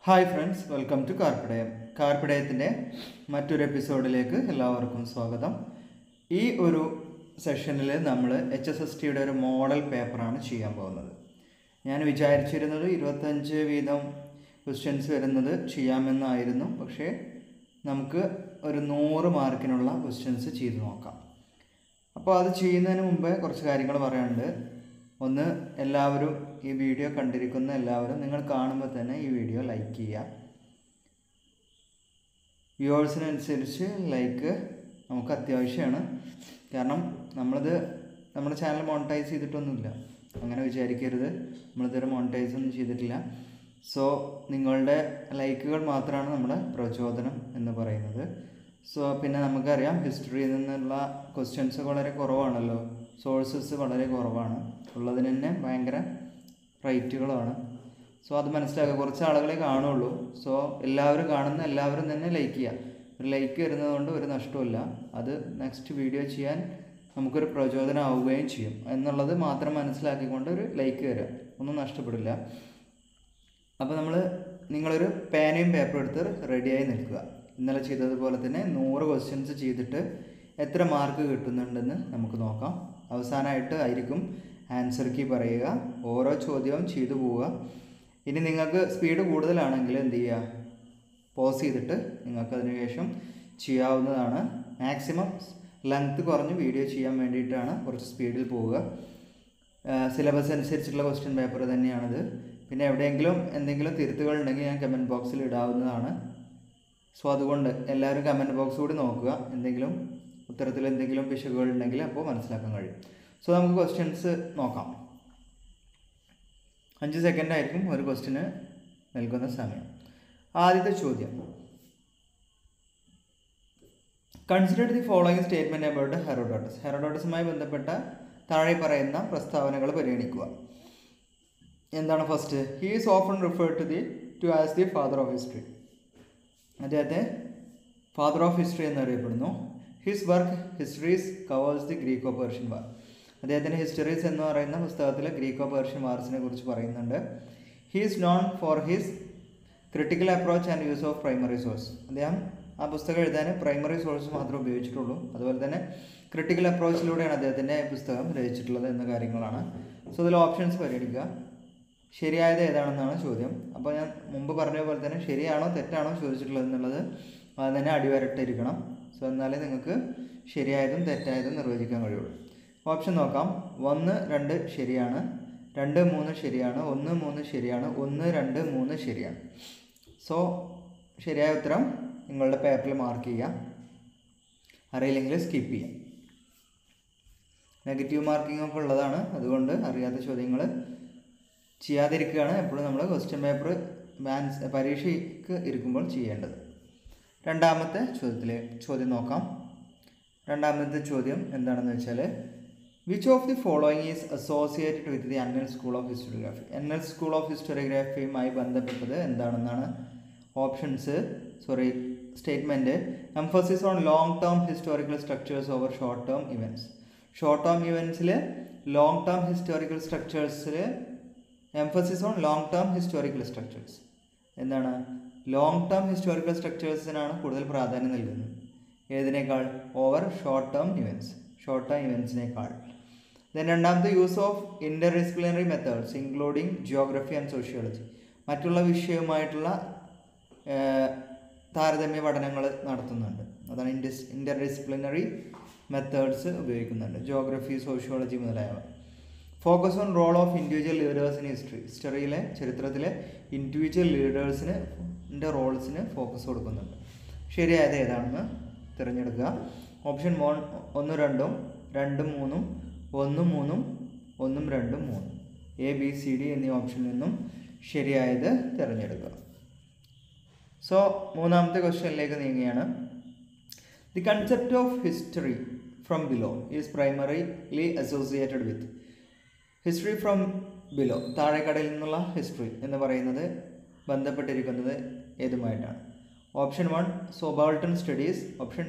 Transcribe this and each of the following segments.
hi friends welcome to Karppidayam കാർപ്പിടയത്തിൻ്റെ മറ്റൊരു എപ്പിസോഡിലേക്ക് എല്ലാവർക്കും സ്വാഗതം ഈ ഒരു സെഷനിൽ നമ്മൾ എച്ച് എസ് എസ് ടിയുടെ ഒരു മോഡൽ പേപ്പറാണ് ചെയ്യാൻ പോകുന്നത് ഞാൻ വിചാരിച്ചിരുന്നത് ഇരുപത്തഞ്ച് വീതം ക്വസ്റ്റ്യൻസ് വരുന്നത് ചെയ്യാമെന്നായിരുന്നു പക്ഷേ നമുക്ക് ഒരു നൂറ് മാർക്കിനുള്ള ക്വസ്റ്റ്യൻസ് ചെയ്ത് നോക്കാം അപ്പോൾ അത് ചെയ്യുന്നതിന് മുമ്പേ കുറച്ച് കാര്യങ്ങൾ പറയാനുണ്ട് ഒന്ന് എല്ലാവരും ഈ വീഡിയോ കണ്ടിരിക്കുന്ന എല്ലാവരും നിങ്ങൾ കാണുമ്പോൾ തന്നെ ഈ വീഡിയോ ലൈക്ക് ചെയ്യുക വ്യൂവേഴ്സിനനുസരിച്ച് ലൈക്ക് നമുക്ക് അത്യാവശ്യമാണ് കാരണം നമ്മളിത് നമ്മുടെ ചാനൽ മോണിറ്റൈസ് ചെയ്തിട്ടൊന്നുമില്ല അങ്ങനെ വിചാരിക്കരുത് നമ്മളിതുവരെ മോണിറ്റൈസ് ഒന്നും ചെയ്തിട്ടില്ല സോ നിങ്ങളുടെ ലൈക്കുകൾ മാത്രമാണ് നമ്മുടെ പ്രചോദനം എന്ന് പറയുന്നത് സോ പിന്നെ നമുക്കറിയാം ഹിസ്റ്ററിയിൽ നിന്നുള്ള ക്വസ്റ്റ്യൻസ് വളരെ കുറവാണല്ലോ സോഴ്സസ് വളരെ കുറവാണ് ഉള്ളതിന് തന്നെ ഭയങ്കര റേറ്റുകളാണ് സോ അത് മനസ്സിലാക്കുക കുറച്ച് ആളുകളെ കാണുള്ളൂ സോ എല്ലാവരും കാണുന്ന എല്ലാവരും തന്നെ ലൈക്ക് ചെയ്യുക ഒരു ലൈക്ക് വരുന്നതുകൊണ്ട് ഒരു നഷ്ടമില്ല അത് നെക്സ്റ്റ് വീഡിയോ ചെയ്യാൻ നമുക്കൊരു പ്രചോദനമാവുകയും ചെയ്യും എന്നുള്ളത് മാത്രം മനസ്സിലാക്കിക്കൊണ്ട് ഒരു ലൈക്ക് തരിക ഒന്നും നഷ്ടപ്പെടില്ല അപ്പോൾ നമ്മൾ നിങ്ങളൊരു പേനയും പേപ്പറും എടുത്ത് റെഡിയായി നിൽക്കുക ഇന്നലെ ചെയ്തതുപോലെ തന്നെ നൂറ് ക്വസ്റ്റ്യൻസ് ചെയ്തിട്ട് എത്ര മാർക്ക് കിട്ടുന്നുണ്ടെന്ന് നമുക്ക് നോക്കാം അവസാനമായിട്ട് ആയിരിക്കും ആൻസർ കീ പറയുക ഓരോ ചോദ്യവും ചെയ്തു പോവുക ഇനി നിങ്ങൾക്ക് സ്പീഡ് കൂടുതലാണെങ്കിൽ എന്ത് ചെയ്യുക പോസ് ചെയ്തിട്ട് നിങ്ങൾക്ക് അതിനുശേഷം ചെയ്യാവുന്നതാണ് മാക്സിമം ലെങ്ത് കുറഞ്ഞ് വീഡിയോ ചെയ്യാൻ വേണ്ടിയിട്ടാണ് കുറച്ച് സ്പീഡിൽ പോവുക സിലബസ് അനുസരിച്ചുള്ള ക്വസ്റ്റ്യൻ പേപ്പർ തന്നെയാണിത് പിന്നെ എവിടെയെങ്കിലും എന്തെങ്കിലും തിരുത്തുകൾ ഉണ്ടെങ്കിൽ ഞാൻ കമൻറ്റ് ബോക്സിൽ ഇടാവുന്നതാണ് സോ അതുകൊണ്ട് എല്ലാവരും കമൻറ്റ് ബോക്സ് കൂടി നോക്കുക എന്തെങ്കിലും ഉത്തരത്തിൽ എന്തെങ്കിലും പിശകുകൾ ഉണ്ടെങ്കിൽ അപ്പോൾ മനസ്സിലാക്കാൻ കഴിയും സോ നമുക്ക് ക്വസ്റ്റ്യൻസ് നോക്കാം അഞ്ച് സെക്കൻഡ് ആയിരിക്കും ഒരു ക്വസ്റ്റിന് നൽകുന്ന സമയം ആദ്യത്തെ ചോദ്യം consider the following statement about Herodotus ഹെറോഡോട്ടസുമായി ബന്ധപ്പെട്ട താഴെ പറയുന്ന പ്രസ്താവനകൾ പരിഗണിക്കുക എന്താണ് first he is often referred to the to as the father of history അദ്ദേഹത്തെ ഫാദർ ഓഫ് ഹിസ്റ്ററി എന്നറിയപ്പെടുന്നു his work histories covers the Greco Persian war അദ്ദേഹത്തിൻ്റെ ഹിസ്റ്ററീസ് എന്ന് പറയുന്ന പുസ്തകത്തിൽ ഗ്രീക്കോ പേർഷ്യൻ വാർസിനെ കുറിച്ച് പറയുന്നുണ്ട് he is known for his critical approach and use of primary source അദ്ദേഹം ആ പുസ്തകം എഴുതാൻ പ്രൈമറി സോഴ്സ് മാത്രമേ ഉപയോഗിച്ചിട്ടുള്ളൂ അതുപോലെ തന്നെ ക്രിട്ടിക്കൽ അപ്രോച്ചിലൂടെയാണ് അദ്ദേഹത്തിൻ്റെ പുസ്തകം രചിച്ചിട്ടുള്ളത് എന്ന കാര്യങ്ങളാണ് സോ ഇതിൽ ഓപ്ഷൻസ് പരിഗണിക്കുക ശരിയായത് ഏതാണെന്നാണ് ചോദ്യം അപ്പോൾ ഞാൻ മുമ്പ് പറഞ്ഞ പോലെ തന്നെ ശരിയാണോ തെറ്റാണോ ചോദിച്ചിട്ടുള്ളത് എന്നുള്ളത് അത് തന്നെ അടിവരട്ടിരിക്കണം സോ എന്നാലേ നിങ്ങൾക്ക് ശരിയായതും തെറ്റായതും നിർവചിക്കാൻ കഴിയുള്ളൂ ഓപ്ഷൻ നോക്കാം ഒന്ന് രണ്ട് ശരിയാണ് രണ്ട് മൂന്ന് ശരിയാണ് ഒന്ന് മൂന്ന് ശരിയാണ് ഒന്ന് രണ്ട് മൂന്ന് ശരിയാണ് സോ ശരിയായ ഉത്തരം നിങ്ങളുടെ പേപ്പറിൽ മാർക്ക് ചെയ്യാം അറിയില്ലെങ്കിൽ സ്കിപ്പ് ചെയ്യാം നെഗറ്റീവ് മാർക്കിംഗ് ഒക്കെ ഉള്ളതാണ് അതുകൊണ്ട് അറിയാത്ത ചോദ്യങ്ങൾ ചെയ്യാതിരിക്കുകയാണ് എപ്പോഴും നമ്മൾ ക്വസ്റ്റ്യൻ പേപ്പർ ബാൻസ് പരീക്ഷയ്ക്ക് ഇരിക്കുമ്പോൾ ചെയ്യേണ്ടത് രണ്ടാമത്തെ ചോദ്യത്തിലെ ചോദ്യം നോക്കാം രണ്ടാമത്തെ ചോദ്യം എന്താണെന്ന് വെച്ചാൽ which of the following is associated with the Annales school of historiography Annales school of ഹിസ്റ്റോറിയോഗ്രാഫിയുമായി ബന്ധപ്പെട്ടത് എന്താണെന്നാണ് options sorry statement emphasis on long term historical structures over short term events short term ഇവൻറ്റ്സിൽ ലോങ് ടേം ഹിസ്റ്റോറിക്കൽ സ്ട്രക്ചേഴ്സിൽ emphasis on long term historical structures എന്താണ് long term historical സ്ട്രക്ചേഴ്സിനാണ് കൂടുതൽ പ്രാധാന്യം നൽകുന്നത് ഏതിനേക്കാൾ over short term events short term ഇവൻറ്റ്സിനേക്കാൾ then രണ്ടാമത്തെ use of interdisciplinary methods including geography and sociology മറ്റുള്ള വിഷയവുമായിട്ടുള്ള താരതമ്യ പഠനങ്ങൾ നടത്തുന്നുണ്ട് അതാണ് ഇൻഡിസ് ഇൻ്റർ ഡിസിപ്ലിനറി മെത്തേഡ്സ് ഉപയോഗിക്കുന്നുണ്ട് ജിയോഗ്രഫി സോഷ്യോളജി മുതലായവ focus on role of individual leaders in history ഹിസ്റ്ററിയിലെ ചരിത്രത്തിലെ ഇൻഡിവിജ്വൽ ലീഡേഴ്സിന് റോൾസിന് ഫോക്കസ് കൊടുക്കുന്നുണ്ട് ശരിയായത് ഏതാണെന്ന് തിരഞ്ഞെടുക്കുക ഓപ്ഷൻ വൺ ഒന്ന് രണ്ടും രണ്ടും മൂന്നും ഒന്നും മൂന്നും ഒന്നും രണ്ടും മൂന്നും എ ബി സി ഡി എന്നീ ഓപ്ഷനിൽ നിന്നും ശരിയായത് തിരഞ്ഞെടുക്കുക സോ മൂന്നാമത്തെ ക്വസ്റ്റ്യനിലേക്ക് നീങ്ങുകയാണ് the concept of history from below is primarily associated with history from below താഴെക്കടയിൽ നിന്നുള്ള ഹിസ്റ്ററി എന്ന് പറയുന്നത് ബന്ധപ്പെട്ടിരിക്കുന്നത് ഏതുമായിട്ടാണ് option one subaltern studies option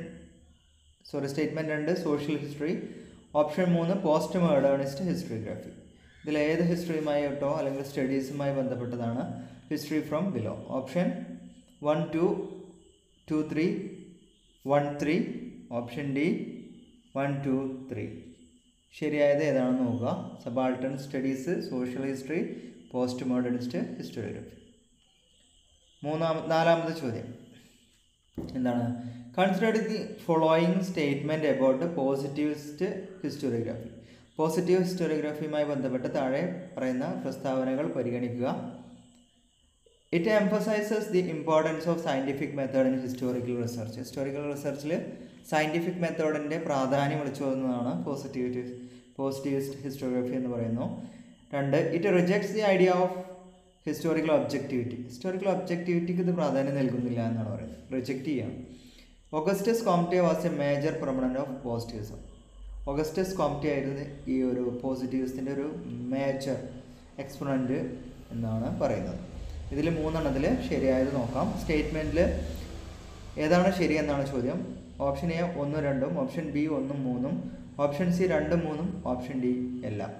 sorry statement രണ്ട് സോഷ്യൽ ഹിസ്റ്ററി ഓപ്ഷൻ മൂന്ന് പോസ്റ്റ് മോഡേണിസ്റ്റ് ഹിസ്റ്ററിയോഗ്രാഫി ഇതിൽ ഏത് ഹിസ്റ്ററിയുമായിട്ടോ അല്ലെങ്കിൽ സ്റ്റഡീസുമായി ബന്ധപ്പെട്ടതാണ് history from below option one two two three one three option D one two three ശരിയായത് ഏതാണെന്ന് നോക്കുക subaltern studies social history post modernist historiography മൂന്നാമ നാലാമത്തെ ചോദ്യം എന്താണ് consider the following statement about positivist historiography positive ഹിസ്റ്റോറിയോഗ്രാഫിയുമായി ബന്ധപ്പെട്ട് താഴെ പറയുന്ന പ്രസ്താവനകൾ പരിഗണിക്കുക it emphasises the importance of scientific method in historical research historical റിസർച്ചിൽ സയൻറ്റിഫിക് മെത്തേഡിൻ്റെ പ്രാധാന്യം വിളിച്ചു വരുന്നതാണ് പോസിറ്റിവിറ്റി പോസിറ്റിവിസ്റ്റ് ഹിസ്റ്റോറിയോഗ്രഫി എന്ന് പറയുന്നു രണ്ട് it rejects the idea of historical objectivity historical ഒബ്ജക്റ്റിവിറ്റിക്ക് ഇത് പ്രാധാന്യം നൽകുന്നില്ല എന്നാണ് പറയുന്നത് റിജക്റ്റ് ചെയ്യാം Augustus Comte was a major prominent of positivism Augustus Comte ആയിരുന്നു ഈ ഒരു പോസിറ്റിവിസത്തിൻ്റെ ഒരു മേജർ എക്സ്പൊണൻ്റ് എന്നാണ് പറയുന്നത് ഇതിൽ മൂന്നെണ്ണത്തിൽ ശരിയായത് നോക്കാം സ്റ്റേറ്റ്മെൻറ്റിൽ ഏതാണ് ശരി എന്നാണ് ചോദ്യം ഓപ്ഷൻ എ ഒന്നും രണ്ടും ഓപ്ഷൻ ബി ഒന്നും മൂന്നും ഓപ്ഷൻ സി രണ്ടും മൂന്നും ഓപ്ഷൻ ഡി എല്ലാം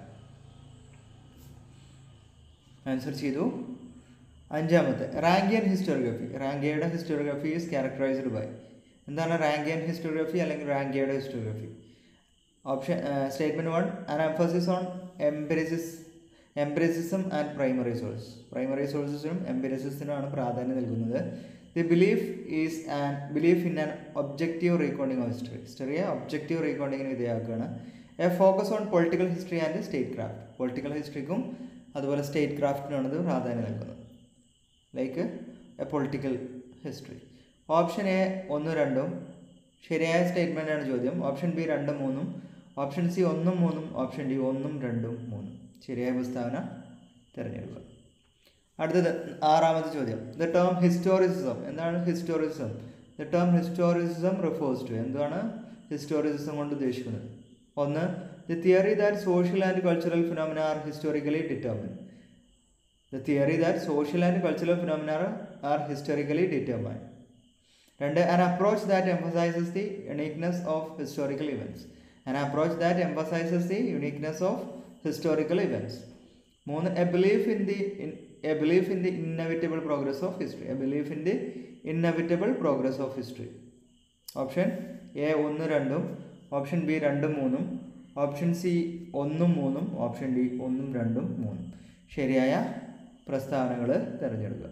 ആൻസർ ചെയ്തു അഞ്ചാമത്തെ റാങ്കിയൻ ഹിസ്റ്റോറിയോഗ്രഫി റാങ്കിയയുടെ ഹിസ്റ്റോറിയോഗ്രഫി ഈസ് ക്യാരക്ടറൈസ്ഡ് ബൈ എന്താണ് റാങ്കിയൻ ഹിസ്റ്റോറിയോഗ്രഫി അല്ലെങ്കിൽ റാങ്കിയയുടെ historiography option statement one an emphasis on empiricism empiricism and primary source primary സോഴ്സസിനും എംബറിസിസിനുമാണ് പ്രാധാന്യം നൽകുന്നത് the belief is an belief in an objective recounting of history ഹിസ്റ്ററിയെ objective റീകോണ്ടിങ്ങിന് വിധേയമാക്കുകയാണ് a focus on political history and state craft political ഹിസ്റ്ററിക്കും അതുപോലെ state ക്രാഫ്റ്റിനാണ് ഇത് പ്രാധാന്യം നൽകുന്നത് like a political history option A ഒന്നും രണ്ടും ശരിയായ സ്റ്റേറ്റ്മെൻ്റ് ആണ് ചോദ്യം ഓപ്ഷൻ ബി രണ്ടും മൂന്നും ഓപ്ഷൻ സി ഒന്നും മൂന്നും ഓപ്ഷൻ ഡി ഒന്നും രണ്ടും മൂന്നും ശരിയായ പ്രസ്താവന തിരഞ്ഞെടുക്കുക അടുത്തത് ആറാമത്തെ ചോദ്യം ദ ടേം ഹിസ്റ്റോറിസിസം എന്താണ് historicism the term historicism refers to എന്താണ് ഹിസ്റ്റോറിസിസം കൊണ്ട് ഉദ്ദേശിക്കുന്നത് ഒന്ന് the theory that social and cultural phenomena are historically determine the theory that social and cultural phenomena are historically determine രണ്ട് an approach that emphasises the uniqueness of historical events an approach that emphasises the uniqueness of historical events മൂന്ന് a belief in the a belief in the inevitable progress of history a belief in the inevitable progress of history option A ഒന്ന് രണ്ടും option B രണ്ടും മൂന്നും option C ഒന്നും മൂന്നും option D ഒന്നും രണ്ടും മൂന്നും ശരിയായ പ്രസ്താവനകൾ തിരഞ്ഞെടുക്കുക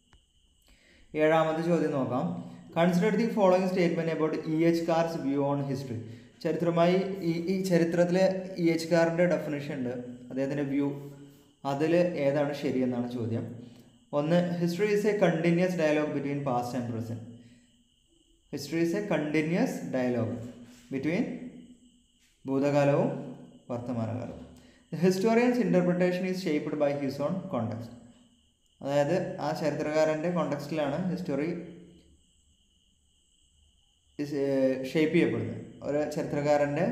ഏഴാമത്തെ ചോദ്യം നോക്കാം consider the following statement about E H Carr's view on history ചരിത്രമായി ഈ ഈ ചരിത്രത്തിൽ ഇ എച്ച് കാറിൻ്റെ ഡെഫിനേഷൻ ഉണ്ട് അദ്ദേഹത്തിൻ്റെ വ്യൂ അതിൽ ഏതാണ് ശരിയെന്നാണ് ചോദ്യം ഒന്ന് history is a continuous dialogue between past and present history is a continuous dialogue between ഭൂതകാലവും വർത്തമാനകാലവും the historian's interpretation is shaped by his own context അതായത് ആ ചരിത്രകാരൻ്റെ കോണ്ടക്സ്റ്റിലാണ് ഹിസ്റ്ററി ഷേപ്പ് ചെയ്യപ്പെടുന്നത് ഒരു ചരിത്രകാരൻ്റെ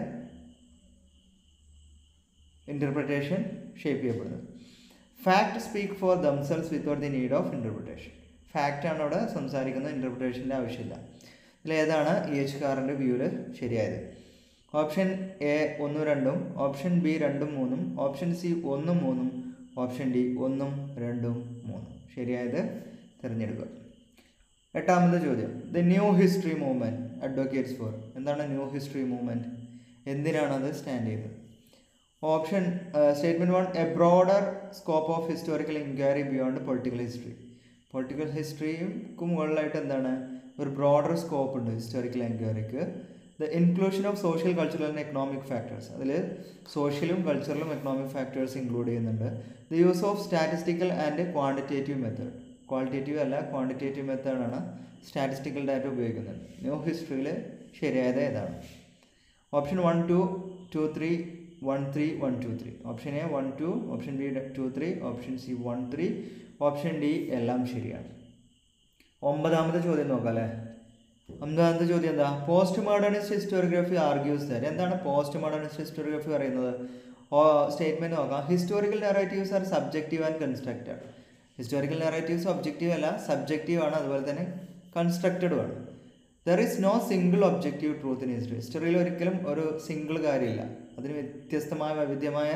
ഇൻ്റർപ്രിട്ടേഷൻ ഷേപ്പ് ചെയ്യപ്പെടുന്നത് fact speak for themselves without the need of interpretation ഫാക്റ്റാണ് അവിടെ സംസാരിക്കുന്നത് ഇൻ്റർപ്രിട്ടേഷൻ്റെ ആവശ്യമില്ല ഇതിലേതാണ് ഇ എച്ച് കാറിൻ്റെ വ്യൂവിൽ ശരിയായത് ഓപ്ഷൻ എ ഒന്നും രണ്ടും ഓപ്ഷൻ ബി രണ്ടും മൂന്നും ഓപ്ഷൻ സി ഒന്നും മൂന്നും ഓപ്ഷൻ ഡി ഒന്നും രണ്ടും മൂന്നും ശരിയായത് തിരഞ്ഞെടുക്കുക എട്ടാമത്തെ ചോദ്യം the new history movement advocates for എന്താണ് ന്യൂ ഹിസ്റ്ററി മൂവ്മെൻറ്റ് എന്തിനാണ് അത് സ്റ്റാൻഡ് ചെയ്തത് option statement one a broader scope of historical inquiry beyond political history political ഹിസ്റ്ററിക്കും മുകളിലായിട്ട് എന്താണ് ഒരു ബ്രോഡർ സ്കോപ്പ് ഉണ്ട് ഹിസ്റ്റോറിക്കൽ എൻക്വയറിക്ക് the inclusion of social cultural and economic factors അതിൽ സോഷ്യലും കൾച്ചറലും എക്കണോമിക് ഫാക്ടേഴ്സ് ഇൻക്ലൂഡ് ചെയ്യുന്നുണ്ട് the use of statistical and quantitative method qualitative അല്ല ക്വാണ്ടിറ്റേറ്റീവ് മെത്തേഡാണ് സ്റ്റാറ്റിസ്റ്റിക്കൽ ഡാറ്റ ഉപയോഗിക്കുന്നത് ന്യൂ ഹിസ്റ്ററിയിൽ ശരിയായത് ഏതാണ് option one two two three one three one two three option A one two option B two three option C one three option D എല്ലാം ശരിയാണ് ഒമ്പതാമത്തെ ചോദ്യം നോക്കാം അല്ലേ ഒമ്പതാമത്തെ ചോദ്യം എന്താ post modernist historiography argues that എന്താണ് പോസ്റ്റ് മോഡേണിസ്റ്റ് ഹിസ്റ്റോറിയോഗ്രഫി പറയുന്നത് ഓ സ്റ്റേറ്റ്മെൻറ്റ് നോക്കാം historical narratives are subjective and constructed historical narratives objective അല്ല സബ്ജക്റ്റീവ് ആണ് അതുപോലെ തന്നെ കൺസ്ട്രക്റ്റഡും ആണ് there is no single objective truth in history ഹിസ്റ്ററിയിൽ ഒരിക്കലും ഒരു സിംഗിൾ കാര്യമില്ല അതിന് വ്യത്യസ്തമായ വൈവിധ്യമായ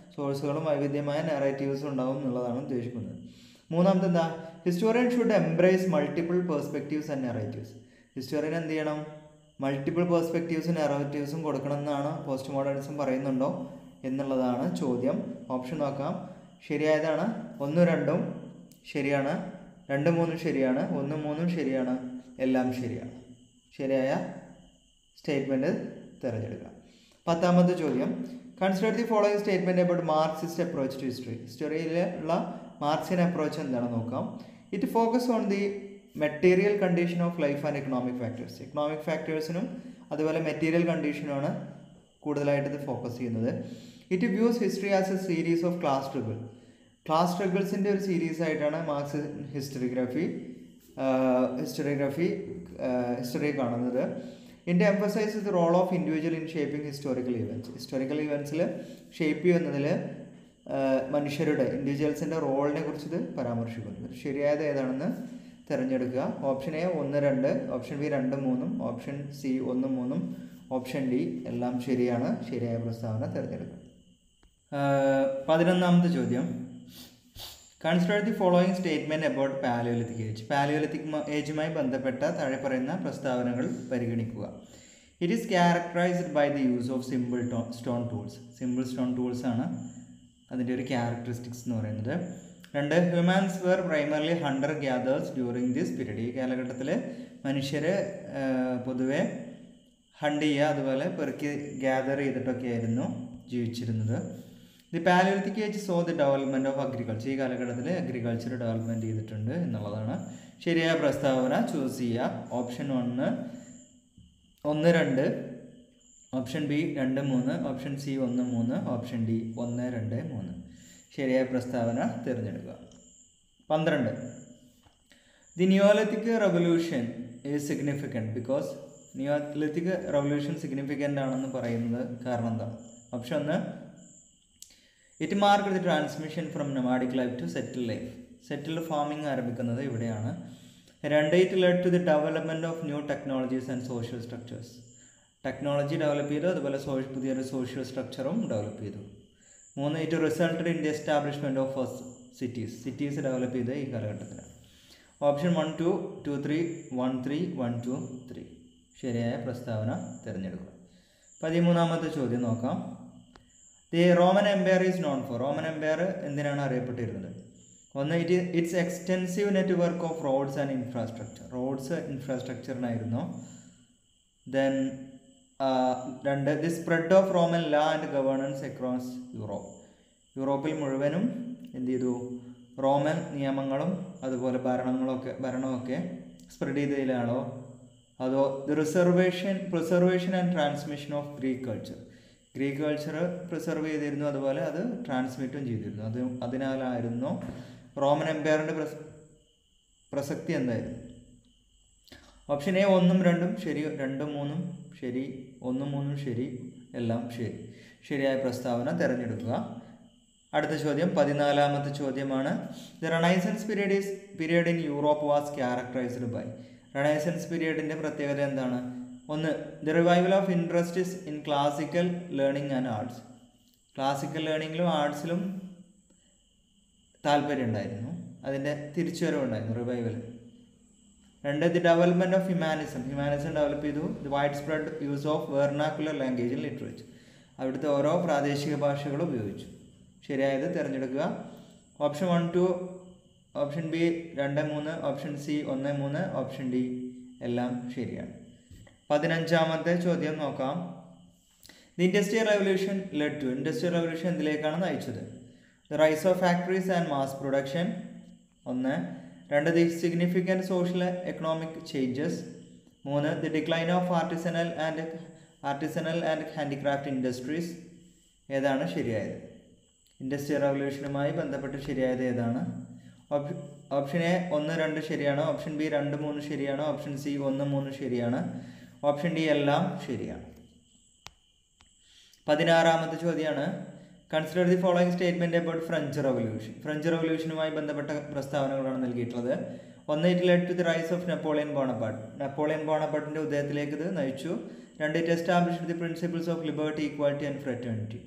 സോഴ്സുകളും വൈവിധ്യമായ നെറേറ്റീവ്സും ഉണ്ടാവും എന്നുള്ളതാണ് ഉദ്ദേശിക്കുന്നത് മൂന്നാമത്തെ എന്താ historian should embrace multiple perspectives and narratives historian എന്ത് ചെയ്യണം മൾട്ടിപ്പിൾ പേഴ്സ്പെക്റ്റീവ്സും നെറേറ്റീവ്സും കൊടുക്കണം എന്നാണ് പോസ്റ്റ് മോഡേണിസം പറയുന്നുണ്ടോ എന്നുള്ളതാണ് ചോദ്യം ഓപ്ഷൻ നോക്കാം ശരിയായതാണ് ഒന്നും രണ്ടും ശരിയാണ് രണ്ട് മൂന്നും ശരിയാണ് ഒന്നും മൂന്നും ശരിയാണ് എല്ലാം ശരിയാണ് ശരിയായ സ്റ്റേറ്റ്മെൻറ്റ് തിരഞ്ഞെടുക്കുക പത്താമത്തെ ചോദ്യം consider the following statement about Marxist approach to history ഹിസ്റ്ററിയിലുള്ള മാർക്സിയൻ അപ്രോച്ച് എന്താണ് നോക്കാം it focus on the material condition of life and economic factors economic ഫാക്ടേഴ്സിനും അതുപോലെ മെറ്റീരിയൽ കണ്ടീഷനുമാണ് കൂടുതലായിട്ട് ഇത് ഫോക്കസ് ചെയ്യുന്നത് it views history as a series of class struggle class സ്ട്രഗിൾസിൻ്റെ ഒരു സീരീസ് ആയിട്ടാണ് മാർക്സ് ഹിസ്റ്ററിഗ്രാഫി ഹിസ്റ്ററിഗ്രാഫി ഹിസ്റ്ററി കാണുന്നത് India emphasise the role of individual in shaping historical events historical ഇവൻറ്റ്സിൽ ഷേപ്പ് ചെയ്യുന്നതിൽ മനുഷ്യരുടെ ഇൻഡിവിജ്വൽസിൻ്റെ റോളിനെ കുറിച്ച് ഇത് പരാമർശിക്കുന്നു ശരിയായത് ഏതാണെന്ന് തിരഞ്ഞെടുക്കുക ഓപ്ഷൻ എ ഒന്ന് രണ്ട് ഓപ്ഷൻ ബി രണ്ട് മൂന്നും ഓപ്ഷൻ സി ഒന്ന് മൂന്നും ഓപ്ഷൻ ഡി എല്ലാം ശരിയാണ് ശരിയായ പ്രസ്താവന തിരഞ്ഞെടുക്കുക പതിനൊന്നാമത്തെ ചോദ്യം consider the following statement about Palaeolithic age Palaeolithic ഏജുമായി ബന്ധപ്പെട്ട താഴെ പറയുന്ന പ്രസ്താവനകൾ പരിഗണിക്കുക it is characterised by the use of simple to stone tools simple stone tools ആണ് അതിൻ്റെ ഒരു ക്യാരക്ടറിസ്റ്റിക്സ് എന്ന് പറയുന്നത് രണ്ട് humans were primarily hunter gatherers during this period ഈ കാലഘട്ടത്തിൽ മനുഷ്യർ പൊതുവെ ഹണ്ട് ചെയ്യുക അതുപോലെ പെറുക്കി ഗ്യാദർ ചെയ്തിട്ടൊക്കെ ആയിരുന്നു ജീവിച്ചിരുന്നത് the Palaeolithic age saw the development of agriculture ഈ കാലഘട്ടത്തിൽ അഗ്രികൾച്ചർ ഡെവലപ്മെൻറ്റ് ചെയ്തിട്ടുണ്ട് എന്നുള്ളതാണ് ശരിയായ പ്രസ്താവന ചൂസ് ചെയ്യുക ഓപ്ഷൻ ഒന്ന് ഒന്ന് രണ്ട് ഓപ്ഷൻ ബി രണ്ട് മൂന്ന് ഓപ്ഷൻ സി ഒന്ന് മൂന്ന് ഓപ്ഷൻ ഡി ഒന്ന് രണ്ട് മൂന്ന് ശരിയായ പ്രസ്താവന തിരഞ്ഞെടുക്കുക പന്ത്രണ്ട് the Neolithic revolution is significant because Neolithic revolution significant ആണെന്ന് പറയുന്നത് കാരണം എന്താണ് ഓപ്ഷൻ ഒന്ന് it mark the transmission from nomadic life to settle life settled farming ആരംഭിക്കുന്നത് ഇവിടെയാണ് രണ്ട് it led to the development of new technologies and social structures technology develop ചെയ്തു അതുപോലെ സോ പുതിയൊരു സോഷ്യൽ സ്ട്രക്ചറും ഡെവലപ്പ് ചെയ്തു മൂന്ന് it resulted in the establishment of first cities cities develop ചെയ്ത ഈ കാലഘട്ടത്തിലാണ് option one two two three one three one two three ശരിയായ പ്രസ്താവന തിരഞ്ഞെടുക്കുക പതിമൂന്നാമത്തെ ചോദ്യം നോക്കാം the Roman empire is known for Roman empire എന്തിനാണ് അറിയപ്പെട്ടിരുന്നത് ഒന്ന് it its extensive network of roads and infrastructure roads ഇൻഫ്രാസ്ട്രക്ചറിനായിരുന്നു ദെൻ രണ്ട് the spread of Roman law and governance across Europe യൂറോപ്പിൽ മുഴുവനും എന്ത് ചെയ്തു റോമൻ നിയമങ്ങളും അതുപോലെ ഭരണങ്ങളൊക്കെ ഭരണമൊക്കെ സ്പ്രെഡ് ചെയ്തതിലാണോ അതോ the reservation preservation and transmission of Greek culture Greek culture preserve ചെയ്തിരുന്നു അതുപോലെ അത് ട്രാൻസ്മിറ്റും ചെയ്തിരുന്നു അത് അതിനാലായിരുന്നു റോമൻ എംപയറിൻ്റെ പ്രസ പ്രസക്തി എന്തായിരുന്നു ഓപ്ഷൻ എ ഒന്നും രണ്ടും ശരി രണ്ടും മൂന്നും ശരി ഒന്നും മൂന്നും ശരി എല്ലാം ശരി ശരിയായ പ്രസ്താവന തിരഞ്ഞെടുക്കുക അടുത്ത ചോദ്യം പതിനാലാമത്തെ ചോദ്യമാണ് the Renaissance period is period in Europe was characterised by Renaissance പീരീഡിൻ്റെ പ്രത്യേകത എന്താണ് ഒന്ന് the revival of interest in classical learning and arts classical ലേണിങ്ങിലും ആർട്സിലും താല്പര്യം ഉണ്ടായിരുന്നു അതിൻ്റെ തിരിച്ചുവരവുണ്ടായിരുന്നു റിവൈവൽ രണ്ട് the development of humanism humanism develop ചെയ്തു the wide spread use of vernacular language in literature അവിടുത്തെ ഓരോ പ്രാദേശിക ഭാഷകൾ ഉപയോഗിച്ചു ശരിയായത് തിരഞ്ഞെടുക്കുക option one two option B രണ്ട് മൂന്ന് ഓപ്ഷൻ സി ഒന്ന് മൂന്ന് ഓപ്ഷൻ ഡി എല്ലാം ശരിയാണ് പതിനഞ്ചാമത്തെ ചോദ്യം നോക്കാം the industrial revolution led to industrial revolution എന്തിലേക്കാണ് നയിച്ചത് the rise of factories and mass production ഒന്ന് രണ്ട് the significant social economic changes മൂന്ന് the decline of artisanal and artisanal and handicraft industries ഏതാണ് ശരിയായത് ഇൻഡസ്ട്രിയൽ റവല്യൂഷനുമായി ബന്ധപ്പെട്ട് ശരിയായത് ഏതാണ് ഓപ്ഷൻ ഓപ്ഷൻ എ ഒന്ന് രണ്ട് ശരിയാണ് ഓപ്ഷൻ ബി രണ്ട് മൂന്ന് ശരിയാണ് ഓപ്ഷൻ സി ഒന്ന് മൂന്ന് ശരിയാണ് ഓപ്ഷൻ ഡി എല്ലാം ശരിയാണ് പതിനാറാമത്തെ ചോദ്യമാണ് consider the following statement about French revolution French റവല്യൂഷനുമായി ബന്ധപ്പെട്ട പ്രസ്താവനകളാണ് നൽകിയിട്ടുള്ളത് ഒന്ന് it led to the rise of Napoleon Bonaparte Napoleon ബോണപ്പാട്ടിൻ്റെ ഉദയത്തിലേക്ക് ഇത് നയിച്ചു രണ്ട് it establish the principles of liberty equality and fraternity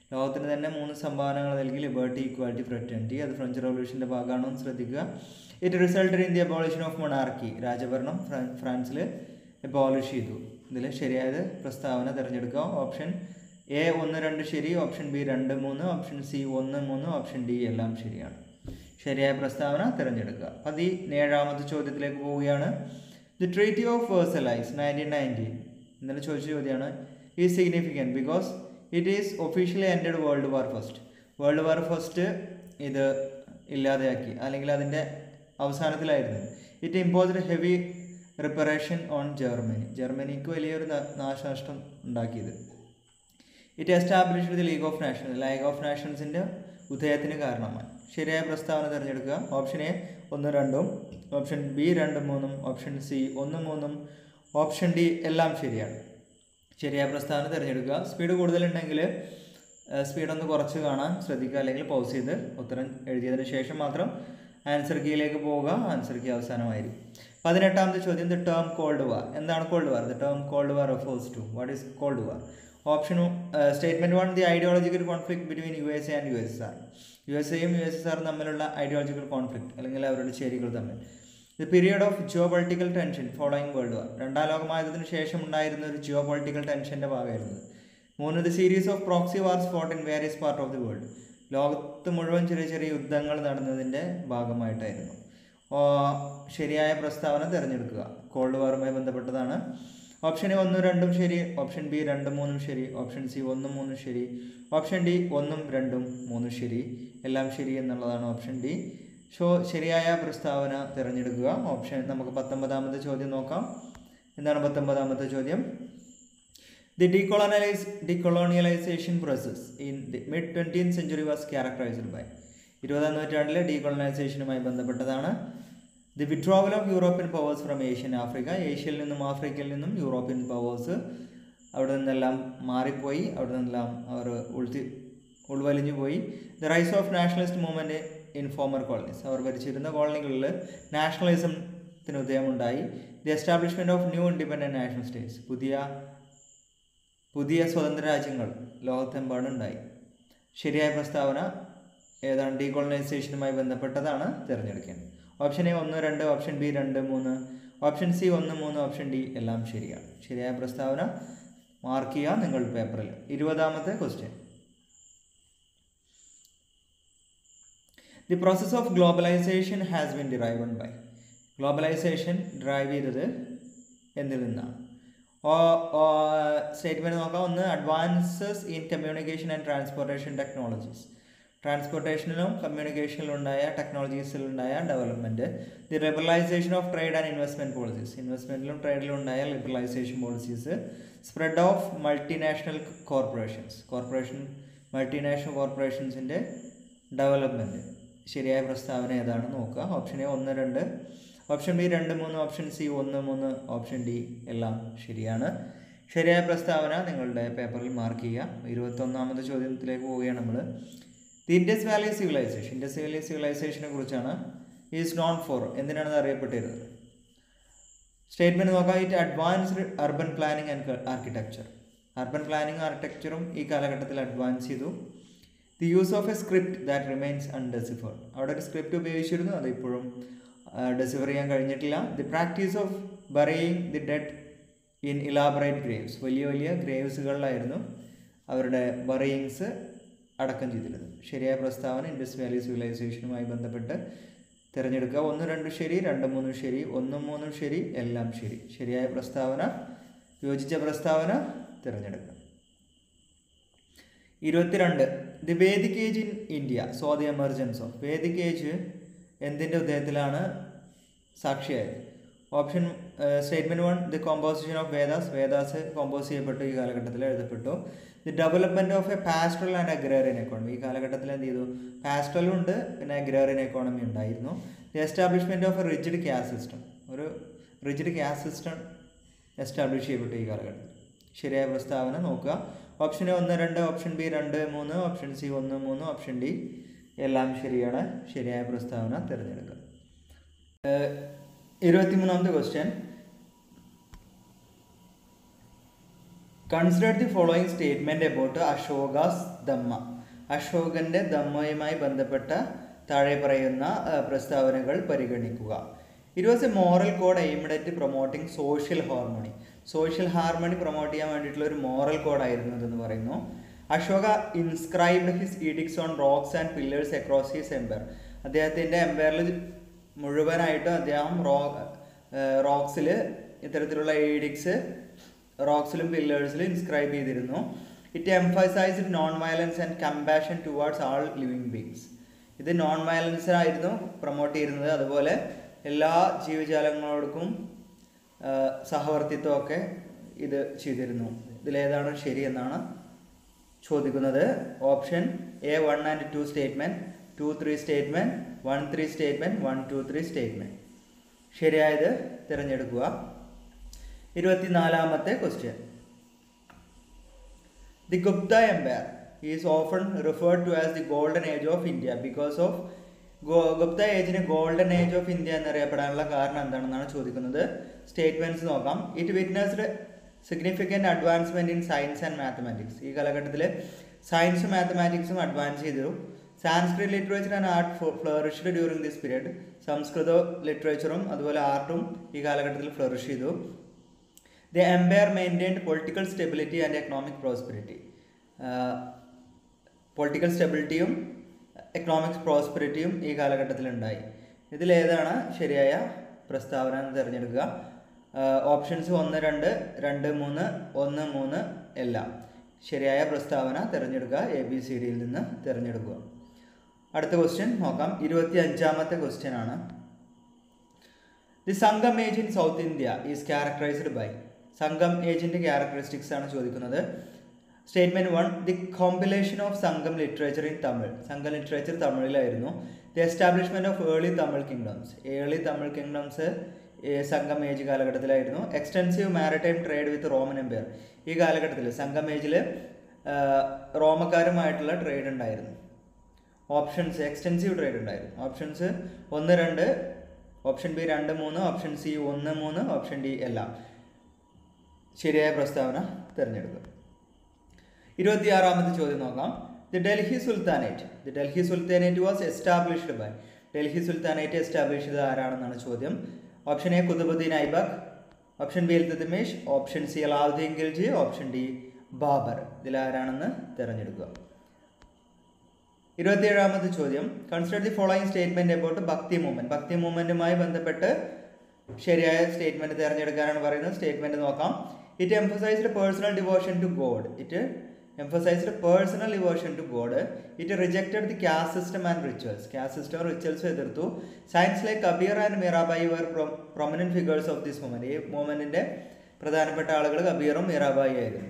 ലോകത്തിന് തന്നെ മൂന്ന് സംഭാവനകൾ നൽകി ലിബർട്ടി ഇക്വാലിറ്റി ഫ്രറ്റേണിറ്റി അത് ഫ്രഞ്ച് റവല്യൂഷൻ്റെ ഭാഗമാണോ എന്ന് ശ്രദ്ധിക്കുക it resulted in the abolition of monarchy രാജഭരണം ഫ്രാ- ഫ്രാൻസിൽ അബോളിഷ് ചെയ്തു ഇതിൽ ശരിയായത് പ്രസ്താവന തിരഞ്ഞെടുക്കുക ഓപ്ഷൻ എ ഒന്ന് രണ്ട് ശരി ഓപ്ഷൻ ബി രണ്ട് മൂന്ന് ഓപ്ഷൻ സി ഒന്ന് മൂന്ന് ഓപ്ഷൻ ഡി എല്ലാം ശരിയാണ് ശരിയായ പ്രസ്താവന തിരഞ്ഞെടുക്കുക പതിനേഴാമത്തെ ചോദ്യത്തിലേക്ക് പോവുകയാണ് the treaty of Versailles nineteen nineteen ഇന്നലെ ചോദിച്ച ചോദ്യമാണ് ഈ significant because it is officially ended world war first world war first ഇത് ഇല്ലാതെയാക്കി അല്ലെങ്കിൽ അതിൻ്റെ അവസാനത്തിലായിരുന്നു it imposed heavy reparation on Germany ജർമ്മനിക്ക് വലിയൊരു ന- നാശനഷ്ടം ഉണ്ടാക്കിയത് it established the League of Nations League of നാഷൻസിൻ്റെ ഉദയത്തിന് കാരണമായി ശരിയായ പ്രസ്താവന തിരഞ്ഞെടുക്കുക ഓപ്ഷൻ എ ഒന്ന് രണ്ടും ഓപ്ഷൻ ബി രണ്ട് മൂന്നും ഓപ്ഷൻ സി ഒന്ന് മൂന്നും ഓപ്ഷൻ ഡി എല്ലാം ശരിയാണ് ശരിയായ പ്രസ്താവന തിരഞ്ഞെടുക്കുക സ്പീഡ് കൂടുതലുണ്ടെങ്കിൽ സ്പീഡ് ഒന്ന് കുറച്ച് കാണാൻ ശ്രദ്ധിക്കുക അല്ലെങ്കിൽ പൗസ് ചെയ്ത് ഉത്തരം എഴുതിയതിന് ശേഷം മാത്രം ആൻസർ കീയിലേക്ക് പോവുക ആൻസർ കീ അവസാനമായിരിക്കും പതിനെട്ടാമത്തെ ചോദ്യം ദി ടേം കോൾഡ് വാർ എന്താണ് cold war the term cold war refers to what is cold war option statement one the ideological conflict between U S A and U S R U S എയും U S S ആറും തമ്മിലുള്ള ideological conflict അല്ലെങ്കിൽ അവരുടെ ചേരികൾ തമ്മിൽ the period of geopolitical tension following world war രണ്ടാം ലോകമായതിനു ശേഷം ഉണ്ടായിരുന്ന ഒരു ജിയോ പൊളിറ്റിക്കൽ ടെൻഷൻ്റെ ഭാഗമായിരുന്നത് മൂന്ന് the series of proxy wars fought in various part of the world ലോകത്ത് മുഴുവൻ ചെറിയ ചെറിയ യുദ്ധങ്ങൾ നടന്നതിൻ്റെ ഭാഗമായിട്ടായിരുന്നു ഓ, ശരിയായ പ്രസ്താവന തിരഞ്ഞെടുക്കുക കോൾഡ് വാറുമായി ബന്ധപ്പെട്ടതാണ് ഓപ്ഷൻ എ ഒന്നും രണ്ടും ശരി ഓപ്ഷൻ ബി രണ്ടും മൂന്നും ശരി ഓപ്ഷൻ സി ഒന്നും മൂന്നും ശരി ഓപ്ഷൻ ഡി ഒന്നും രണ്ടും മൂന്നും ശരി എല്ലാം ശരി എന്നുള്ളതാണ് ഓപ്ഷൻ ഡി ഷോ ശരിയായ പ്രസ്താവന തിരഞ്ഞെടുക്കുക ഓപ്ഷൻ നമുക്ക് പത്തൊമ്പതാമത്തെ ചോദ്യം നോക്കാം എന്താണ് പത്തൊമ്പതാമത്തെ ചോദ്യം the decolonialize decolonialization process in the mid 20th century was characterized by ഇരുപതാം നൂറ്റാണ്ടിലെ ഡീകൊളനൈസേഷനുമായി ബന്ധപ്പെട്ടതാണ് the withdrawal of European powers from Asian Africa ഏഷ്യയിൽ നിന്നും ആഫ്രിക്കയിൽ നിന്നും യൂറോപ്യൻ പവേഴ്സ് അവിടെ നിന്നെല്ലാം മാറിപ്പോയി അവിടെ നിന്നെല്ലാം അവർ ഉൾത്തി ഉൾവലിഞ്ഞു പോയി the rise of nationalist movement in former colonies അവർ ഭരിച്ചിരുന്ന കോളനികളിൽ നാഷണലിസത്തിന് ഉദയമുണ്ടായി the establishment of new independent national states പുതിയ പുതിയ സ്വതന്ത്ര രാജ്യങ്ങൾ ലോകത്തെമ്പാടുണ്ടായി ശരിയായ പ്രസ്താവന ഏതാണ് ഡീകോളനൈസേഷനുമായി ബന്ധപ്പെട്ടതാണ് തിരഞ്ഞെടുക്കേണ്ടത് ഓപ്ഷൻ എ ഒന്ന് രണ്ട് ഓപ്ഷൻ ബി രണ്ട് മൂന്ന് ഓപ്ഷൻ സി ഒന്ന് മൂന്ന് ഓപ്ഷൻ ഡി എല്ലാം ശരിയാണ് ശരിയായ പ്രസ്താവന മാർക്ക് ചെയ്യുക നിങ്ങളുടെ പേപ്പറിൽ ഇരുപതാമത്തെ question the process of globalisation has been driven by globalisation drive ചെയ്തത് എന്നിൽ നിന്നാണ് സ്റ്റേറ്റ്മെൻറ്റ് നോക്കാം ഒന്ന് advances in communication and transportation technologies ട്രാൻസ്പോർട്ടേഷനിലും കമ്മ്യൂണിക്കേഷനിലും ഉണ്ടായ ടെക്നോളജീസിലുണ്ടായ development the liberalisation of trade and investment policies ഇൻവെസ്റ്റ്മെൻറ്റിലും ട്രേഡിലും ഉണ്ടായ liberalisation policies spread of multinational corporations corporation multinational കോർപ്പറേഷൻസിൻ്റെ ഡെവലപ്മെൻറ്റ് ശരിയായ പ്രസ്താവന ഏതാണ് നോക്കുക ഓപ്ഷൻ എ ഒന്ന് രണ്ട് ഓപ്ഷൻ ബി രണ്ട് മൂന്ന് ഓപ്ഷൻ സി ഒന്ന് മൂന്ന് ഓപ്ഷൻ ഡി എല്ലാം ശരിയാണ് ശരിയായ പ്രസ്താവന നിങ്ങളുടെ പേപ്പറിൽ മാർക്ക് ചെയ്യുക ഇരുപത്തൊന്നാമത്തെ ചോദ്യത്തിലേക്ക് പോവുകയാണ് നമ്മൾ the Indus valley civilisation Indus valley സിവിലൈസേഷനെ കുറിച്ചാണ് ഈസ് നോൺ ഫോർ എന്തിനാണ് ഇത് അറിയപ്പെട്ടിരുന്നത് സ്റ്റേറ്റ്മെൻറ്റ് നോക്കാം it advanced urban planning and architecture urban planning ആർക്കിടെക്ചറും ഈ കാലഘട്ടത്തിൽ അഡ്വാൻസ് ചെയ്തു the use of a script that remains undeciphered അവിടെ ഒരു സ്ക്രിപ്റ്റ് ഉപയോഗിച്ചിരുന്നു അത് ഇപ്പോഴും ഡെസിഫർ ചെയ്യാൻ കഴിഞ്ഞിട്ടില്ല the practice of burying the dead in elaborate graves വലിയ വലിയ ഗ്രേവ്സുകളിലായിരുന്നു അവരുടെ ബറയിങ്സ് അടക്കം ചെയ്തിരുന്നത് ശരിയായ പ്രസ്താവന ഇൻഡസ് വാലി സിവിലൈസേഷനുമായി ബന്ധപ്പെട്ട് തിരഞ്ഞെടുക്കുക ഒന്ന് രണ്ടും ശരി രണ്ട് മൂന്നും ശരി ഒന്നും മൂന്നും ശരി എല്ലാം ശരി ശരിയായ പ്രസ്താവന യോജിച്ച പ്രസ്താവന തിരഞ്ഞെടുക്കുക ഇരുപത്തിരണ്ട് the Vedic age in India saw the emergence of Vedic age എന്തിൻ്റെ ഉദയത്തിലാണ് സാക്ഷിയായത് option statement one the composition of Vedas Vedas compose ചെയ്യപ്പെട്ടു ഈ കാലഘട്ടത്തിൽ എഴുതപ്പെട്ടു the development of a pastoral and agrarian economy ഈ കാലഘട്ടത്തിൽ എന്ത് ചെയ്തു പാസ്ട്രലും ഉണ്ട് പിന്നെ അഗ്രേറിയൻ എക്കോണമി ഉണ്ടായിരുന്നു the establishment of a rigid caste system ഒരു റിജിഡ് ക്യാസ് സിസ്റ്റം എസ്റ്റാബ്ലിഷ് ചെയ്യപ്പെട്ടു ഈ കാലഘട്ടത്തിൽ ശരിയായ പ്രസ്താവന നോക്കുക ഓപ്ഷൻ എ ഒന്ന് രണ്ട് ഓപ്ഷൻ ബി രണ്ട് മൂന്ന് ഓപ്ഷൻ സി ഒന്ന് മൂന്ന് ഓപ്ഷൻ ഡി എല്ലാം ശരിയാണ് ശരിയായ പ്രസ്താവന തിരഞ്ഞെടുക്കുക ഏഹ് ഇരുപത്തിമൂന്നാമത്തെ question consider the following statement about Ashoka's Dhamma അശോകന്റെ ദമ്മയുമായി ബന്ധപ്പെട്ട താഴെ പറയുന്ന ആ, പ്രസ്താവനകൾ പരിഗണിക്കുക it was a moral code aimed at promoting social harmony social harmony promote ചെയ്യാൻ വേണ്ടിയിട്ടുള്ള ഒരു മോറൽ കോഡായിരുന്നു ഇതെന്ന് പറയുന്നു Ashoka inscribed his edicts on rocks and pillars across his empire അദ്ദേഹത്തിൻ്റെ എംപയറിൽ മുഴുവനായിട്ടും അദ്ദേഹം റോ റോക്സിൽ ഇത്തരത്തിലുള്ള ഈഡിക്സ് റോക്സിലും പില്ലേഴ്സിലും ഇൻസ്ക്രൈബ് ചെയ്തിരുന്നു it emphasised non violence and compassion towards all living beings ഇത് നോൺ വയലൻസ് ആയിരുന്നു പ്രൊമോട്ട് ചെയ്യുന്നത് അതുപോലെ എല്ലാ ജീവജാലങ്ങളോടൊപ്പം ആ, സഹവർത്തിത്വമൊക്കെ ഇത് ചെയ്തിരുന്നു ഇതിലേതാണ് ശരി എന്നാണ് ചോദിക്കുന്നത് option A one and two statement two three statement one three statement one two three statement ശരിയായത് തിരഞ്ഞെടുക്കുക ഇരുപത്തിനാലാമത്തെ question the Gupta empire is often referred to as the golden age of India because of Gupta ഏജിന് golden age of India എന്നറിയപ്പെടാനുള്ള കാരണം എന്താണെന്നാണ് ചോദിക്കുന്നത് statements നോക്കാം it witnessed significant advancement in science and mathematics ഈ കാലഘട്ടത്തിൽ സയൻസും മാത്തമാറ്റിക്സും അഡ്വാൻസ് ചെയ്തു Sanskrit literature and art flourished during this period സംസ്കൃത ലിറ്ററേച്ചറും അതുപോലെ ആർട്ടും ഈ കാലഘട്ടത്തിൽ ഫ്ലറിഷ് ചെയ്തു the empire maintained political stability and economic prosperity political സ്റ്റെബിലിറ്റിയും എക്കണോമിക്സ് പ്രോസ്പെരിറ്റിയും ഈ കാലഘട്ടത്തിൽ ഉണ്ടായി ഇതിലേതാണ് ശരിയായ പ്രസ്താവന എന്ന് തിരഞ്ഞെടുക്കുക ഓപ്ഷൻസ് ഒന്ന് രണ്ട് രണ്ട് മൂന്ന് ഒന്ന് മൂന്ന് എല്ലാം ശരിയായ പ്രസ്താവന തിരഞ്ഞെടുക്കുക എ ബി സി ഡിയിൽ നിന്ന് തിരഞ്ഞെടുക്കുക അടുത്ത ക്വസ്റ്റ്യൻ നോക്കാം ഇരുപത്തി അഞ്ചാമത്തെ ക്വസ്റ്റ്യൻ ആണ് the Sangam age in south India is characterised by Sangam ഏജിൻ്റെ ക്യാരക്ടറിസ്റ്റിക്സ് ആണ് ചോദിക്കുന്നത് statement one the compilation of Sangam literature in Tamil Sangam literature തമിഴിലായിരുന്നു the establishment of early Tamil kingdoms early Tamil kingdoms Sangam age കാലഘട്ടത്തിലായിരുന്നു extensive maritime trade with Roman empire ഈ കാലഘട്ടത്തിൽ സംഗം ഏജിൽ റോമക്കാരുമായിട്ടുള്ള trade ഉണ്ടായിരുന്നു ഓപ്ഷൻസ് എക്സ്റ്റെൻസീവ് ട്രേഡ് ഉണ്ടായിരുന്നു ഓപ്ഷൻസ് ഒന്ന് രണ്ട് ഓപ്ഷൻ ബി രണ്ട് മൂന്ന് ഓപ്ഷൻ സി ഒന്ന് മൂന്ന് ഓപ്ഷൻ ഡി എല്ലാം ശരിയായ പ്രസ്താവന തിരഞ്ഞെടുക്കുക ഇരുപത്തിയാറാമത്തെ ചോദ്യം നോക്കാം the Delhi Sultanate the Delhi Sultanate was established by Delhi Sultanate establish ചെയ്തത് ആരാണെന്നാണ് ചോദ്യം option A Qutbuddin Aibak option B Iltutmish option C Alauddin Khilji option D Babur ഇതിലാരാണെന്ന് തിരഞ്ഞെടുക്കുക ഇരുപത്തിയേഴാമത്തെ ചോദ്യം consider the following statement about Bhakti movement Bhakti മൂവ്മെന്റുമായി ബന്ധപ്പെട്ട് ശരിയായ സ്റ്റേറ്റ്മെന്റ് തിരഞ്ഞെടുക്കാനാണ് പറയുന്നത് സ്റ്റേറ്റ്മെന്റ് നോക്കാം it emphasised personal devotion to God it emphasised personal devotion to God it rejected the caste system and rituals caste system rituals എതിർത്തു saints like Kabir and Mirabai were prominent figures of this movement ഈ മൂവ്മെന്റിന്റെ പ്രധാനപ്പെട്ട ആളുകൾ കബീറും മീറാബായി ആയിരുന്നു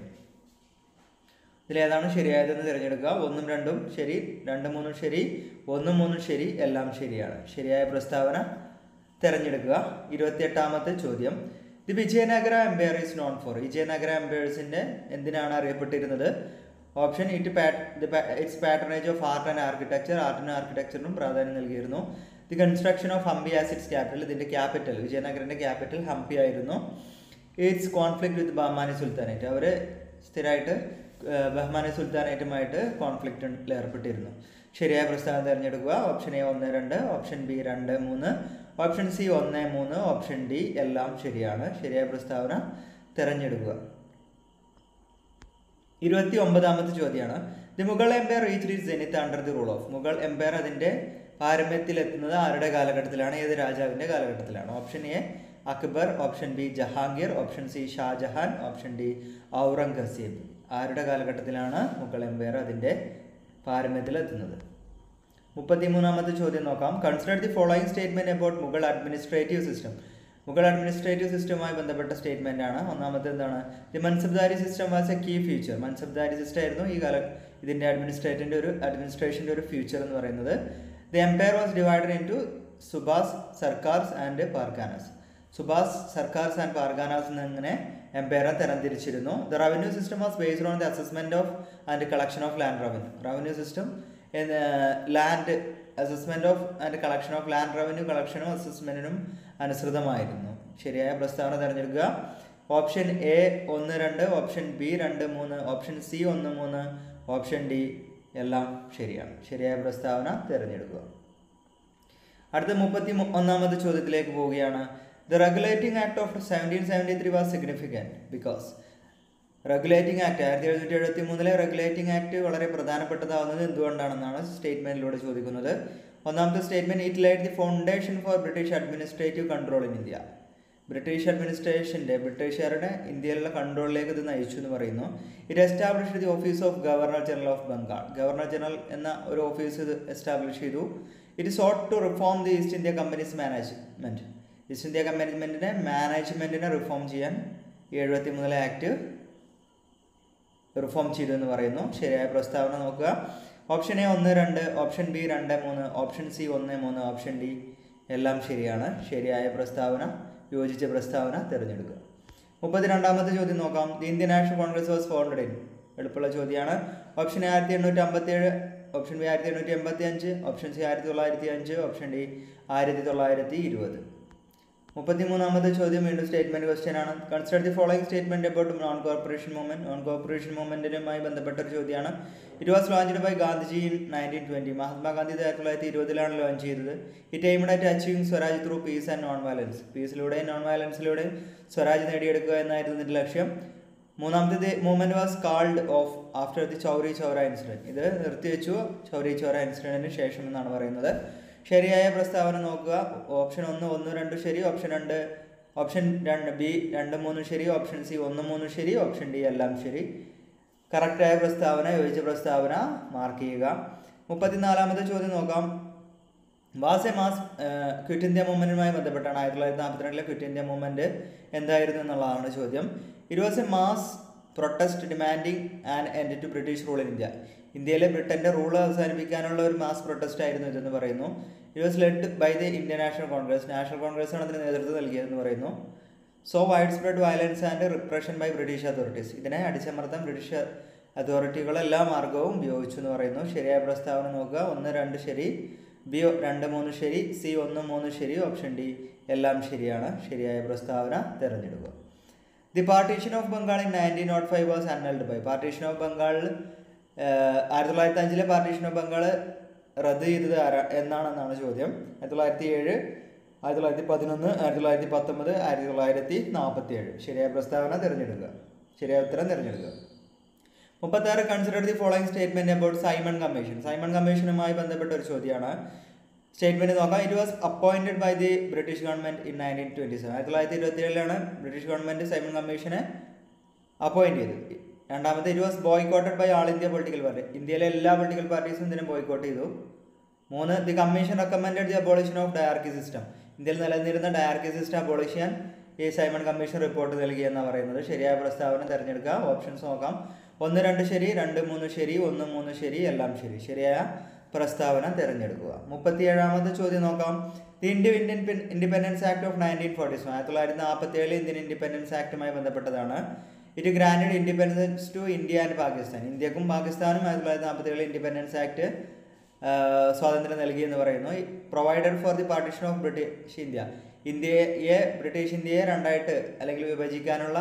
ഇതിലേതാണ് ശരിയായതെന്ന് തിരഞ്ഞെടുക്കുക ഒന്നും രണ്ടും ശരി രണ്ടും മൂന്നും ശരി ഒന്നും മൂന്നും ശരി എല്ലാം ശരിയാണ് ശരിയായ പ്രസ്താവന തിരഞ്ഞെടുക്കുക ഇരുപത്തിയെട്ടാമത്തെ ചോദ്യം the Vijayanagara empire is known for Vijayanagara എംപയേഴ്സിൻ്റെ എന്തിനാണ് അറിയപ്പെട്ടിരുന്നത് option it its patronage of art and architecture ആർട്ടിനും ആർക്കിടെക്ചറിനും പ്രാധാന്യം നൽകിയിരുന്നു the construction of Hampi as its capital ഇതിൻ്റെ ക്യാപിറ്റൽ വിജയനഗരൻ്റെ ക്യാപിറ്റൽ ഹംപി ആയിരുന്നു its conflict with Bahmani Sultanate അവർ സ്ഥിരമായിട്ട് ഏഹ്, ബഹ്മാനി സുൽത്താനേറ്റുമായിട്ട് കോൺഫ്ലിക്റ്റിൽ ഏർപ്പെട്ടിരുന്നു ശരിയായ പ്രസ്താവന തിരഞ്ഞെടുക്കുക ഓപ്ഷൻ എ ഒന്ന് രണ്ട് ഓപ്ഷൻ ബി രണ്ട് മൂന്ന് ഓപ്ഷൻ സി ഒന്ന് മൂന്ന് ഓപ്ഷൻ ഡി എല്ലാം ശരിയാണ് ശരിയായ പ്രസ്താവന തിരഞ്ഞെടുക്കുക ഇരുപത്തി ഒമ്പതാമത്തെ ചോദ്യമാണ് the Mughal empire reach it zenith under the rule of Mughal empire അതിൻ്റെ പാരമ്യത്തിലെത്തുന്നത് ആരുടെ കാലഘട്ടത്തിലാണ് ഏത് രാജാവിൻ്റെ കാലഘട്ടത്തിലാണ് option A Akbar option B Jahangir option C Shahjahan option D Aurangzeb ആരുടെ കാലഘട്ടത്തിലാണ് മുഗൾ എംപയർ അതിൻ്റെ പാരമ്യത്തിലെത്തുന്നത് മുപ്പത്തിമൂന്നാമത്തെ ചോദ്യം നോക്കാം consider the following statement about Mughal administrative system Mughal administrative സിസ്റ്റവുമായി ബന്ധപ്പെട്ട സ്റ്റേറ്റ്മെന്റ് ആണ് ഒന്നാമത്തെ എന്താണ് the mansabdari system was a key feature mansabdari system ആയിരുന്നു ഈ കാല ഇതിന്റെ അഡ്മിനിസ്ട്രേറ്റിന്റെ ഒരു അഡ്മിനിസ്ട്രേഷന്റെ ഒരു ഫ്യൂച്ചർ എന്ന് പറയുന്നത് the empire was divided into subas sarkars and parganas subas sarkars and parganas എന്നിങ്ങനെ എംപയറെ തരംതിരിച്ചിരുന്നു the revenue system was based on the assessment of and collection of land revenue revenue system land assessment of and collection of land revenue കളക്ഷനും അസസ്മെന്റിനും അനുസൃതമായിരുന്നു ശരിയായ പ്രസ്താവന തിരഞ്ഞെടുക്കുക option A ഒന്ന് രണ്ട് ഓപ്ഷൻ ബി രണ്ട് മൂന്ന് ഓപ്ഷൻ സി ഒന്ന് മൂന്ന് ഓപ്ഷൻ ഡി എല്ലാം ശരിയാണ് ശരിയായ പ്രസ്താവന തിരഞ്ഞെടുക്കുക അടുത്ത മുപ്പത്തി മു- ഒന്നാമത്തെ ചോദ്യത്തിലേക്ക് പോവുകയാണ് the regulating act of seventeen seventy three was significant because regulating act ആയിരത്തി എഴുന്നൂറ്റി എഴുപത്തി മൂന്നിലെ റെഗുലേറ്റിംഗ് ആക്ട് വളരെ പ്രധാനപ്പെട്ടതാവുന്നത് എന്തുകൊണ്ടാണെന്നാണ് സ്റ്റേറ്റ്മെന്റിലൂടെ ചോദിക്കുന്നത് ഒന്നാമത്തെ statement it laid the foundation for British administrative control in India British അഡ്മിനിസ്ട്രേഷൻ്റെ ബ്രിട്ടീഷുകാരുടെ ഇന്ത്യയിലുള്ള കൺട്രോളിലേക്ക് ഇത് നയിച്ചു എന്ന് പറയുന്നു ഇത് establish the office of governor general of Bengal governor general എന്ന ഒരു ഓഫീസ് ഇത് എസ്റ്റാബ്ലിഷ് ചെയ്തു it sought to reform the East India Company's management East India കമ്പനിമെന്റിന്റെ മാനേജ്മെന്റിനെ റിഫോം ചെയ്യാൻ ഈ എഴുപത്തി മൂന്നിലെ ആക്ട് റിഫോം ചെയ്തു എന്ന് പറയുന്നു ശരിയായ പ്രസ്താവന നോക്കുക ഓപ്ഷൻ എ ഒന്ന് രണ്ട് ഓപ്ഷൻ ബി രണ്ട് മൂന്ന് ഓപ്ഷൻ സി ഒന്ന് മൂന്ന് ഓപ്ഷൻ ഡി എല്ലാം ശരിയാണ് ശരിയായ പ്രസ്താവന യോജിച്ച പ്രസ്താവന തിരഞ്ഞെടുക്കുക മുപ്പത്തിരണ്ടാമത്തെ ചോദ്യം നോക്കാം the Indian National Congress was founded in എളുപ്പമുള്ള ചോദ്യമാണ് ഓപ്ഷൻ എ ആയിരത്തി എണ്ണൂറ്റി അമ്പത്തി ഏഴ് ഓപ്ഷൻ ബി ആയിരത്തി എണ്ണൂറ്റി എൺപത്തി അഞ്ച് ഓപ്ഷൻ സി ആയിരത്തി തൊള്ളായിരത്തി അഞ്ച് ഓപ്ഷൻ ഡി ആയിരത്തി തൊള്ളായിരത്തി ഇരുപത് മുപ്പത്തിമൂന്നാമത്തെ ചോദ്യം വീണ്ടും സ്റ്റേറ്റ്മെന്റ് ക്വസ്റ്റ്യൻ ആണ് consider the following statement about non cooperation movement non cooperation മൂവ്മെന്റിനുമായി ബന്ധപ്പെട്ട ഒരു ചോദ്യമാണ് it was launched by Gandhiji in nineteen twenty Mahatma Gandhi ഇത് ആയിരത്തി തൊള്ളായിരത്തി ഇരുപതിലാണ് ലോഞ്ച് ചെയ്തത് it aimed at achieving swaraj through peace and non violence പീസിലൂടെയും നോൺ വയലൻസിലൂടെയും സ്വരാജ് നേടിയെടുക്കുക എന്നായിരുന്നു ഇതിന്റെ ലക്ഷ്യം മൂന്നാമത്തെ movement was called off after the Chauri Chaura incident ഇത് നിർത്തിവെച്ചു ചൗരി ചൗര ഇൻസിഡന്റിന് ശേഷം എന്നാണ് പറയുന്നത് ശരിയായ പ്രസ്താവന നോക്കുക ഓപ്ഷൻ ഒന്ന് ഒന്ന് രണ്ട് ശരി ഓപ്ഷൻ രണ്ട് ഓപ്ഷൻ രണ്ട് ബി രണ്ട് മൂന്ന് ശരി ഓപ്ഷൻ സി ഒന്ന് മൂന്ന് ശരി ഓപ്ഷൻ ഡി എല്ലാം ശരി കറക്റ്റായ പ്രസ്താവന യോജിച്ച പ്രസ്താവന മാർക്ക് ചെയ്യുക മുപ്പത്തിനാലാമത്തെ ചോദ്യം നോക്കാം was a mass quit India മൂവ്മെന്റുമായി ബന്ധപ്പെട്ടാണ് ആയിരത്തി തൊള്ളായിരത്തി നാൽപ്പത്തിരണ്ടിലെ ക്വിറ്റ് ഇന്ത്യ മൂവ്മെന്റ് എന്തായിരുന്നു എന്നുള്ളതാണ് ചോദ്യം it was a mass protest demanding an end to British rule in India ഇന്ത്യയിലെ ബ്രിട്ടന്റെ റൂൾ അവസാനിപ്പിക്കാനുള്ള ഒരു മാസ് പ്രൊട്ടസ്റ്റ് ആയിരുന്നു ഇതെന്ന് പറയുന്നു it was led by the Indian National Congress National Congress ആണ് അതിന് നേതൃത്വം നൽകിയതെന്ന് പറയുന്നു saw widespread violence and repression by British authorities ഇതിനെ അടിച്ചമർത്താൻ ബ്രിട്ടീഷ് അതോറിറ്റികൾ എല്ലാ മാർഗവും ഉപയോഗിച്ചു എന്ന് പറയുന്നു ശരിയായ പ്രസ്താവന നോക്കുക ഒന്ന് രണ്ട് ശരി ബി രണ്ട് മൂന്ന് ശരി സി ഒന്ന് മൂന്ന് ശരി ഓപ്ഷൻ ഡി എല്ലാം ശരിയാണ് ശരിയായ പ്രസ്താവന തിരഞ്ഞെടുക്കുക the partition of Bengal in nineteen nought five was annulled by partition of ബംഗാളിൽ ആയിരത്തി തൊള്ളായിരത്തി അഞ്ചിലെ പാർട്ടീഷൻ ഓഫ് ബംഗാൾ റദ്ദ് ചെയ്തത് ആരാ എന്നാണെന്നാണ് ചോദ്യം ആയിരത്തി തൊള്ളായിരത്തി ഏഴ് ആയിരത്തി തൊള്ളായിരത്തി പതിനൊന്ന് ആയിരത്തി തൊള്ളായിരത്തി പത്തൊമ്പത് ആയിരത്തി തൊള്ളായിരത്തി നാൽപ്പത്തി ഏഴ് ശരിയായ പ്രസ്താവന തിരഞ്ഞെടുക്കുക ശരിയായ ഉത്തരം തിരഞ്ഞെടുക്കുക മുപ്പത്താറ് consider the following statement about Simon Commission Simon കമ്മീഷനുമായി ബന്ധപ്പെട്ട ഒരു ചോദ്യമാണ് സ്റ്റേറ്റ്മെന്റ് നോക്കാം it was appointed by the British government in nineteen twenty seven ആയിരത്തി തൊള്ളായിരത്തി ഇരുപത്തി ഏഴിലാണ് ബ്രിട്ടീഷ് ഗവൺമെന്റ് സൈമൺ കമ്മീഷനെ അപ്പോയിന്റ് ചെയ്തത് രണ്ടാമത്തെ it was boycotted by all India political party ഇന്ത്യയിലെ എല്ലാ പൊളിറ്റിക്കൽ പാർട്ടീസും ഇതിനെ ബോയ്ക്കോട്ട് ചെയ്തു മൂന്ന് the commission recommended the abolition of dyarchy system ഇന്ത്യയിൽ നിലനിന്നിരുന്ന ഡയാർക്കി സിസ്റ്റം അബോളിഷ് ചെയ്യാൻ ഈ സൈമൺ കമ്മീഷൻ റിപ്പോർട്ട് നൽകി എന്നാണ് പറയുന്നത് ശരിയായ പ്രസ്താവന തിരഞ്ഞെടുക്കുക ഓപ്ഷൻസ് നോക്കാം ഒന്ന് രണ്ട് ശരി രണ്ട് മൂന്ന് ശരി ഒന്ന് മൂന്ന് ശരി എല്ലാം ശരി ശരിയായ പ്രസ്താവന തിരഞ്ഞെടുക്കുക മുപ്പത്തിയേഴാമത്തെ ചോദ്യം നോക്കാം the India Indian independence act of nineteen forty seven ആയിരത്തി തൊള്ളായിരത്തി നാൽപ്പത്തി ഏഴ് ഇന്ത്യൻ ഇൻഡിപെൻഡൻസ് ആക്ടുമായി ബന്ധപ്പെട്ടതാണ് it granted independence to India and Pakistan ഇന്ത്യക്കും പാകിസ്ഥാനും ആയിരത്തി തൊള്ളായിരത്തി നാൽപ്പത്തി ഏഴ് ഇൻഡിപെൻഡൻസ് ആക്ട് സ്വാതന്ത്ര്യം നൽകി എന്ന് പറയുന്നു provided for the partition of British India ഇന്ത്യയെ ബ്രിട്ടീഷ് ഇന്ത്യയെ രണ്ടായിട്ട് അല്ലെങ്കിൽ വിഭജിക്കാനുള്ള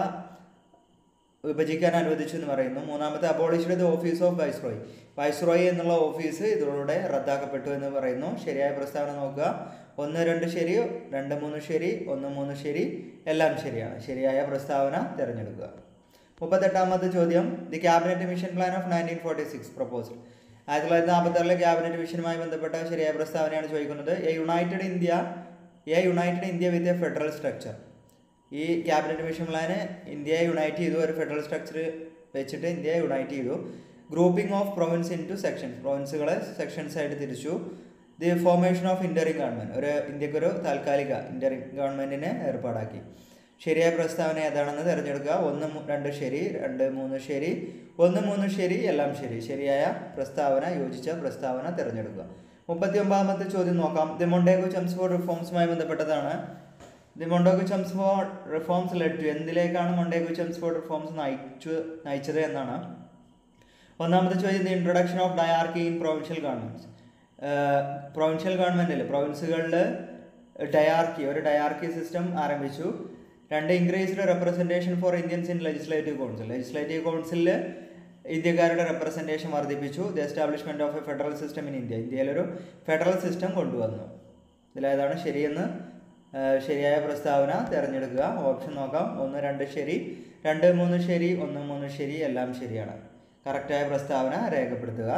വിഭജിക്കാൻ അനുവദിച്ചു എന്ന് പറയുന്നു മൂന്നാമത്തെ abolished the office of viceroy viceroy എന്നുള്ള ഓഫീസ് ഇതിലൂടെ റദ്ദാക്കപ്പെട്ടു എന്ന് പറയുന്നു ശരിയായ പ്രസ്താവന നോക്കുക ഒന്ന് രണ്ട് ശരി രണ്ട് മൂന്ന് ശരി ഒന്ന് മൂന്ന് ശരി എല്ലാം ശരിയാണ് ശരിയായ പ്രസ്താവന തിരഞ്ഞെടുക്കുക മുപ്പത്തെട്ടാമത്തെ ചോദ്യം the cabinet mission plan of nineteen forty six proposal ആയിരത്തി തൊള്ളായിരത്തി നാൽപ്പത്തി ആറിലെ ക്യാബിനറ്റ് മിഷനുമായി ബന്ധപ്പെട്ട ശരിയായ പ്രസ്താവനയാണ് ചോദിക്കുന്നത് a united India a united India with a federal structure ഈ ക്യാബിനറ്റ് മിഷൻ പ്ലാന് ഇന്ത്യയെ യുണൈറ്റ് ചെയ്തു ഒരു ഫെഡറൽ സ്ട്രക്ചർ വെച്ചിട്ട് ഇന്ത്യയെ യുണൈറ്റ് ചെയ്തു grouping of province into sections പ്രൊവിൻസുകളെ സെക്ഷൻസ് ആയിട്ട് തിരിച്ചു the formation of interim government ഒരു ഇന്ത്യക്കൊരു താൽക്കാലിക ഇന്ററിംഗ് ഗവൺമെന്റിനെ ഏർപ്പാടാക്കി ശരിയായ പ്രസ്താവന ഏതാണെന്ന് തിരഞ്ഞെടുക്കുക ഒന്ന് മൂ- രണ്ട് ശരി രണ്ട് മൂന്ന് ശരി ഒന്ന് മൂന്ന് ശരി എല്ലാം ശരി ശരിയായ പ്രസ്താവന യോജിച്ച പ്രസ്താവന തിരഞ്ഞെടുക്കുക മുപ്പത്തി ഒമ്പതാമത്തെ ചോദ്യം നോക്കാം ദി മൊണ്ടേഗോ ചംസ്ഫോർഡ് റിഫോംസുമായി ബന്ധപ്പെട്ടതാണ് the Montagu Chelmsford reforms led to എന്തിലേക്കാണ് മൊണ്ടേഗോ ചംസ്ഫോർഡ് റിഫോംസ് നയിച്ചു നയിച്ചത് എന്നാണ് ഒന്നാമത്തെ ചോദ്യം the introduction of dyarchy in provincial governments provincial ഗവൺമെന്റിൽ പ്രൊവിൻസുകളിൽ ഡയാർക്കി ഒരു ഡയാർക്കി സിസ്റ്റം ആരംഭിച്ചു രണ്ട് increased representation for Indians in legislative council legislative കൗൺസിലിൽ ഇന്ത്യക്കാരുടെ റെപ്രസെൻറ്റേഷൻ വർദ്ധിപ്പിച്ചു the establishment of a federal system in India ഇന്ത്യയിലൊരു ഫെഡറൽ സിസ്റ്റം കൊണ്ടുവന്നു ഇതിലേതാണ് ശരിയെന്ന് ആ, ശരിയായ പ്രസ്താവന തിരഞ്ഞെടുക്കുക ഓപ്ഷൻ നോക്കാം ഒന്ന് രണ്ട് ശരി രണ്ട് മൂന്ന് ശരി ഒന്ന് മൂന്ന് ശരി എല്ലാം ശരിയാണ് കറക്റ്റായ പ്രസ്താവന രേഖപ്പെടുത്തുക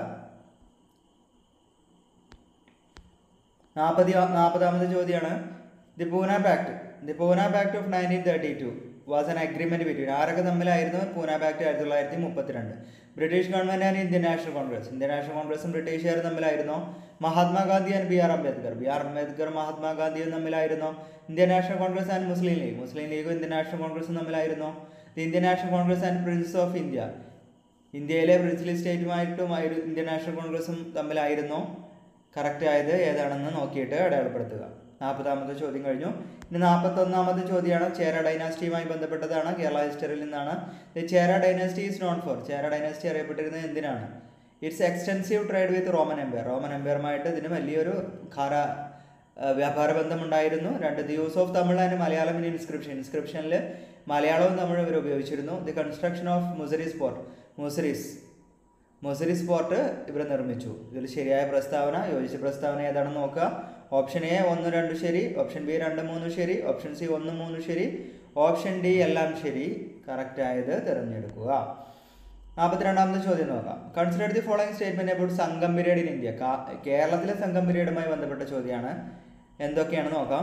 നാൽപ്പതി നാൽപ്പതാമത് ചോദ്യമാണ് the Poona pact the Poona pact of nineteen thirty two was an agreement between ആരൊക്കെ തമ്മിലായിരുന്നു പൂന പാക്ട് ആയിരത്തി തൊള്ളായിരത്തി മുപ്പത്തിരണ്ട് British government and Indian National Congress Indian National കോൺഗ്രസും ബ്രിട്ടീഷുകാരും തമ്മിലായിരുന്നു Mahatma Gandhi and B R Ambedkar B R Ambedkar മഹാത്മാഗാന്ധിയും തമ്മിലായിരുന്നു Indian National Congress and Muslim League Muslim ലീഗും ഇന്ത്യൻ നാഷണൽ കോൺഗ്രസും തമ്മിലായിരുന്നു the Indian National Congress and princes of India ഇന്ത്യയിലെ പ്രിൻസിലി സ്റ്റേറ്റുമായിട്ടും ആയിരു- ഇന്ത്യൻ നാഷണൽ കോൺഗ്രസും തമ്മിലായിരുന്നു കറക്റ്റ് ആയത് ഏതാണെന്ന് നോക്കിയിട്ട് അടയാളപ്പെടുത്തുക നാൽപ്പതാമത്തെ ചോദ്യം കഴിഞ്ഞു ഇനി നാൽപ്പത്തൊന്നാമത്തെ ചോദ്യമാണ് ചേര ഡൈനാസ്റ്റിയുമായി ബന്ധപ്പെട്ടതാണ് കേരള ഹിസ്റ്ററിയിൽ നിന്നാണ് the Chera dynasty is known for Chera dynasty അറിയപ്പെട്ടിരുന്നത് എന്തിനാണ് its extensive trade with Roman empire Roman എംപയറുമായിട്ട് ഇതിന് വലിയൊരു ഖാര ആ, വ്യാപാര ബന്ധമുണ്ടായിരുന്നു രണ്ട് the use of Tamil and Malayalam in inscription ഇൻസ്ക്രിപ്ഷനിൽ മലയാളവും തമിഴും ഇവർ ഉപയോഗിച്ചിരുന്നു the construction of Muziris port Muziris Muziris port ഇവർ നിർമ്മിച്ചു ഇതിൽ ശരിയായ പ്രസ്താവന യോജിച്ച പ്രസ്താവന ഏതാണെന്ന് നോക്കുക ഓപ്ഷൻ എ ഒന്ന് രണ്ട് ശരി ഓപ്ഷൻ ബി രണ്ട് മൂന്ന് ശരി ഓപ്ഷൻ സി ഒന്ന് മൂന്ന് ശരി ഓപ്ഷൻ ഡി എല്ലാം ശരി കറക്റ്റ് ആയത് തിരഞ്ഞെടുക്കുക നാൽപ്പത്തിരണ്ടാമത്തെ ചോദ്യം നോക്കാം consider the following statement about Sangam period in India കാ- കേരളത്തിലെ സംഘം പീരീഡുമായി ബന്ധപ്പെട്ട ചോദ്യമാണ് എന്തൊക്കെയാണ് നോക്കാം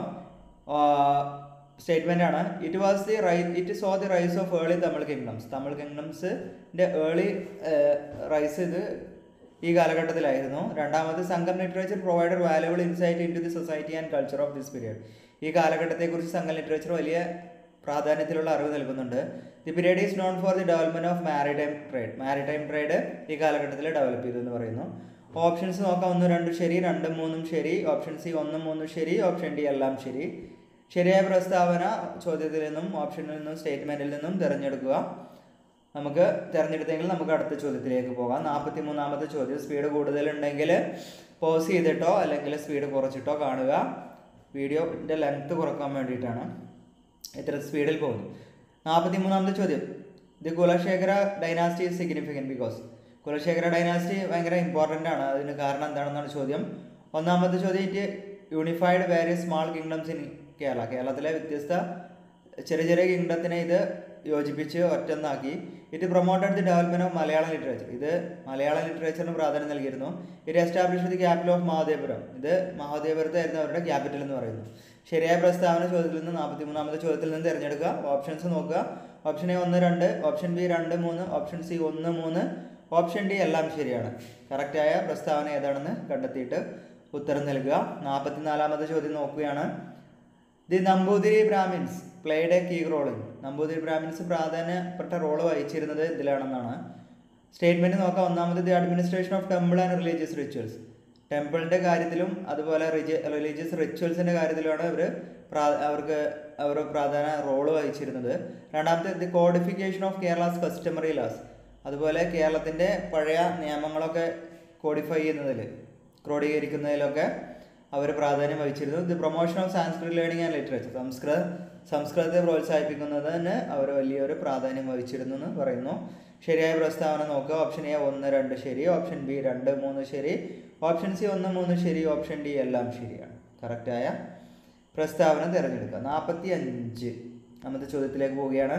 സ്റ്റേറ്റ്മെന്റ് ആണ് it was the rise it saw the rise of early Tamil kingdoms Tamil കിങ്ഡംസിന്റെ ഏർലി റൈസ് ഇത് ഈ കാലഘട്ടത്തിലായിരുന്നു രണ്ടാമത് Sangam literature provided valuable insight into the society and culture of this period ഈ കാലഘട്ടത്തെക്കുറിച്ച് സംഘം ലിറ്ററേച്ചർ വലിയ പ്രാധാന്യത്തിലുള്ള അറിവ് നൽകുന്നുണ്ട് the period is known for the development of maritime trade maritime trade ഈ കാലഘട്ടത്തിൽ ഡെവലപ്പ് ചെയ്തു എന്ന് പറയുന്നു ഓപ്ഷൻസ് നോക്കാം ഒന്ന് രണ്ട് ശരി രണ്ടും മൂന്നും ശരി ഓപ്ഷൻ സി ഒന്നും മൂന്നും ശരി ഓപ്ഷൻ ഡി എല്ലാം ശരി ശരിയായ പ്രസ്താവന ചോദ്യത്തിൽ നിന്നും ഓപ്ഷനിൽ നിന്നും സ്റ്റേറ്റ്മെന്റിൽ നിന്നും തിരഞ്ഞെടുക്കുക നമുക്ക് തിരഞ്ഞെടുത്തെങ്കിൽ നമുക്ക് അടുത്ത ചോദ്യത്തിലേക്ക് പോകാം നാൽപ്പത്തി മൂന്നാമത്തെ ചോദ്യം സ്പീഡ് കൂടുതലുണ്ടെങ്കിൽ പോസ് ചെയ്തിട്ടോ അല്ലെങ്കിൽ സ്പീഡ് കുറച്ചിട്ടോ കാണുക വീഡിയോൻ്റെ ലെങ്ത് കുറക്കാൻ വേണ്ടിയിട്ടാണ് ഇത്ര സ്പീഡിൽ പോകുന്നു നാൽപ്പത്തി മൂന്നാമത്തെ ചോദ്യം the Kulasekhara dynasty is significant because Kulasekhara dynasty ഭയങ്കര ഇമ്പോർട്ടൻ്റ് ആണ് അതിന് കാരണം എന്താണെന്നാണ് ചോദ്യം ഒന്നാമത്തെ ചോദ്യം it unified various small kingdoms in Kerala കേരളത്തിലെ വ്യത്യസ്ത ചെറിയ ചെറിയ കിങ്ഡത്തിനെ ഇത് യോജിപ്പിച്ച് ഒറ്റന്നാക്കി it promoted the development of Malayalam literature ഇത് മലയാള ലിറ്ററേച്ചറിന് പ്രാധാന്യം നൽകിയിരുന്നു ഇത് establish the capital of Mahadevapuram ഇത് മഹാദേവപുരത്തായിരുന്നു അവരുടെ ക്യാപിറ്റൽ എന്ന് പറയുന്നു ശരിയായ പ്രസ്താവന ചോദ്യത്തിൽ നിന്ന് നാൽപ്പത്തി മൂന്നാമത്തെ ചോദ്യത്തിൽ നിന്ന് തിരഞ്ഞെടുക്കുക ഓപ്ഷൻസ് നോക്കുക ഓപ്ഷൻ എ ഒന്ന് രണ്ട് ഓപ്ഷൻ ബി രണ്ട് മൂന്ന് ഓപ്ഷൻ സി ഒന്ന് മൂന്ന് ഓപ്ഷൻ ഡി എല്ലാം ശരിയാണ് കറക്റ്റായ പ്രസ്താവന ഏതാണെന്ന് കണ്ടെത്തിയിട്ട് ഉത്തരം നൽകുക നാൽപ്പത്തിനാലാമത്തെ ചോദ്യം നോക്കുകയാണ് the Namboothiri Brahmins played a key role in Namboothiri Brahmins പ്രാധാന്യപ്പെട്ട റോള് വഹിച്ചിരുന്നത് ഇതിലാണെന്നാണ് സ്റ്റേറ്റ്മെന്റ് നോക്കാം ഒന്നാമത് the administration of temple and religious rituals ടെമ്പിളിന്റെ കാര്യത്തിലും അതുപോലെ റിലീജിയസ് റിച്വൽസിന്റെ കാര്യത്തിലുമാണ് ഇവർ അവർക്ക് അവർ പ്രധാന റോള് വഹിച്ചിരുന്നത് രണ്ടാമത്തെ the codification of Kerala's customary laws അതുപോലെ കേരളത്തിന്റെ പഴയ നിയമങ്ങളൊക്കെ കോഡിഫൈ ചെയ്യുന്നതിൽ ക്രോഡീകരിക്കുന്നതിലൊക്കെ അവർ പ്രാധാന്യം വഹിച്ചിരുന്നു the promotion of Sanskrit learning and literature സംസ്കൃത സംസ്കൃതത്തെ പ്രോത്സാഹിപ്പിക്കുന്നതിന് അവർ വലിയൊരു പ്രാധാന്യം വഹിച്ചിരുന്നു എന്ന് പറയുന്നു ശരിയായ പ്രസ്താവന നോക്കുക ഓപ്ഷൻ എ ഒന്ന് രണ്ട് ശരി ഓപ്ഷൻ ബി രണ്ട് മൂന്ന് ശരി ഓപ്ഷൻ സി ഒന്ന് മൂന്ന് ശരി ഓപ്ഷൻ ഡി എല്ലാം ശരിയാണ് കറക്റ്റായ പ്രസ്താവന തിരഞ്ഞെടുക്കുക നാൽപ്പത്തി അഞ്ച് നമ്മുടെ ചോദ്യത്തിലേക്ക് പോവുകയാണ്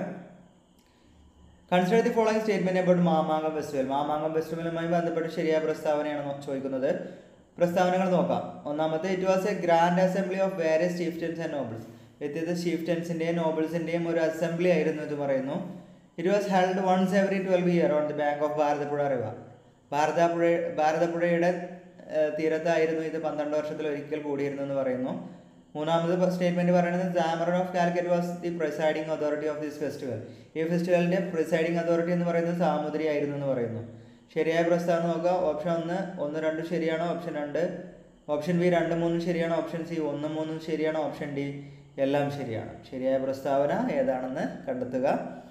consider the following statement about Mamankam festival Mamankam ഫെസ്റ്റിവലുമായി ബന്ധപ്പെട്ട് ശരിയായ പ്രസ്താവനയാണ് നോ- ചോദിക്കുന്നത് പ്രസ്താവനകൾ നോക്കാം ഒന്നാമത്തെ it was a grand assembly of various chieftains and nobles വ്യത്യസ്ത ചീഫ്റ്റൻസിന്റെയും നോബിൾസിന്റെയും ഒരു അസംബ്ലി ആയിരുന്നു ഇത് പറയുന്നു it was held once every twelve year on the bank of Bharathapuzha river Bharathapuzha ഭാരതപ്പുഴയുടെ ഏഹ്, തീരത്തായിരുന്നു ഇത് പന്ത്രണ്ട് വർഷത്തിൽ ഒരിക്കൽ കൂടിയിരുന്നു എന്ന് പറയുന്നു മൂന്നാമത് സ്റ്റേറ്റ്മെന്റ് പറയുന്നത് Zamorin of Calicut was the presiding authority of this festival ഈ ഫെസ്റ്റിവലിന്റെ പ്രിസൈഡിംഗ് അതോറിറ്റി എന്ന് പറയുന്നത് സാമുദ്രി ആയിരുന്നു എന്ന് പറയുന്നു ശരിയായ പ്രസ്താവന നോക്കുക ഓപ്ഷൻ ഒന്ന് ഒന്ന് രണ്ട് ശരിയാണ് ഓപ്ഷൻ രണ്ട് ഓപ്ഷൻ ബി രണ്ട് മൂന്നും ശരിയാണ് ഓപ്ഷൻ സി ഒന്ന് മൂന്നും ശരിയാണ് ഓപ്ഷൻ ഡി എല്ലാം ശരിയാണ് ശരിയായ പ്രസ്താവന ഏതാണെന്ന് കണ്ടെത്തുക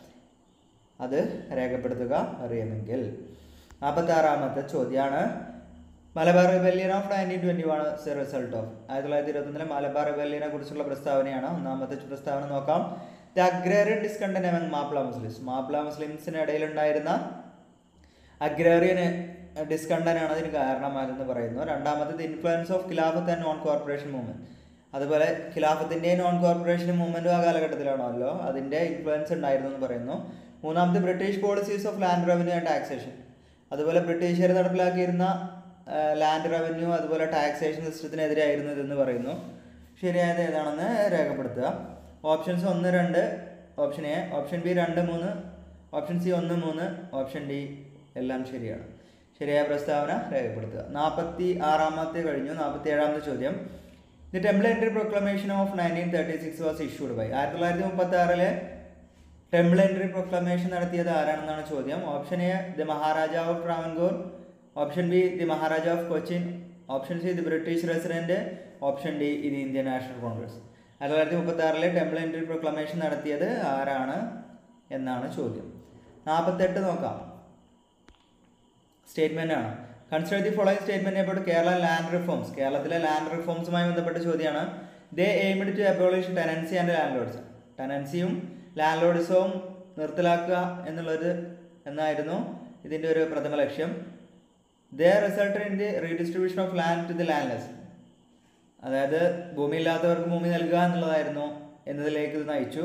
അത് രേഖപ്പെടുത്തുക അറിയുമെങ്കിൽ നാൽപ്പത്താറാമത്തെ ചോദ്യമാണ് Malabar rebellion of nineteen twenty one result of ആയിരത്തി തൊള്ളായിരത്തി ഇരുപത്തൊന്നിലെ മലബാർ റിബല്യനെ കുറിച്ചുള്ള പ്രസ്താവനയാണ് ഒന്നാമത്തെ പ്രസ്താവന നോക്കാം the agrarian discontent among Mappila Muslims Mappila മുസ്ലിംസിന് ഇടയിലുണ്ടായിരുന്ന അഗ്രേറിയൻ ഡിസ്കണ്ടനാണ് അതിന് കാരണമായതെന്ന് പറയുന്നു രണ്ടാമത്തത് influence of Khilafat and non cooperation movement അതുപോലെ ഖിലാഫത്തിൻ്റെയും നോൺ കോർപ്പറേഷൻ മൂവ്മെൻറ്റും ആ കാലഘട്ടത്തിലാണല്ലോ അതിൻ്റെ ഇൻഫ്ലുവൻസ് ഉണ്ടായിരുന്നു എന്ന് പറയുന്നു മൂന്നാമത് British policies of land revenue and taxation അതുപോലെ ബ്രിട്ടീഷുകാർ നടപ്പിലാക്കിയിരുന്ന ലാൻഡ് റവന്യൂ അതുപോലെ ടാക്സേഷൻ സിസ്റ്റത്തിനെതിരായിരുന്നു ഇതെന്ന് പറയുന്നു ശരിയായത് ഏതാണെന്ന് രേഖപ്പെടുത്തുക ഓപ്ഷൻസ് ഒന്ന് രണ്ട് ഓപ്ഷൻ എ ഓപ്ഷൻ ബി രണ്ട് മൂന്ന് ഓപ്ഷൻ സി ഒന്ന് മൂന്ന് ഓപ്ഷൻ ഡി എല്ലാം ശരിയാണ് ശരിയായ പ്രസ്താവന രേഖപ്പെടുത്തുക നാൽപ്പത്തി ആറാമത്തെ കഴിഞ്ഞു നാൽപ്പത്തി ഏഴാമത്തെ ചോദ്യം the temple entry proclamation of nineteen thirty six was issued by ആയിരത്തി തൊള്ളായിരത്തി മുപ്പത്തി ആറിലെ ടെമ്പിൾ എൻട്രി പ്രൊക്ലമേഷൻ നടത്തിയത് ആരാണെന്നാണ് ചോദ്യം option A the Maharaja of Travancore option B the Maharaja of Cochin option C the British resident option D ഇത് ഇന്ത്യൻ നാഷണൽ കോൺഗ്രസ് ആയിരത്തി തൊള്ളായിരത്തി മുപ്പത്തി ആറിലെ ടെമ്പിൾ എൻട്രി പ്രൊക്ലമേഷൻ നടത്തിയത് ആരാണ് എന്നാണ് ചോദ്യം നാൽപ്പത്തെട്ട് നോക്കാം സ്റ്റേറ്റ്മെന്റ് ആണ് consider the following statement about Kerala land reforms കേരളത്തിലെ ലാൻഡ് റിഫോംസുമായി ബന്ധപ്പെട്ട ചോദ്യമാണ് they aimed to abolish tenancy and landlords ടെനൻസിയും ലാൻഡ് ലോഡ്സവും നിർത്തലാക്കുക എന്നുള്ളത് എന്നായിരുന്നു ഇതിൻ്റെ ഒരു പ്രഥമ ലക്ഷ്യം they result in the redistribution of land to the landless അതായത് ഭൂമിയില്ലാത്തവർക്ക് ഭൂമി നൽകുക എന്നുള്ളതായിരുന്നു എന്നതിലേക്ക് ഇത് നയിച്ചു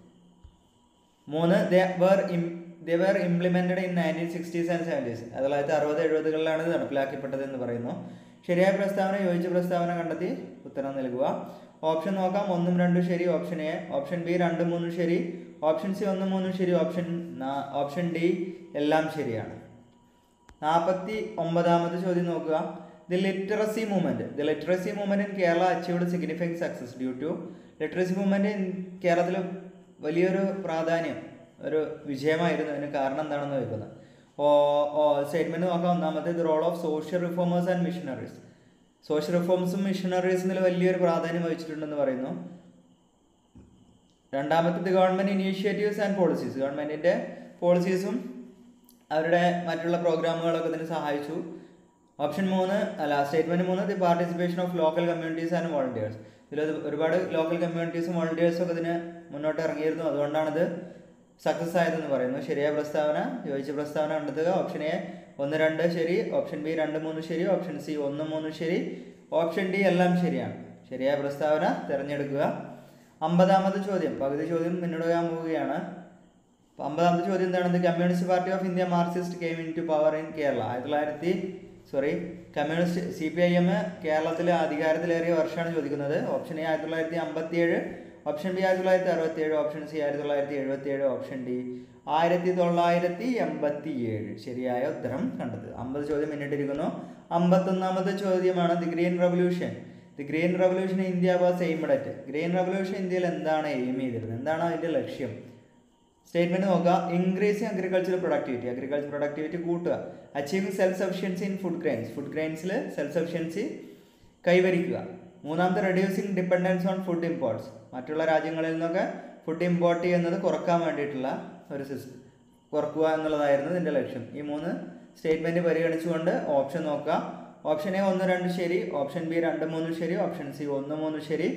മൂന്ന് ദേ വേർ ഇം they were implemented in nineteen sixties and seventies ആയിരത്തി തൊള്ളായിരത്തി അറുപത് എഴുപതുകളിലാണ് ഇത് നടപ്പിലാക്കപ്പെട്ടത് എന്ന് പറയുന്നു ശരിയായ പ്രസ്താവന യോജിച്ച പ്രസ്താവന കണ്ടെത്തി ഉത്തരം നൽകുക ഓപ്ഷൻ നോക്കാം ഒന്നും രണ്ടും ശരി ഓപ്ഷൻ എ ഓപ്ഷൻ ബി രണ്ടും മൂന്നും ശരി ഓപ്ഷൻ സി ഒന്നും മൂന്നും ശരി ഓപ്ഷൻ നാ- ഓപ്ഷൻ ഡി എല്ലാം ശരിയാണ് നാൽപ്പത്തി ഒമ്പതാമത്തെ ചോദ്യം നോക്കുക the literacy movement the literacy movement in Kerala achieved significant success due to literacy movement in കേരളത്തിൽ വലിയൊരു പ്രാധാന്യം ഒരു വിജയമായിരുന്നു അതിന് കാരണം എന്താണെന്ന് ചോദിക്കുന്നത് ഓ ഓ സ്റ്റേറ്റ്മെന്റ് നോക്കാം ഒന്നാമത്തെ the role of social reformers and missionaries social റിഫോംസും മിഷണറീസിൽ വലിയൊരു പ്രാധാന്യം വഹിച്ചിട്ടുണ്ടെന്ന് പറയുന്നു രണ്ടാമത്തേത് ഗവൺമെന്റ് ഇനീഷ്യേറ്റീവ്സ് ആൻഡ് പോളിസീസ് ഗവൺമെന്റിന്റെ പോളിസീസും അവരുടെ മറ്റുള്ള പ്രോഗ്രാമുകളൊക്കെ ഇതിന് സഹായിച്ചു ഓപ്ഷൻ മൂന്ന് അല്ല സ്റ്റേറ്റ്മെന്റ് മൂന്ന് the participation of local communities and volunteers ഇതിൽ ഒരുപാട് ലോക്കൽ കമ്മ്യൂണിറ്റീസും വോളണ്ടിയേഴ്സും ഒക്കെ ഇതിന് മുന്നോട്ട് ഇറങ്ങിയിരുന്നു അതുകൊണ്ടാണിത് സക്സസ് ആയതെന്ന് പറയുന്നു ശരിയായ പ്രസ്താവന യോജിച്ച പ്രസ്താവന കണ്ടെത്തുക ഓപ്ഷൻ എ ഒന്ന് രണ്ട് ശരി ഓപ്ഷൻ ബി രണ്ട് മൂന്ന് ശരി ഓപ്ഷൻ സി ഒന്ന് മൂന്ന് ശരി ഓപ്ഷൻ ഡി എല്ലാം ശരിയാണ് ശരിയായ പ്രസ്താവന തിരഞ്ഞെടുക്കുക അമ്പതാമത് ചോദ്യം പകുതി ചോദ്യം പിന്നിടുകയാൻ പോവുകയാണ് അപ്പൊ അമ്പതാമത്തെ ചോദ്യം എന്താണ് the communist party of India Marxist came into power in Kerala ആയിരത്തി തൊള്ളായിരത്തി sorry communist C P I M കേരളത്തിലെ അധികാരത്തിലേറിയ വർഷമാണ് ചോദിക്കുന്നത് ഓപ്ഷൻ എ ആയിരത്തി തൊള്ളായിരത്തി അമ്പത്തി ഏഴ് ഓപ്ഷൻ ബി ആയിരത്തി തൊള്ളായിരത്തി അറുപത്തി ഏഴ് ഓപ്ഷൻ സി ആയിരത്തി തൊള്ളായിരത്തി എഴുപത്തി ഏഴ് ഓപ്ഷൻ ഡി ആയിരത്തി തൊള്ളായിരത്തി എൺപത്തി ഏഴ് ശരിയായ ഉത്തരം കണ്ടത് അമ്പത് ചോദ്യം മുന്നിട്ടിരിക്കുന്നു അമ്പത്തൊന്നാമത്തെ ചോദ്യമാണ് the green revolution the green revolution India was aimed at green revolution ഇന്ത്യയിൽ എന്താണ് എയിം ചെയ്തിരുന്നത് എന്താണ് അതിന്റെ ലക്ഷ്യം സ്റ്റേറ്റ്മെന്റ് നോക്കുക increasing agricultural productivity agriculture productivity കൂട്ടുക achieving self sufficiency in food grains food ഗ്രെയിൻസിൽ സെൽഫ് സഫിഷ്യൻസി കൈവരിക്കുക മൂന്നാമത്തെ reducing dependence on food imports മറ്റുള്ള രാജ്യങ്ങളിൽ നിന്നൊക്കെ ഫുഡ് ഇമ്പോർട്ട് ചെയ്യുന്നത് കുറക്കാൻ വേണ്ടിയിട്ടുള്ള ഒരു സിസ്റ്റം കുറക്കുക എന്നുള്ളതായിരുന്നു ഇതിൻ്റെ ലക്ഷ്യം ഈ മൂന്ന് സ്റ്റേറ്റ്മെന്റ് പരിഗണിച്ചുകൊണ്ട് ഓപ്ഷൻ നോക്കുക ഓപ്ഷൻ എ ഒന്ന് രണ്ട് ശരി ഓപ്ഷൻ ബി രണ്ട് മൂന്ന് ശരി ഓപ്ഷൻ സി ഒന്ന് മൂന്ന് ശരി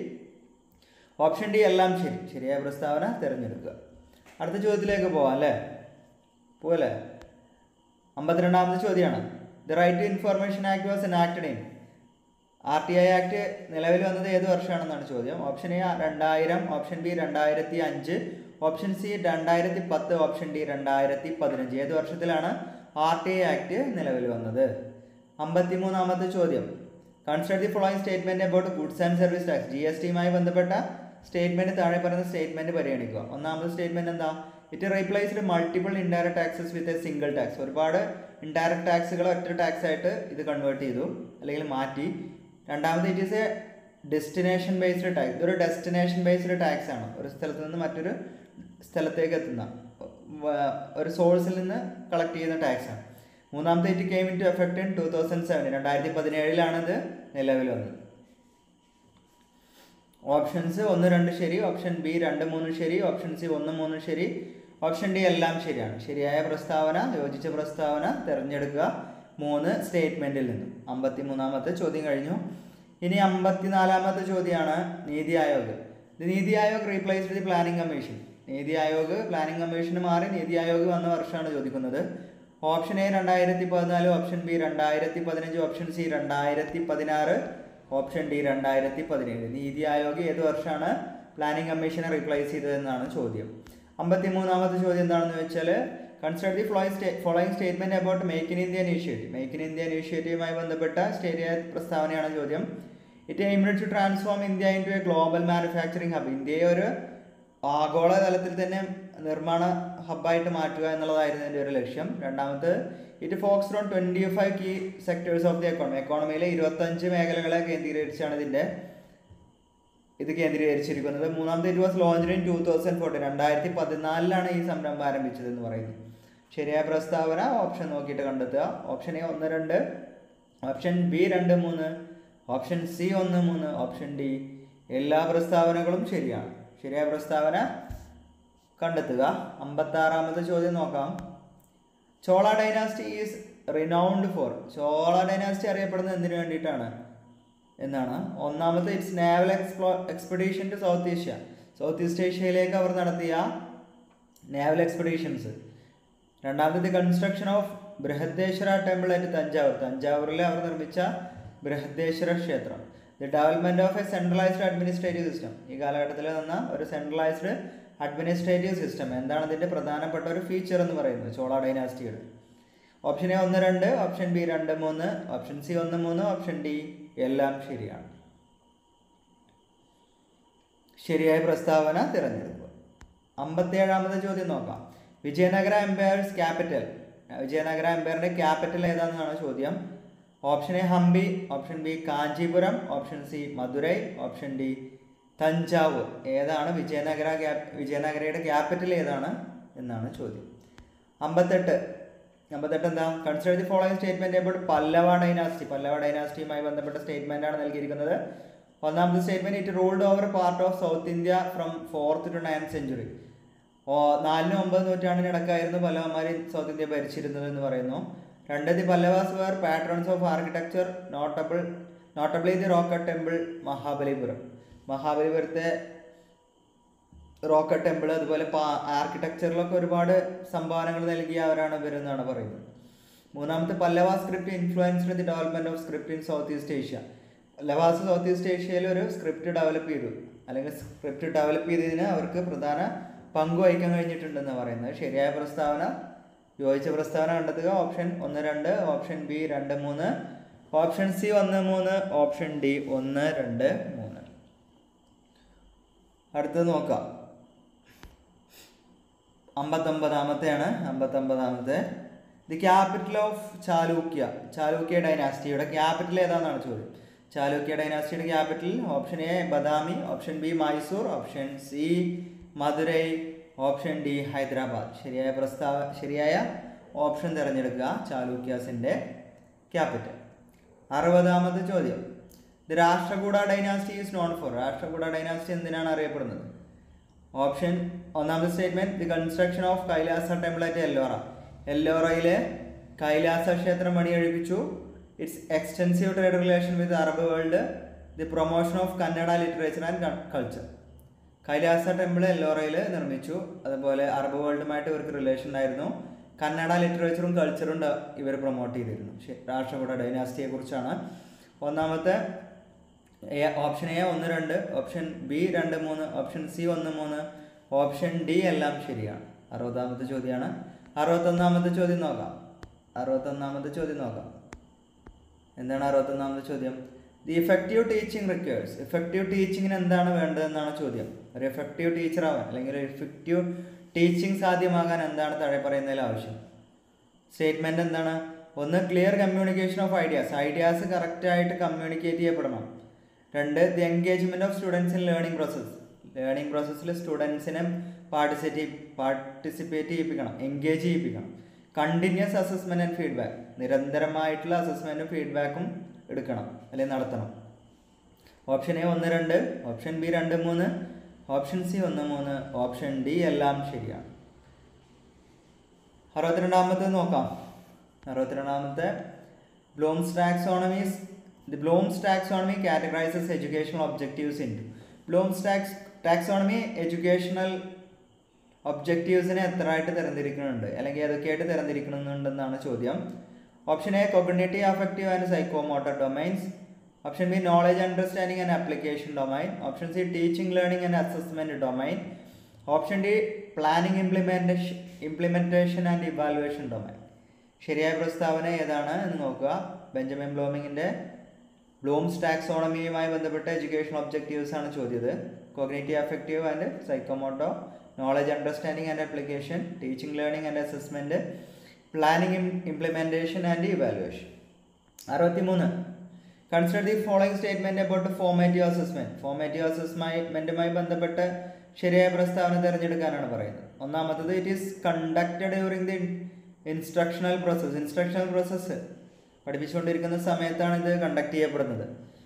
ഓപ്ഷൻ ഡി എല്ലാം ശരി ശരിയായ പ്രസ്താവന തിരഞ്ഞെടുക്കുക അടുത്ത ചോദ്യത്തിലേക്ക് പോവാം അല്ലേ പോവല്ലേ അമ്പത്തിരണ്ടാമത്തെ ചോദ്യമാണ് the right to information act was enacted in R T I act നിലവിൽ വന്നത് ഏത് വർഷമാണെന്നാണ് ചോദ്യം ഓപ്ഷൻ എ രണ്ടായിരം ഓപ്ഷൻ ബി രണ്ടായിരത്തി അഞ്ച് ഓപ്ഷൻ സി രണ്ടായിരത്തി പത്ത് ഓപ്ഷൻ ഡി രണ്ടായിരത്തി പതിനഞ്ച് ഏത് വർഷത്തിലാണ് ആർ ടി ഐ ആക്ട് നിലവിൽ വന്നത് അമ്പത്തിമൂന്നാമത്തെ ചോദ്യം consider the following statement about goods and service tax G S ടിയുമായി ബന്ധപ്പെട്ട സ്റ്റേറ്റ്മെന്റ് താഴെ പറയുന്ന സ്റ്റേറ്റ്മെന്റ് പരിഗണിക്കുക ഒന്നാമത്തെ സ്റ്റേറ്റ്മെന്റ് എന്താ it replaced multiple indirect taxes with a single tax ഒരുപാട് ഇൻഡയറക്ട് ടാക്സുകൾ ഒറ്റ ടാക്സ് ആയിട്ട് ഇത് കൺവേർട്ട് ചെയ്തു അല്ലെങ്കിൽ മാറ്റി രണ്ടാമത് it is a destination based tax ഇതൊരു ഡെസ്റ്റിനേഷൻ ബേസ്ഡ് ടാക്സ് ആണ് ഒരു സ്ഥലത്ത് നിന്ന് മറ്റൊരു സ്ഥലത്തേക്ക് എത്തുന്ന വ- ഒരു സോഴ്സിൽ നിന്ന് കളക്ട് ചെയ്യുന്ന ടാക്സ് ആണ് മൂന്നാമത്തെ it came into effect in two thousand seven രണ്ടായിരത്തി പതിനേഴിലാണ് ഇത് നിലവിൽ വന്നത് ഓപ്ഷൻസ് ഒന്ന് രണ്ട് ശരി ഓപ്ഷൻ ബി രണ്ട് മൂന്ന് ശരി ഓപ്ഷൻ സി ഒന്ന് മൂന്ന് ശരി ഓപ്ഷൻ ഡി എല്ലാം ശരിയാണ് ശരിയായ പ്രസ്താവന യോജിച്ച പ്രസ്താവന തിരഞ്ഞെടുക്കുക മൂന്ന് സ്റ്റേറ്റ്മെന്റിൽ നിന്നും അമ്പത്തി മൂന്നാമത്തെ ചോദ്യം കഴിഞ്ഞു ഇനി അമ്പത്തിനാലാമത്തെ ചോദ്യമാണ് നീതി Aayog the NITI Aayog replaced the planning commission NITI Aayog planning commission മാറി നീതി ആയോഗ് വന്ന വർഷമാണ് ചോദിക്കുന്നത് ഓപ്ഷൻ എ രണ്ടായിരത്തി പതിനാല് ഓപ്ഷൻ ബി രണ്ടായിരത്തി പതിനഞ്ച് ഓപ്ഷൻ സി രണ്ടായിരത്തി പതിനാറ് ഓപ്ഷൻ ഡി രണ്ടായിരത്തി പതിനേഴ് നീതി ആയോഗ് ഏത് വർഷമാണ് പ്ലാനിംഗ് കമ്മീഷനെ റീപ്ലേസ് ചെയ്തതെന്നാണ് ചോദ്യം അമ്പത്തി മൂന്നാമത്തെ ചോദ്യം എന്താണെന്ന് വെച്ചാൽ consider the following state following statement about make in India initiative make in India ഇനീഷ്യേറ്റീവുമായി ബന്ധപ്പെട്ട സ്റ്റേറ്റ് പ്രസ്താവനയാണ് ചോദ്യം it aimed to transform India into a global manufacturing hub ഇന്ത്യയെ ഒരു ആഗോള തലത്തിൽ തന്നെ നിർമ്മാണ ഹബ്ബായിട്ട് മാറ്റുക എന്നുള്ളതായിരുന്നു ഇതിൻ്റെ ഒരു ലക്ഷ്യം രണ്ടാമത് it focus on twenty five key sectors of the economy എക്കോണമിയിലെ ഇരുപത്തഞ്ച് മേഖലകളെ കേന്ദ്രീകരിച്ചാണ് ഇതിൻ്റെ ഇത് കേന്ദ്രീകരിച്ചിരിക്കുന്നത് മൂന്നാമത്തെ it was launch in two thousand fourteen രണ്ടായിരത്തി പതിനാലിലാണ് ഈ സംരംഭം ആരംഭിച്ചത് എന്ന് പറയുന്നു ശരിയായ പ്രസ്താവന ഓപ്ഷൻ നോക്കിയിട്ട് കണ്ടെത്തുക ഓപ്ഷൻ എ ഒന്ന് രണ്ട് ഓപ്ഷൻ ബി രണ്ട് മൂന്ന് ഓപ്ഷൻ സി ഒന്ന് മൂന്ന് ഓപ്ഷൻ ഡി എല്ലാ പ്രസ്താവനകളും ശരിയാണ് ശരിയായ പ്രസ്താവന കണ്ടെത്തുക അമ്പത്താറാമത്തെ ചോദ്യം നോക്കാം Chola dynasty is renowned for Chola dynasty അറിയപ്പെടുന്നത് എന്തിനു വേണ്ടിയിട്ടാണ് എന്നാണ് ഒന്നാമത്തെ ഇറ്റ്സ് നാവൽ എക്സ്പ്ലോ expedition to South Asia South East ഏഷ്യയിലേക്ക് അവർ നടത്തിയ നാവൽ എക്സ്പെഡീഷൻസ് രണ്ടാമത്തെ construction of Brihadeshwara temple at Thanjavur തഞ്ചാവൂരിൽ അവർ നിർമ്മിച്ച ബൃഹദേശ്വര ക്ഷേത്രം the development of a centralised administrative system ഈ കാലഘട്ടത്തിൽ വന്ന ഒരു സെൻട്രലൈസ്ഡ് അഡ്മിനിസ്ട്രേറ്റീവ് സിസ്റ്റം എന്താണ് ഇതിൻ്റെ പ്രധാനപ്പെട്ട ഒരു ഫീച്ചർ എന്ന് പറയുന്നത് ചോള ഡൈനാസ്റ്റിയുടെ ഓപ്ഷൻ എ ഒന്ന് രണ്ട് ഓപ്ഷൻ ബി രണ്ട് മൂന്ന് ഓപ്ഷൻ സി ഒന്ന് മൂന്ന് ഓപ്ഷൻ ഡി എല്ലാം ശരിയാണ് ശരിയായ പ്രസ്താവന തിരഞ്ഞെടുക്കുക അമ്പത്തിയേഴാമത്തെ ചോദ്യം നോക്കാം വിജയനഗര എംപയർസ് ക്യാപിറ്റൽ വിജയനഗര എംപയറിന്റെ ക്യാപിറ്റൽ ഏതാണെന്നാണ് ചോദ്യം option A Hampi option B Kanchipuram option C Madurai option D Thanjavur ഏതാണ് വിജയനഗര ക്യാപ് വിജയനഗരയുടെ ക്യാപിറ്റൽ ഏതാണ് എന്നാണ് ചോദ്യം അമ്പത്തെട്ട് അമ്പത്തെട്ട് എന്താ consider the following statement about Pallava dynasty Pallava ഡൈനാസ്റ്റിയുമായി ബന്ധപ്പെട്ട സ്റ്റേറ്റ്മെന്റ് ആണ് നൽകിയിരിക്കുന്നത് ഒന്നാമത്തെ statement it ruled over part of South India from fourth to ninth century ഓ നാലിനും ഒമ്പത് നൂറ്റാണ്ടിനിടക്കായിരുന്നു പല്ലവന്മാർ സൗത്ത് ഇന്ത്യ ഭരിച്ചിരുന്നത് എന്ന് പറയുന്നു രണ്ട് the Pallavas were patrons of architecture notable notably the rock cut temple Mahabalipuram മഹാബലിപുരത്തെ റോക്കറ്റ് ടെമ്പിൾ അതുപോലെ ആർക്കിടെക്ചറിലൊക്കെ ഒരുപാട് സംഭാവനകൾ നൽകിയവരാണ് ഇവരെന്നാണ് പറയുന്നത് മൂന്നാമത്തെ Pallava script influenced the development of script in South East Asia Pallavas South East ഏഷ്യയിൽ ഒരു സ്ക്രിപ്റ്റ് ഡെവലപ്പ് ചെയ്തു അല്ലെങ്കിൽ സ്ക്രിപ്റ്റ് ഡെവലപ്പ് ചെയ്തതിന് അവർക്ക് പ്രധാന പങ്ക് വഹിക്കാൻ കഴിഞ്ഞിട്ടുണ്ടെന്ന് പറയുന്നത് ശരിയായ പ്രസ്താവന യോജിച്ച പ്രസ്താവന കണ്ടെത്തുക ഓപ്ഷൻ ഒന്ന് രണ്ട് ഓപ്ഷൻ ബി രണ്ട് മൂന്ന് ഓപ്ഷൻ സി ഒന്ന് മൂന്ന് ഓപ്ഷൻ ഡി ഒന്ന് രണ്ട് മൂന്ന് അടുത്തത് നോക്കാം അമ്പത്തൊമ്പതാമത്തെയാണ് അമ്പത്തൊമ്പതാമത്തെ the capital of Chalukya Chalukya ഡൈനാസ്റ്റിയുടെ ക്യാപിറ്റൽ ഏതാണെന്നാണ് ചോദ്യം ചാലൂക്യ ഡൈനാസ്റ്റിയുടെ capital option A Badami option B Mysore option C Madurai option D Hyderabad ശരിയായ പ്രസ്താവ ശരിയായ ഓപ്ഷൻ തിരഞ്ഞെടുക്കുക ചാലൂക്യാസിൻ്റെ ക്യാപിറ്റൽ അറുപതാമത്തെ ചോദ്യം the Rashtrakuta dynasty is known for Rashtrakuta dynasty എന്തിനാണ് അറിയപ്പെടുന്നത് ഓപ്ഷൻ ഒന്നാമത്തെ statement the construction of Kailasa temple at Ellora എല്ലോറയിലെ കൈലാസ ക്ഷേത്രം പണിയെഴുപ്പിച്ചു its extensive trade relation with Arab world the promotion of Kannada literature and culture Kailasa temple എല്ലോറയിൽ നിർമ്മിച്ചു അതുപോലെ അറബ് വേൾഡുമായിട്ട് ഇവർക്ക് റിലേഷൻ ഉണ്ടായിരുന്നു കന്നഡ ലിറ്ററേച്ചറും കൾച്ചറും ഇവർ പ്രൊമോട്ട് ചെയ്തിരുന്നു ശരി, രാഷ്ട്രകൂട ഡൈനാസ്റ്റിയെ കുറിച്ചാണ് ഒന്നാമത്തെ എ ഓപ്ഷൻ എ ഒന്ന് രണ്ട് ഓപ്ഷൻ ബി രണ്ട് മൂന്ന് ഓപ്ഷൻ സി ഒന്ന് മൂന്ന് ഓപ്ഷൻ ഡി എല്ലാം ശരിയാണ് അറുപതാമത്തെ ചോദ്യമാണ് അറുപത്തൊന്നാമത്തെ ചോദ്യം നോക്കാം അറുപത്തൊന്നാമത്തെ ചോദ്യം നോക്കാം എന്താണ് അറുപത്തൊന്നാമത്തെ ചോദ്യം the effective teaching requires effective ടീച്ചിങ്ങിന് എന്താണ് വേണ്ടതെന്നാണ് ചോദ്യം ഒരു എഫക്റ്റീവ് ടീച്ചർ ആവാൻ അല്ലെങ്കിൽ ഒരു എഫക്റ്റീവ് ടീച്ചിങ് സാധ്യമാകാൻ എന്താണ് താഴെ പറയുന്നതിൽ ആവശ്യം സ്റ്റേറ്റ്മെന്റ് എന്താണ് ഒന്ന് clear communication of ideas ideas കറക്റ്റായിട്ട് കമ്മ്യൂണിക്കേറ്റ് ചെയ്യപ്പെടണം രണ്ട് the engagement of students in learning process learning പ്രോസസ്സിൽ സ്റ്റുഡൻസിനെ പാർട്ടിസിപ്പേറ്റ് പാർട്ടിസിപ്പേറ്റ് ചെയ്യിപ്പിക്കണം എൻഗേജ് ചെയ്യിപ്പിക്കണം കണ്ടിന്യൂസ് അസസ്മെന്റ് ആൻഡ് ഫീഡ്ബാക്ക് നിരന്തരമായിട്ടുള്ള അസസ്മെന്റും ഫീഡ്ബാക്കും എടുക്കണം അല്ലെങ്കിൽ നടത്തണം ഓപ്ഷൻ എ ഒന്ന് രണ്ട് ഓപ്ഷൻ ബി രണ്ട് മൂന്ന് ഓപ്ഷൻ സി ഒന്ന് മൂന്ന് ഓപ്ഷൻ ഡി എല്ലാം ശരിയാണ് അറുപത്തിരണ്ടാമത്തെ നോക്കാം അറുപത്തിരണ്ടാമത്തെ Bloom's taxonomies the Bloom's taxonomy categorises educational objectives in Bloom's tax taxonomy educational ഒബ്ജക്റ്റീവ്സിനെ എത്ര ആയിട്ട് തരംതിരിക്കുന്നുണ്ട് അല്ലെങ്കിൽ ഏതൊക്കെയായിട്ട് തരംതിരിക്കുന്നുണ്ടെന്നാണ് ചോദ്യം option A cognitive affective and psychomotor domains option B knowledge understanding and application domain option C teaching learning and assessment domain option D planning implementation implementation and evaluation domain ശരിയായ പ്രസ്താവന ഏതാണ് എന്ന് നോക്കുക ബെഞ്ചമിൻ ബ്ലോമിങ്ങിന്റെ ബ്ലൂംസ് ടാക്സോണമിയുമായി ബന്ധപ്പെട്ട education objectives ആണ് ചോദ്യത് cognitive affective and psychomotor knowledge understanding and application teaching learning and assessment planning implementation and evaluation അറുപത്തിമൂന്ന് consider the following statement about formative assessment formative അസസ്മെന്റുമായി ബന്ധപ്പെട്ട് ശരിയായ പ്രസ്താവന തിരഞ്ഞെടുക്കാനാണ് പറയുന്നത് ഒന്നാമത്തത് it is conducted during the instructional process instructional process പഠിപ്പിച്ചുകൊണ്ടിരിക്കുന്ന സമയത്താണ് ഇത് കണ്ടക്ട് ചെയ്യപ്പെടുന്നത്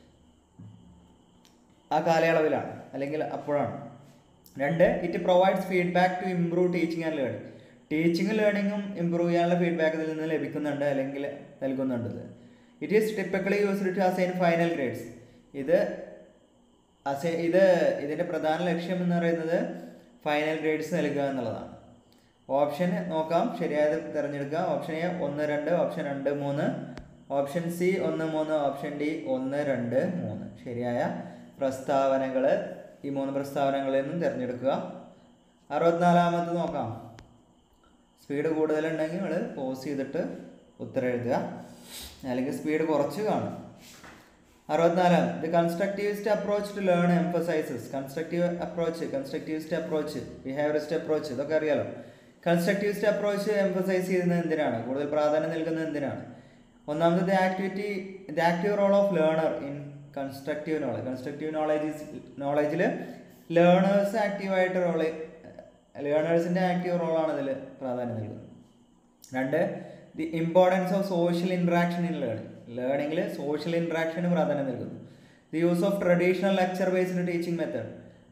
ആ കാലയളവിലാണ് അല്ലെങ്കിൽ അപ്പോഴാണ് രണ്ട് it provides feedback to improve teaching and learning teaching ലേണിങ്ങും ഇമ്പ്രൂവ് ചെയ്യാനുള്ള ഫീഡ്ബാക്ക് ഇതിൽ നിന്ന് ലഭിക്കുന്നുണ്ട് അല്ലെങ്കിൽ നൽകുന്നുണ്ട് ഇത് it is typically used to assign final grades ഇത് അസൈ ഇത് ഇതിൻ്റെ പ്രധാന ലക്ഷ്യം എന്ന് പറയുന്നത് ഫൈനൽ ഗ്രേഡ്സ് നൽകുക എന്നുള്ളതാണ് ഓപ്ഷൻ നോക്കാം ശരിയായത് തിരഞ്ഞെടുക്കുക ഓപ്ഷൻ എ ഒന്ന് രണ്ട് ഓപ്ഷൻ രണ്ട് മൂന്ന് ഓപ്ഷൻ സി ഒന്ന് മൂന്ന് ഓപ്ഷൻ ഡി ഒന്ന് രണ്ട് മൂന്ന് ശരിയായ പ്രസ്താവനകൾ ഈ മൂന്ന് പ്രസ്താവനകളിൽ നിന്നും തിരഞ്ഞെടുക്കുക അറുപത്തിനാലാമത് നോക്കാം സ്പീഡ് കൂടുതലുണ്ടെങ്കിൽ നിങ്ങൾ പോസ് ചെയ്തിട്ട് ഉത്തരം എഴുതുക അല്ലെങ്കിൽ സ്പീഡ് കുറച്ച് കാണും അറുപത്തിനാലാം the constructivist approach to learn emphasises constructive approach constructivist approach behaviourist approach ഇതൊക്കെ അറിയാലോ കൺസ്ട്രക്റ്റീവിസ്റ്റ് അപ്രോച്ച് എംഫസൈസ് ചെയ്യുന്നത് എന്തിനാണ് കൂടുതൽ പ്രാധാന്യം നൽകുന്നത് എന്തിനാണ് ഒന്നാമത് the activity the active role of learner in constructive knowledge constructive knowledge നോളജിൽ ലേണേഴ്സ് ആക്റ്റീവായിട്ട് റോള് ലേണേഴ്സിൻ്റെ ആക്റ്റീവ് റോളാണ് ഇതിൽ പ്രാധാന്യം നൽകുന്നത് രണ്ട് the importance of social interaction in learning ലേണിംഗിൽ സോഷ്യൽ ഇൻട്രാക്ഷന് പ്രാധാന്യം നൽകുന്നു the use of traditional lecture based teaching method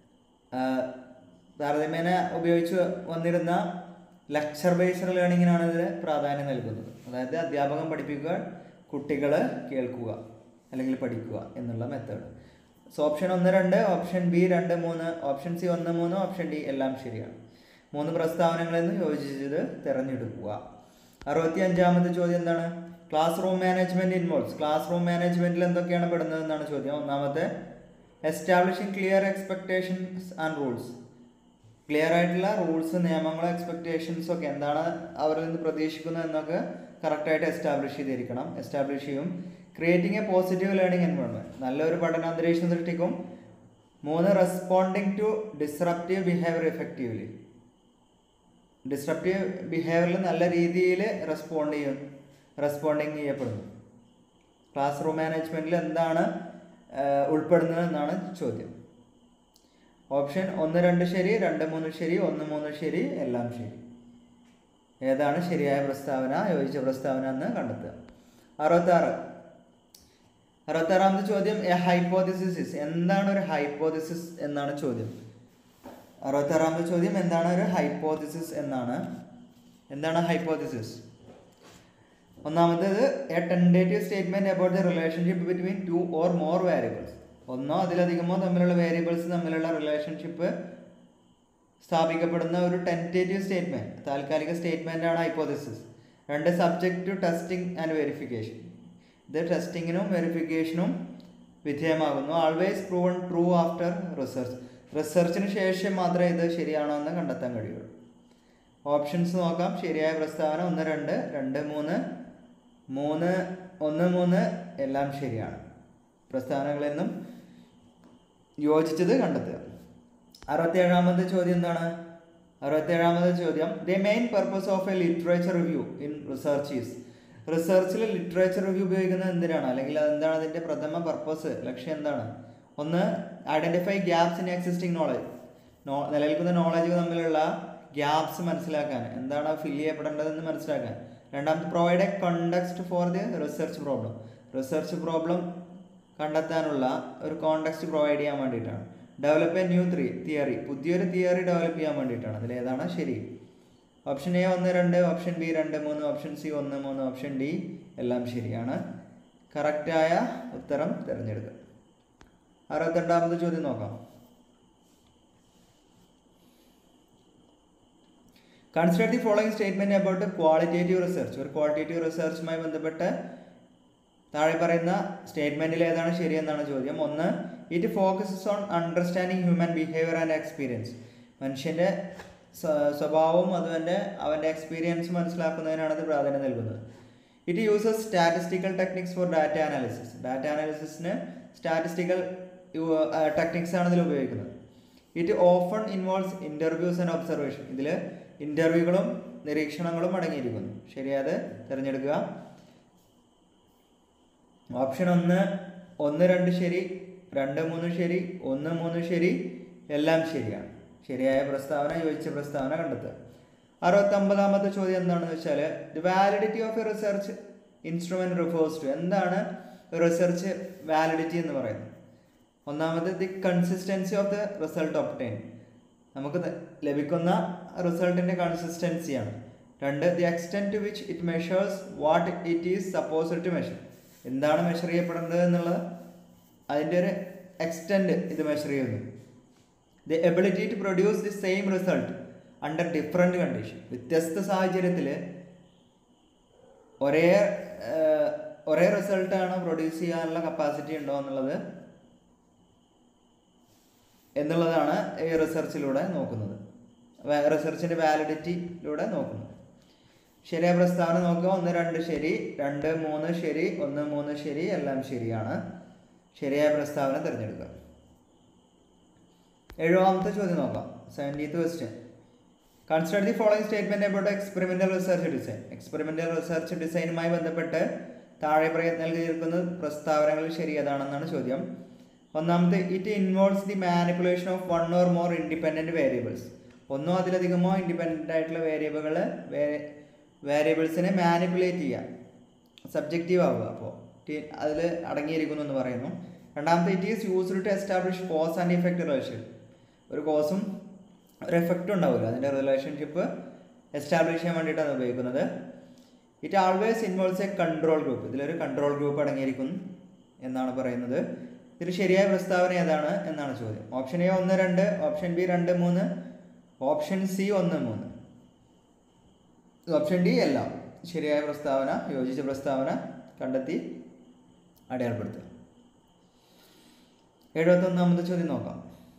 താരതമ്യേന ഉപയോഗിച്ച് വന്നിരുന്ന ലെക്ചർ ബേസ്ഡ് ലേണിങ്ങിനാണ് ഇതിൽ പ്രാധാന്യം നൽകുന്നത് അതായത് അധ്യാപകം പഠിപ്പിക്കുക കുട്ടികൾ കേൾക്കുക അല്ലെങ്കിൽ പഠിക്കുക എന്നുള്ള മെത്തേഡ് സോ ഓപ്ഷൻ ഒന്ന് രണ്ട് ഓപ്ഷൻ ബി രണ്ട് മൂന്ന് ഓപ്ഷൻ സി ഒന്ന് മൂന്ന് ഓപ്ഷൻ ഡി എല്ലാം ശരിയാണ് മൂന്ന് പ്രസ്താവനകളിൽ നിന്ന് യോജിച്ചത് തിരഞ്ഞെടുക്കുക അറുപത്തി അഞ്ചാമത്തെ ചോദ്യം എന്താണ് classroom management involves classroom മാനേജ്മെന്റിൽ എന്തൊക്കെയാണ് പെടുന്നത് എന്നാണ് ചോദ്യം ഒന്നാമത്തെ establishing clear expectations and rules clear ആയിട്ടുള്ള റൂൾസ് നിയമങ്ങളോ എക്സ്പെക്ടേഷൻസ് ഒക്കെ എന്താണ് അവരിൽ നിന്ന് പ്രതീക്ഷിക്കുന്നത് എന്നൊക്കെ കറക്റ്റായിട്ട് എസ്റ്റാബ്ലിഷ് ചെയ്തിരിക്കണം എസ്റ്റാബ്ലിഷ് ചെയ്യും creating a positive learning environment നല്ലൊരു പഠനാന്തരീക്ഷം സൃഷ്ടിക്കും മൂന്ന് responding to disruptive behaviour effectively disruptive ബിഹേവിയറിൽ നല്ല രീതിയിൽ റെസ്പോണ്ട് ചെയ്യും റെസ്പോണ്ടിങ് ചെയ്യപ്പെടുന്നു ക്ലാസ് റൂം മാനേജ്മെൻറ്റിൽ എന്താണ് ആഹ്, ഉൾപ്പെടുന്നത് എന്നാണ് ചോദ്യം ഓപ്ഷൻ ഒന്ന് രണ്ട് ശരി രണ്ട് മൂന്ന് ശരി ഒന്ന് മൂന്ന് ശരി എല്ലാം ശരി ഏതാണ് ശരിയായ പ്രസ്താവന യോജിച്ച പ്രസ്താവന എന്ന് കണ്ടെത്തുക അറുപത്താറ് അറുപത്താറാമത്തെ ചോദ്യം എ ഹൈപ്പോതിസിസ് എന്താണ് ഒരു ഹൈപ്പോതിസിസ് എന്നാണ് ചോദ്യം അറുപത്താറാമത്തെ ചോദ്യം എന്താണ് ഒരു ഹൈപ്പോതിസിസ് എന്നാണ് എന്താണ് ഹൈപ്പോതിസിസ് ഒന്നാമത്തേത് a tentative statement about the relationship between two or more variables ഒന്നോ അതിലധികമോ തമ്മിലുള്ള വേരിയബിൾസ് തമ്മിലുള്ള റിലേഷൻഷിപ്പ് സ്ഥാപിക്കപ്പെടുന്ന ഒരു ടെൻറ്റേറ്റീവ് സ്റ്റേറ്റ്മെന്റ് താൽക്കാലിക സ്റ്റേറ്റ്മെന്റ് ആണ് ഹൈപ്പോതിസിസ് രണ്ട് subject to testing and verification ഇത് ടെസ്റ്റിങ്ങിനും വെരിഫിക്കേഷനും വിധേയമാകുന്നു always proven true after research റിസർച്ചിന് ശേഷം മാത്രമേ ഇത് ശരിയാണോ എന്ന് കണ്ടെത്താൻ കഴിയുള്ളൂ ഓപ്ഷൻസ് നോക്കാം ശരിയായ പ്രസ്താവന ഒന്ന് രണ്ട് രണ്ട് മൂന്ന് മൂന്ന് ഒന്ന് മൂന്ന് എല്ലാം ശരിയാണ് പ്രസ്താവനകളിൽ നിന്നും യോജിച്ചത് കണ്ടെത്തുക അറുപത്തിയേഴാമത്തെ ചോദ്യം എന്താണ് അറുപത്തിയേഴാമത്തെ ചോദ്യം the main purpose of a literature review in research is റിസർച്ചിൽ ലിറ്ററേച്ചർ റിവ്യൂ ഉപയോഗിക്കുന്നത് എന്തിനാണ് അല്ലെങ്കിൽ എന്താണ് അതിൻ്റെ പ്രഥമ പർപ്പസ് ലക്ഷ്യം എന്താണ് ഒന്ന് identify gaps in existing knowledge നോ നിലനിൽക്കുന്ന നോളജ് തമ്മിലുള്ള ഗ്യാപ്സ് മനസ്സിലാക്കാൻ എന്താണ് ഫില്ല് ചെയ്യപ്പെടേണ്ടതെന്ന് മനസ്സിലാക്കാൻ രണ്ടാമത് provide a context for the research problem research problem കണ്ടെത്താനുള്ള ഒരു കോണ്ടെക്സ്റ്റ് പ്രൊവൈഡ് ചെയ്യാൻ വേണ്ടിയിട്ടാണ് develop a new three theory പുതിയൊരു തിയറി ഡെവലപ്പ് ചെയ്യാൻ വേണ്ടിയിട്ടാണ് അതിൽ ഏതാണ് ശരി ഓപ്ഷൻ എ ഒന്ന് രണ്ട് ഓപ്ഷൻ ബി രണ്ട് മൂന്ന് ഓപ്ഷൻ സി ഒന്ന് മൂന്ന് ഓപ്ഷൻ ഡി എല്ലാം ശരിയാണ് കറക്റ്റായ ഉത്തരം തിരഞ്ഞെടുക്കുക അറുപത്തിരണ്ടാമത് ചോദ്യം നോക്കാം consider the following statement about qualitative research ഒരു ക്വാളിറ്റേറ്റീവ് റിസർച്ചുമായി ബന്ധപ്പെട്ട് താഴെ പറയുന്ന സ്റ്റേറ്റ്മെന്റിൽ ഏതാണ് ശരിയെന്നാണ് ചോദ്യം ഒന്ന് it focuses on understanding human behaviour and experience മനുഷ്യന്റെ സ്വ- സ്വഭാവവും അതുപോലെ അവന്റെ എക്സ്പീരിയൻസ് മനസ്സിലാക്കുന്നതിനാണ് ഇത് പ്രാധാന്യം നൽകുന്നത് it uses statistical techniques for data analysis data അനാലിസിസിന് സ്റ്റാറ്റിസ്റ്റിക്കൽ ടെക്നിക്സ് ആണ് ഇതിൽ ഉപയോഗിക്കുന്നത് it often involves interviews and observation ഇതിൽ ഇന്റർവ്യൂകളും നിരീക്ഷണങ്ങളും അടങ്ങിയിരിക്കുന്നു ശരിയാത് തിരഞ്ഞെടുക്കുക ഓപ്ഷൻ ഒന്ന് ഒന്ന് രണ്ട് ശരി രണ്ട് മൂന്ന് ശരി ഒന്ന് മൂന്ന് ശരി എല്ലാം ശരിയാണ് ശരിയായ പ്രസ്താവന യോജിച്ച പ്രസ്താവന കണ്ടെത്തുക അറുപത്തൊമ്പതാമത്തെ ചോദ്യം എന്താണെന്ന് വെച്ചാൽ the validity of a research instrument refers to എന്താണ് റിസർച്ച് വാലിഡിറ്റി എന്ന് പറയുന്നത് ഒന്നാമത് the consistency of the result obtain നമുക്ക് ത- ലഭിക്കുന്ന റിസൾട്ടിന്റെ കൺസിസ്റ്റൻസിയാണ് രണ്ട് the extent to which it measures what it is suppose to measure എന്താണ് മെഷർ ചെയ്യപ്പെടേണ്ടത് എന്നുള്ളത് അതിൻ്റെ ഒരു എക്സ്റ്റെൻറ്റ് ഇത് മെഷർ ചെയ്യുന്നു the ability to produce the same result under different condition വ്യത്യസ്ത സാഹചര്യത്തിൽ ഒരേ ഏഹ്, ഒരേ റിസൾട്ടാണ് പ്രൊഡ്യൂസ് ചെയ്യാനുള്ള കപ്പാസിറ്റി ഉണ്ടോ എന്നുള്ളത് എന്നുള്ളതാണ് ഈ റിസർച്ചിലൂടെ നോക്കുന്നത് റിസർച്ചിന്റെ വാലിഡിറ്റിയിലൂടെ നോക്കുന്നത് ശരിയായ പ്രസ്താവന നോക്കുക ഒന്ന് രണ്ട് ശരി രണ്ട് മൂന്ന് ശരി ഒന്ന് മൂന്ന് ശരി എല്ലാം ശരിയാണ് ശരിയായ പ്രസ്താവന തിരഞ്ഞെടുക്കുക എഴുപതാമത്തെ ചോദ്യം നോക്കാം seventieth question consider the following statement about experimental research design experimental research ഡിസൈനുമായി ബന്ധപ്പെട്ട് താഴെ പറയ- നൽകിയിരിക്കുന്ന പ്രസ്താവനകൾ ശരിയതാണെന്നാണ് ചോദ്യം ഒന്നാമത്തെ it involves the manipulation of one or more independent variables ഒന്നോ അതിലധികമോ ഇൻഡിപെൻഡന്റ് ആയിട്ടുള്ള വേരിയബിളുകൾ വേരിയബിൾസിനെ മാനിപ്പുലേറ്റ് ചെയ്യുക സബ്ജക്റ്റീവ് ആവുക അപ്പോൾ അതിൽ അടങ്ങിയിരിക്കുന്നു എന്ന് പറയുന്നു രണ്ടാമത്തെ it is used to establish cause and effect relation ഒരു കോസും ഒരു എഫക്റ്റും ഉണ്ടാവില്ല അതിൻ്റെ റിലേഷൻഷിപ്പ് എസ്റ്റാബ്ലിഷ് ചെയ്യാൻ വേണ്ടിയിട്ടാണ് ഉപയോഗിക്കുന്നത് it always involves a control group ഇതിലൊരു കൺട്രോൾ ഗ്രൂപ്പ് അടങ്ങിയിരിക്കുന്നു എന്നാണ് പറയുന്നത് ഇതിൽ ശരിയായ പ്രസ്താവന ഏതാണ് എന്നാണ് ചോദ്യം ഓപ്ഷൻ എ ഒന്ന് രണ്ട് ഓപ്ഷൻ ബി രണ്ട് മൂന്ന് ഓപ്ഷൻ സി ഒന്ന് മൂന്ന് ഓപ്ഷൻ ഡി എല്ലാം ശരിയായ പ്രസ്താവന യോജിച്ച പ്രസ്താവന കണ്ടെത്തി അടയാളപ്പെടുത്തുക എഴുപത്തൊന്നാമത്തെ ചോദ്യം നോക്കാം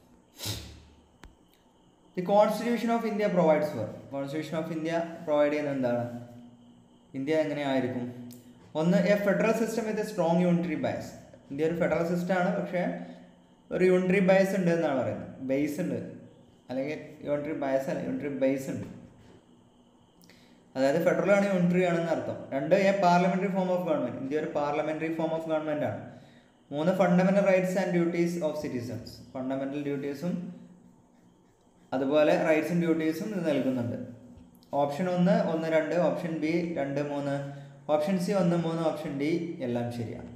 the constitution of India provides for constitution of India provide ചെയ്യുന്നത് എന്താണ് ഇന്ത്യ എങ്ങനെയായിരിക്കും ഒന്ന് a federal system with a strong unitary bias India ഒരു ഫെഡറൽ സിസ്റ്റം ആണ് പക്ഷേ ഒരു യൂണിറ്ററി ബയസ് ഉണ്ട് എന്നാണ് പറയുന്നത് ബേസ് ഉണ്ട് അല്ലെങ്കിൽ യൂണിറ്ററി ബയസ് അല്ല യൂണിറ്ററി ബേസ് ഉണ്ട് അതായത് ഫെഡറൽ ആണ് യൂണിറ്ററി ആണെന്ന് അർത്ഥം രണ്ട് a parliamentary form of government India ഒരു പാർലമെന്ററി ഫോം ഓഫ് ഗവൺമെന്റ് ആണ് മൂന്ന് fundamental rights and duties of citizens fundamental ഡ്യൂട്ടീസും അതുപോലെ റൈറ്റ്സും ഡ്യൂട്ടീസും ഇത് നൽകുന്നുണ്ട് ഓപ്ഷൻ ഒന്ന് ഒന്ന് രണ്ട് ഓപ്ഷൻ ബി രണ്ട് മൂന്ന് ഓപ്ഷൻ സി ഒന്ന് മൂന്ന് ഓപ്ഷൻ ഡി എല്ലാം ശരിയാണ്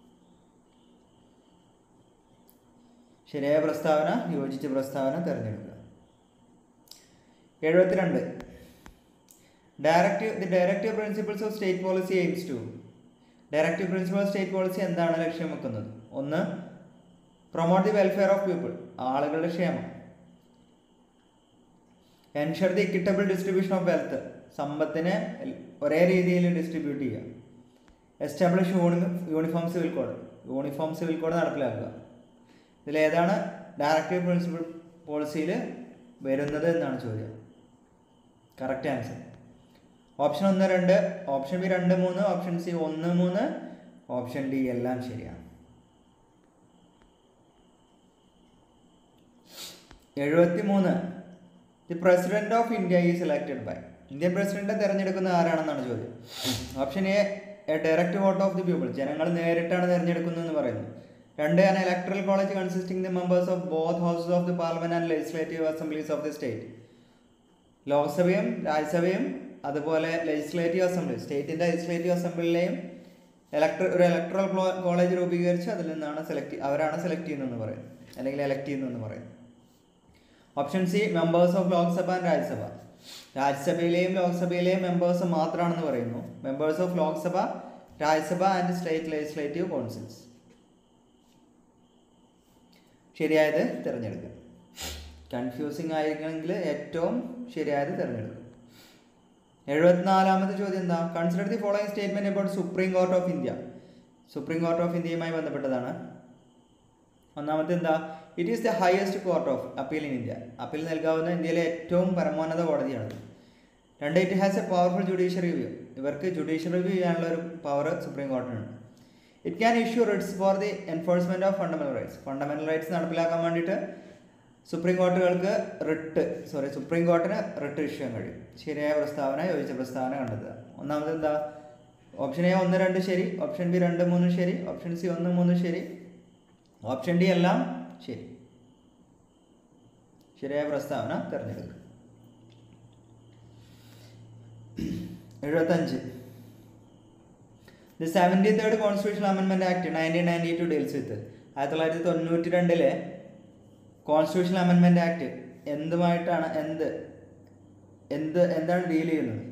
ശരിയായ പ്രസ്താവന യോജിച്ച പ്രസ്താവന തിരഞ്ഞെടുക്കുക എഴുപത്തിരണ്ട് directive the directive principles of state policy aims to directive principle of state policy എന്താണ് ലക്ഷ്യം വെക്കുന്നത് ഒന്ന് promote the welfare of people ആളുകളുടെ ക്ഷേമം ensure the equitable distribution of wealth സമ്പത്തിനെ എൽ- ഒരേ രീതിയിൽ ഡിസ്ട്രിബ്യൂട്ട് ചെയ്യുക എസ്റ്റാബ്ലിഷ് യൂണി uniform civil code uniform civil code നടപ്പിലാക്കുക ഇതിലേതാണ് ഡയറക്റ്റീവ് പ്രിൻസിപ്പൽ പോളിസിയിൽ വരുന്നത് എന്നാണ് ചോദ്യം കറക്റ്റ് ആൻസർ ഓപ്ഷൻ ഒന്ന് രണ്ട് ഓപ്ഷൻ ബി രണ്ട് മൂന്ന് ഓപ്ഷൻ സി ഒന്ന് മൂന്ന് ഓപ്ഷൻ ഡി എല്ലാം ശരിയാണ് എഴുപത്തി മൂന്ന് the president of India is elected by Indian പ്രസിഡന്റിനെ തിരഞ്ഞെടുക്കുന്ന ആരാണെന്നാണ് ചോദ്യം option A a direct vote of the people ജനങ്ങൾ നേരിട്ടാണ് തിരഞ്ഞെടുക്കുന്നതെന്ന് പറയുന്നു രണ്ട് an electoral college consisting the members of both houses of the parliament and legislative assemblies of the state ലോക്സഭയും രാജ്യസഭയും അതുപോലെ ലെജിസ്ലേറ്റീവ് അസംബ്ലി സ്റ്റേറ്റിന്റെ ലെജിസ്ലേറ്റീവ് അസംബ്ലിയിലെയും ഇലക്ട്ര ഒരു ഇലക്ട്രൽ കോളേജ് രൂപീകരിച്ച് അതിൽ നിന്നാണ് സെലക്ട് അവരാണ് സെലക്ട് ചെയ്യുന്നതെന്ന് പറയുന്നത് അല്ലെങ്കിൽ എലക്ട് ചെയ്യുന്നതെന്ന് പറയുന്നത് option C members of Lok Sabha and Rajya Sabha രാജ്യസഭയിലെയും ലോക്സഭയിലെയും മെമ്പേഴ്സ് മാത്രമാണെന്ന് പറയുന്നു members of Lok Sabha Rajya Sabha and state legislative councils ശരിയായത് തിരഞ്ഞെടുക്കുക കൺഫ്യൂസിങ് ആയിരിക്കണമെങ്കിൽ ഏറ്റവും ശരിയായത് തിരഞ്ഞെടുക്കുക എഴുപത്തിനാലാമത്തെ ചോദ്യം എന്താ consider the following statement about supreme court of India supreme court of ഇന്ത്യയുമായി ബന്ധപ്പെട്ടതാണ് ഒന്നാമത്തെ എന്താ it is the highest court of appeal in India appeal നൽകാവുന്ന ഇന്ത്യയിലെ ഏറ്റവും പരമോന്നത കോടതിയാണ് രണ്ട് it has a powerful judicial review ഇവർക്ക് ജുഡീഷ്യൽ റിവ്യൂ ചെയ്യാനുള്ള ഒരു പവർ സുപ്രീം കോർട്ടിനുണ്ട് it can issue writs for the enforcement of fundamental rights fundamental rights നടപ്പിലാക്കാൻ വേണ്ടിയിട്ട് സുപ്രീം കോർട്ടുകൾക്ക് writ sorry supreme കോർട്ടിന് writ issue ചെയ്യാൻ കഴിയും ശരിയായ പ്രസ്താവന യോജിച്ച പ്രസ്താവന കണ്ടെത്തുക ഒന്നാമത് എന്താ ഓപ്ഷൻ എ ഒന്ന് രണ്ട് ശരി ഓപ്ഷൻ ബി രണ്ട് മൂന്ന് ശരി ഓപ്ഷൻ സി ഒന്ന് മൂന്ന് ശരി ഓപ്ഷൻ ഡി എല്ലാം ശരി ശരിയായ പ്രസ്താവന തിരഞ്ഞെടുക്കുക എഴുപത്തഞ്ച് the seventy third constitution amendment act nineteen ninety two deals with ആയിരത്തി തൊള്ളായിരത്തി തൊണ്ണൂറ്റി രണ്ടിലെ കോൺസ്റ്റിറ്റ്യൂഷൻ അമെൻമെൻറ്റ് ആക്ട് എന്തുമായിട്ടാണ് എന്ത് എന്ത് എന്താണ് ഡീൽ ചെയ്യുന്നത്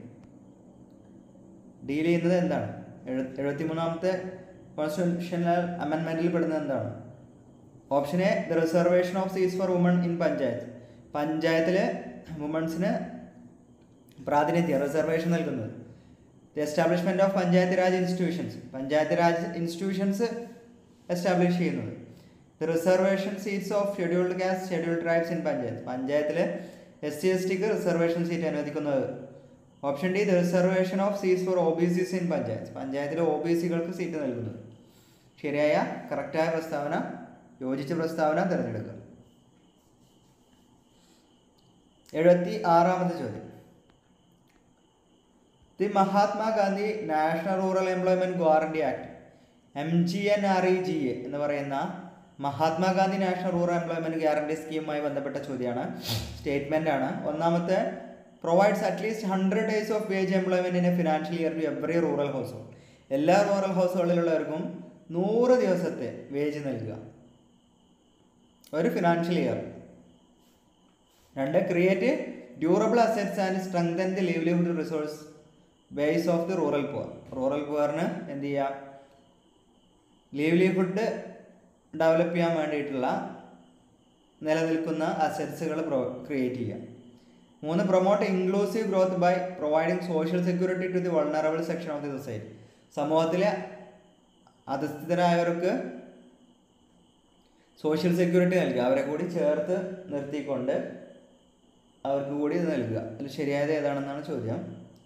ഡീൽ ചെയ്യുന്നത് എന്താണ് എഴു എഴുപത്തി മൂന്നാമത്തെ കോൺസ്റ്റിറ്റ്യൂഷണൽ അമെൻമെൻറ്റിൽ പെടുന്നത് എന്താണ് option A the reservation of seats for women in panchayat പഞ്ചായത്തിൽ വുമൺസിന് പ്രാതിനിധ്യം റിസർവേഷൻ നൽകുന്നത് the establishment of panchayat raj institutions panchayat raj institutions establish ചെയ്യുന്നത് the reservation seats of scheduled caste scheduled tribes in panchayat പഞ്ചായത്തിൽ എസ് സി എസ് ടിക്ക് റിസർവേഷൻ സീറ്റ് അനുവദിക്കുന്നത് option D the reservation of seats for O B Cs in panchayat പഞ്ചായത്തിലെ O B സികൾക്ക് seat നൽകുന്നത് ശരിയായ കറക്റ്റായ പ്രസ്താവന യോജിച്ച പ്രസ്താവന തിരഞ്ഞെടുക്കുക എഴുപത്തി ആറാമത്തെ ചോദ്യം the Mahatma Gandhi national rural employment guarantee act M G N R E G A എന്ന് പറയുന്ന Mahatma Gandhi national rural employment guarantee സ്കീമുമായി ബന്ധപ്പെട്ട ചോദ്യമാണ് സ്റ്റേറ്റ്മെന്റ് ആണ് ഒന്നാമത്തെ provides at least hundred days of wage employment in a financial year to every rural household എല്ലാ rural ഹൗസ് ഹോൾഡിലുള്ളവർക്കും നൂറ് ദിവസത്തെ വേജ് നൽകുക ഒരു ഫിനാൻഷ്യൽ ഇയർ രണ്ട് create durable assets and strengthen the livelihood resource base of the rural poor rural പുവറിന് എന്ത് ചെയ്യുക ലീവ്ലിഹുഡ് ഡെവലപ്പ് ചെയ്യാൻ വേണ്ടിയിട്ടുള്ള നിലനിൽക്കുന്ന അസറ്റ്സുകൾ പ്രൊ ക്രിയേറ്റ് ചെയ്യുക മൂന്ന് promote inclusive growth by providing social security to the vulnerable section of the society സമൂഹത്തിലെ അധസ്ഥിതരായവർക്ക് സോഷ്യൽ സെക്യൂരിറ്റി നൽകുക അവരെ കൂടി ചേർത്ത് നിർത്തിക്കൊണ്ട് അവർക്ക് കൂടി ഇത് നൽകുക അതിൽ ശരിയായത് ഏതാണെന്നാണ് ചോദ്യം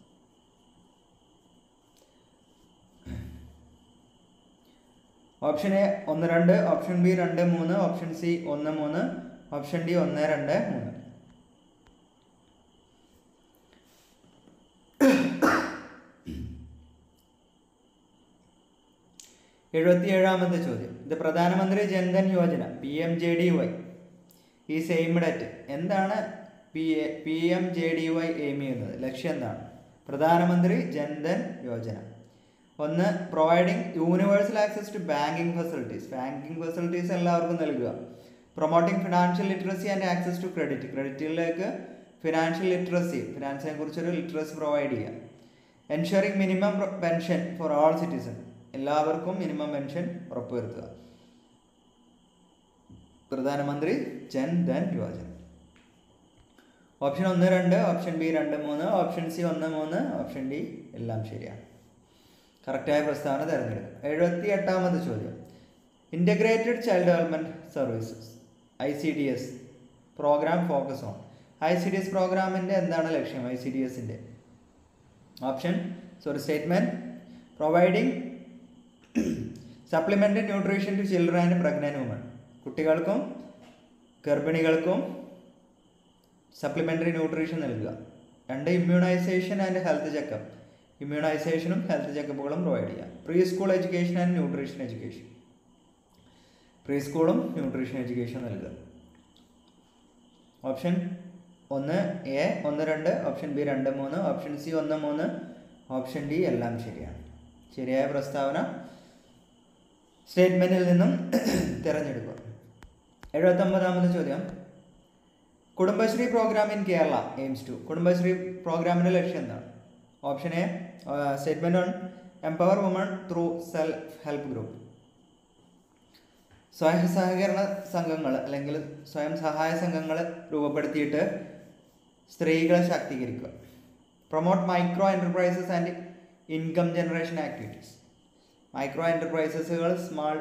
ഓപ്ഷൻ എ ഒന്ന് രണ്ട് ഓപ്ഷൻ ബി രണ്ട് മൂന്ന് ഓപ്ഷൻ സി ഒന്ന് മൂന്ന് ഓപ്ഷൻ ഡി ഒന്ന് രണ്ട് മൂന്ന് എഴുപത്തി ഏഴാമത്തെ ചോദ്യം ഇത് Pradhan Mantri Jan Dhan Yojana P M J D Y is aimed at എന്താണ് P A P M J D Y aim ചെയ്യുന്നത് ലക്ഷ്യം എന്താണ് പ്രധാനമന്ത്രി ജൻധൻ യോജന ഒന്ന് providing universal access to banking facilities banking facilities എല്ലാവർക്കും നൽകുക promoting financial literacy and access to credit ക്രെഡിറ്റിലേക്ക് financial literacy ഫിനാൻസിനെ കുറിച്ചൊരു ലിറ്ററസി പ്രൊവൈഡ് ചെയ്യുക ensuring minimum pension for all citizen എല്ലാവർക്കും മിനിമം പെൻഷൻ ഉറപ്പുവരുത്തുക പ്രധാനമന്ത്രി ജൻ ധൻ യോജന ഓപ്ഷൻ ഒന്ന് രണ്ട് ഓപ്ഷൻ ബി രണ്ട് മൂന്ന് ഓപ്ഷൻ സി ഒന്ന് മൂന്ന് ഓപ്ഷൻ ഡി എല്ലാം ശരിയാണ് കറക്റ്റായ പ്രസ്താവന തിരഞ്ഞെടുക്കുക എഴുപത്തി എട്ടാമത് ചോദ്യം integrated child development services I C D S program focus on I C D S പ്രോഗ്രാമിൻ്റെ എന്താണ് ലക്ഷ്യം ഐ സി ഡി എസിൻ്റെ option sorry statement providing supplementary nutrition to children and pregnant women കുട്ടികൾക്കും ഗർഭിണികൾക്കും സപ്ലിമെൻ്ററി ന്യൂട്രീഷൻ നൽകുക രണ്ട് immunisation and health checkup ഇമ്മ്യൂണൈസേഷനും health ചെക്കപ്പുകളും പ്രൊവൈഡ് ചെയ്യുക pre school education and nutrition education pre സ്കൂളും ന്യൂട്രീഷൻ എഡ്യൂക്കേഷൻ നൽകുക ഓപ്ഷൻ ഒന്ന് എ ഒന്ന് രണ്ട് ഓപ്ഷൻ ബി രണ്ട് മൂന്ന് ഓപ്ഷൻ സി ഒന്ന് മൂന്ന് ഓപ്ഷൻ ഡി എല്ലാം ശരിയാണ് ശരിയായ പ്രസ്താവന സ്റ്റേറ്റ്മെൻറ്റിൽ നിന്നും തിരഞ്ഞെടുക്കുക എഴുപത്തൊമ്പതാമത് ചോദ്യം Kudumbashree program in Kerala aims to Kudumbashree പ്രോഗ്രാമിൻ്റെ ലക്ഷ്യം എന്താണ് option A statement on empower women through self help group സ്വയം സഹകരണ സംഘങ്ങൾ അല്ലെങ്കിൽ സ്വയം സഹായ സംഘങ്ങൾ രൂപപ്പെടുത്തിയിട്ട് സ്ത്രീകളെ ശാക്തീകരിക്കുക promote micro enterprises and income generation activities micro എൻ്റർപ്രൈസസുകൾ small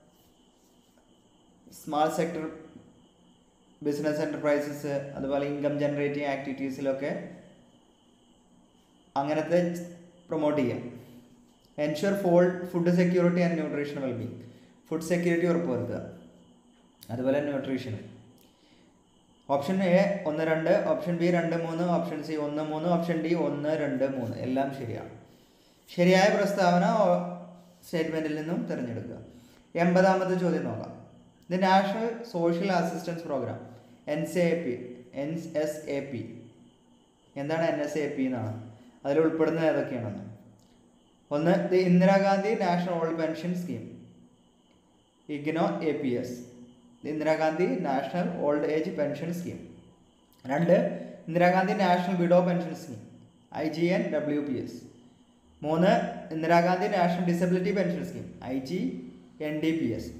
small sector business enterprises അതുപോലെ ഇൻകം ജനറേറ്റിംഗ് ആക്ടിവിറ്റീസിലൊക്കെ അങ്ങനത്തെ പ്രൊമോട്ട് ചെയ്യാം എൻഷുർ ഫോൾ food security and nutrition wellbeing food security ഉറപ്പുവരുത്തുക അതുപോലെ ന്യൂട്രീഷൻ ഓപ്ഷൻ എ ഒന്ന് രണ്ട് ഓപ്ഷൻ ബി രണ്ട് മൂന്ന് ഓപ്ഷൻ സി ഒന്ന് മൂന്ന് ഓപ്ഷൻ ഡി ഒന്ന് രണ്ട് മൂന്ന് എല്ലാം ശരിയാണ് ശരിയായ പ്രസ്താവന സ്റ്റേറ്റ്മെൻറ്റിൽ നിന്നും തിരഞ്ഞെടുക്കുക എൺപതാമത്തെ ചോദ്യം നോക്കാം the national social assistance programme N C A P N S A P എന്താണ് എൻ എസ് എ പി എന്നാണ് അതിൽ ഉൾപ്പെടുന്നത് ഏതൊക്കെയാണെന്ന് ഒന്ന് the Indira Gandhi national old pension scheme IGNO A P S Indira Gandhi national old age pension scheme രണ്ട് Indira Gandhi national widow pension scheme I G N W P S മൂന്ന് Indira Gandhi national disability pension scheme I G N D P S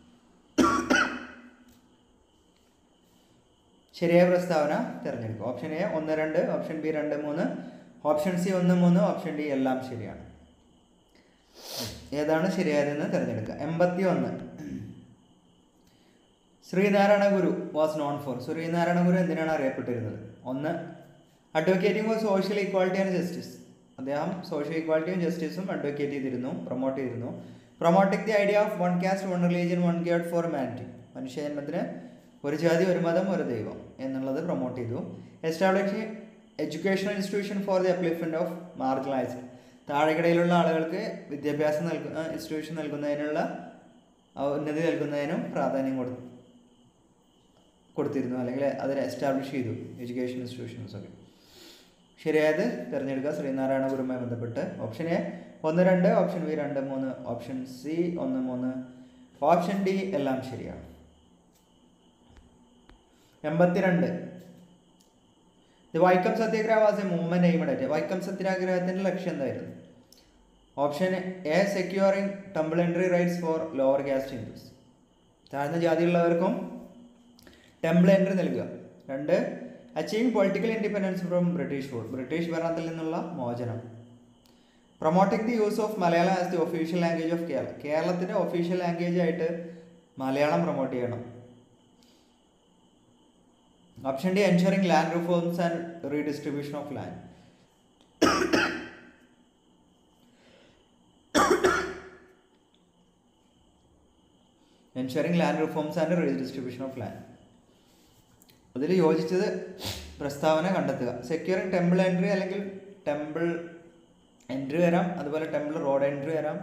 ശരിയായ പ്രസ്താവന തിരഞ്ഞെടുക്കുക option A ഒന്ന് രണ്ട് option B രണ്ട് മൂന്ന് option C ഒന്ന് മൂന്ന് ഓപ്ഷൻ ഡി എല്ലാം ശരിയാണ് ഏതാണ് ശരിയായതെന്ന് തിരഞ്ഞെടുക്കുക എൺപത്തി ഒന്ന് Sree Narayana Guru was known for Sree Narayana Guru എന്തിനാണ് അറിയപ്പെട്ടിരുന്നത് ഒന്ന് advocating for social equality and justice അദ്ദേഹം സോഷ്യൽ ഈക്വാലിറ്റിയും ജസ്റ്റിസും അഡ്വക്കേറ്റ് ചെയ്തിരുന്നു പ്രൊമോട്ട് ചെയ്തിരുന്നു promoting the idea of one caste one religion one god for humanity മനുഷ്യജന്മത്തിന് ഒരു ജാതി ഒരു മതം ഒരു ദൈവം എന്നുള്ളത് പ്രൊമോട്ട് ചെയ്തു establish educational institution for the upliftment of marginalised താഴെക്കിടയിലുള്ള ആളുകൾക്ക് വിദ്യാഭ്യാസം നൽകുന്ന ഇൻസ്റ്റിറ്റ്യൂഷൻ നൽകുന്നതിനുള്ള ആ ഉന്നതി നൽകുന്നതിനും പ്രാധാന്യം കൊടുത്തു കൊടുത്തിരുന്നു അല്ലെങ്കിൽ അതിനെ എസ്റ്റാബ്ലിഷ് ചെയ്തു എഡ്യൂക്കേഷൻ ഇൻസ്റ്റിറ്റ്യൂഷൻസ് ഒക്കെ ശരിയായത് തിരഞ്ഞെടുക്കുക ശ്രീനാരായണ ഗുരുവുമായി ബന്ധപ്പെട്ട് ഓപ്ഷൻ എ ഒന്ന് രണ്ട് ഓപ്ഷൻ ബി രണ്ട് മൂന്ന് ഓപ്ഷൻ സി ഒന്ന് മൂന്ന് ഓപ്ഷൻ ഡി എല്ലാം ശരിയാണ് എൺപത്തിരണ്ട് the Vaikom satyagraha was a movement aimed at Vaikom സത്യാഗ്രഹത്തിന്റെ ലക്ഷ്യം എന്തായിരുന്നു option A securing temple entry rights for lower caste Hindus താഴ്ന്ന ജാതിയുള്ളവർക്കും ടെമ്പിൾ എൻട്രി നൽകുക രണ്ട് achieving political independence from British rule British ഭരണത്തിൽ നിന്നുള്ള മോചനം promoting the use of Malayalam as the official language of Kerala കേരളത്തിൻ്റെ ഒഫീഷ്യൽ ലാംഗ്വേജ് ആയിട്ട് മലയാളം പ്രൊമോട്ട് ചെയ്യണം option D ensuring land reforms and redistribution of land ensuring land reforms and redistribution of land അതിൽ യോജിച്ചത് പ്രസ്താവന കണ്ടെത്തുക സെക്യൂറിംഗ് ടെമ്പിൾ എൻട്രി അല്ലെങ്കിൽ temple entry വരാം അതുപോലെ ടെമ്പിൾ റോഡ് എൻട്രി വരാം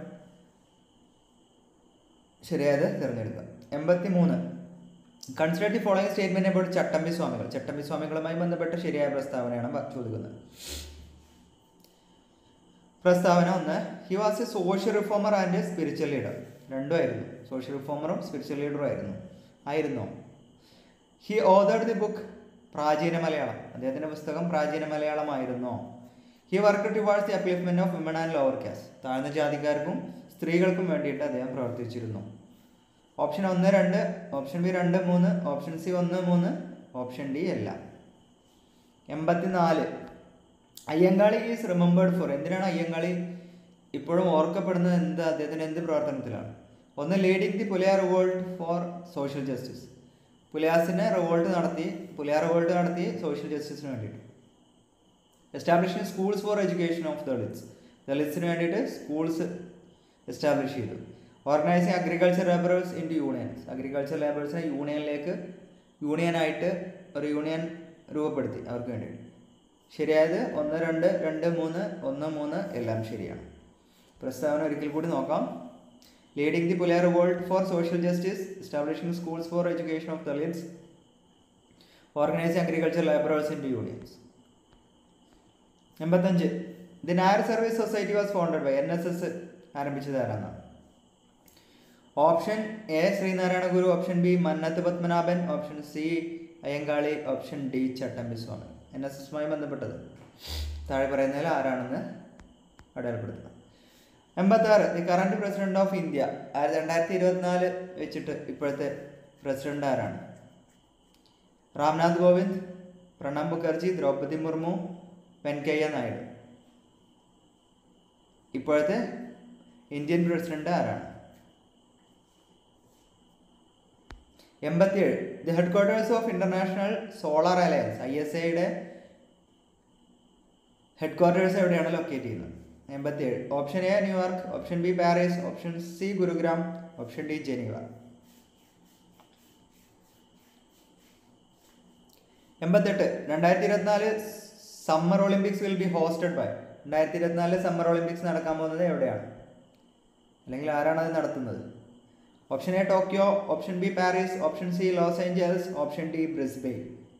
ശരിയായത് തിരഞ്ഞെടുക്കുക എൺപത്തി മൂന്ന് consider the following statement about Chattampi Swamikal Chattampi സ്വാമികളുമായി ബന്ധപ്പെട്ട ശരിയായ പ്രസ്താവനയാണ് ബ- ചോദിക്കുന്നത് പ്രസ്താവന ഒന്ന് he was a social reformer and spiritual leader രണ്ടും ആയിരുന്നു സോഷ്യൽ റിഫോമറും സ്പിരിച്വൽ ലീഡറും ആയിരുന്നു ആയിരുന്നോ ഹി ഓതേഡ് ദി ബുക്ക് പ്രാചീന മലയാളം അദ്ദേഹത്തിന്റെ പുസ്തകം പ്രാചീന മലയാളമായിരുന്നോ he work towards the upliftment of women and lower caste താഴ്ന്ന ജാതിക്കാർക്കും സ്ത്രീകൾക്കും വേണ്ടിയിട്ട് അദ്ദേഹം പ്രവർത്തിച്ചിരുന്നു ഓപ്ഷൻ ഒന്ന് രണ്ട് ഓപ്ഷൻ ബി രണ്ട് മൂന്ന് ഓപ്ഷൻ സി ഒന്ന് മൂന്ന് ഓപ്ഷൻ ഡി എല്ലാം എൺപത്തിനാല് അയ്യങ്കാളി ഈസ് റിമെമ്പേർഡ് ഫോർ എന്തിനാണ് അയ്യങ്കാളി ഇപ്പോഴും ഓർക്കപ്പെടുന്നത് എന്ത് അദ്ദേഹത്തിൻ്റെ എന്ത് പ്രവർത്തനത്തിലാണ് ഒന്ന് leading the Pulaya revolt for social justice പുലിയാസിനെ റിവോൾട്ട് നടത്തി പുലിയ റിവോൾട്ട് നടത്തി സോഷ്യൽ ജസ്റ്റിസിന് വേണ്ടിയിട്ട് establishing schools for education of Dalits ദളിറ്റ്സിന് വേണ്ടിയിട്ട് സ്കൂൾസ് എസ്റ്റാബ്ലിഷ് ചെയ്തു organising agriculture labourers in unions agriculture ലേബറേഴ്സിനെ യൂണിയനിലേക്ക് യൂണിയനായിട്ട് ഒരു യൂണിയൻ രൂപപ്പെടുത്തി അവർക്ക് വേണ്ടിയിട്ട് ശരിയായത് ഒന്ന് രണ്ട് രണ്ട് മൂന്ന് ഒന്ന് മൂന്ന് എല്ലാം ശരിയാണ് പ്രസ്താവന ഒരിക്കൽ കൂടി നോക്കാം leading the Pulaya revolt for social justice establishing schools for education of Dalits organising agriculture labourers in unions എൺപത്തഞ്ച് the Nair service society was founded by N S S ആരംഭിച്ചത് ആരാന്നാണ് option A Sreenarayana Guru option B Mannath Padmanabhan option C Ayyankali option D Chattampi Swami N S എസുമായി ബന്ധപ്പെട്ടത് താഴെ പറയുന്നതിൽ ആരാണെന്ന് അടയാളപ്പെടുത്തുക എൺപത്താറ് the current president of India ആയിരത്തി രണ്ടായിരത്തി ഇരുപത്തിനാല് വെച്ചിട്ട് ഇപ്പോഴത്തെ പ്രസിഡന്റ് ആരാണ് രാംനാഥ് കോവിന്ദ് പ്രണബ് മുഖർജി ദ്രൗപദി മുർമു വെങ്കയ്യ നായിഡു ഇപ്പോഴത്തെ ഇന്ത്യൻ പ്രസിഡന്റ് ആരാണ് എൺപത്തിയേഴ് the headquarters of international solar alliance I S എയുടെ ഹെഡ് ക്വാർട്ടേഴ്സ് എവിടെയാണ് ലൊക്കേറ്റ് ചെയ്യുന്നത് എൺപത്തിയേഴ് option A New York option B Paris option C Gurugram option D Geneva എൺപത്തെട്ട് രണ്ടായിരത്തി ഇരുപത്തിനാല് summer Olympics will be hosted by രണ്ടായിരത്തി ഇരുപത്തിനാല് സമ്മർ ഒളിമ്പിക്സ് നടക്കാൻ പോകുന്നത് എവിടെയാണ് അല്ലെങ്കിൽ ആരാണ് അത് നടത്തുന്നത് option A Tokyo option B Paris option C Los Angeles option D Brisbane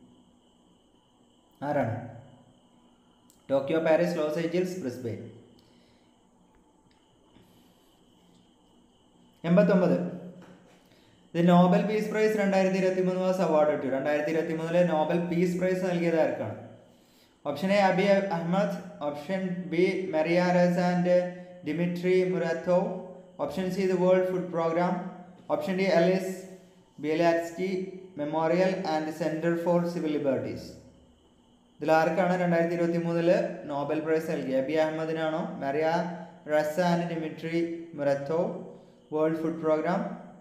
ആരാണ് Tokyo Paris Los Angeles Brisbane എൺപത്തൊമ്പത് ദി നോബൽ പീസ് പ്രൈസ് രണ്ടായിരത്തി ഇരുപത്തി മൂന്ന് വാസ് അവാർഡ് കിട്ടി രണ്ടായിരത്തി ഇരുപത്തി മൂന്നിലെ നോബൽ പീസ് പ്രൈസ് നൽകിയത് ആർക്കാണ് option A Abiy Ahmed option B Maria Ressa and Dmitry Muratov option C the World Food Programme option D Ales Bialiatski Memorial and Centre for Civil Liberties ഇതിൽ ആർക്കാണ് രണ്ടായിരത്തി ഇരുപത്തി മൂന്നില് നോബൽ പ്രൈസ് നൽകിയത് Abiy അഹമ്മദിനാണോ Maria Ressa and Dmitry Muratov World Food Programme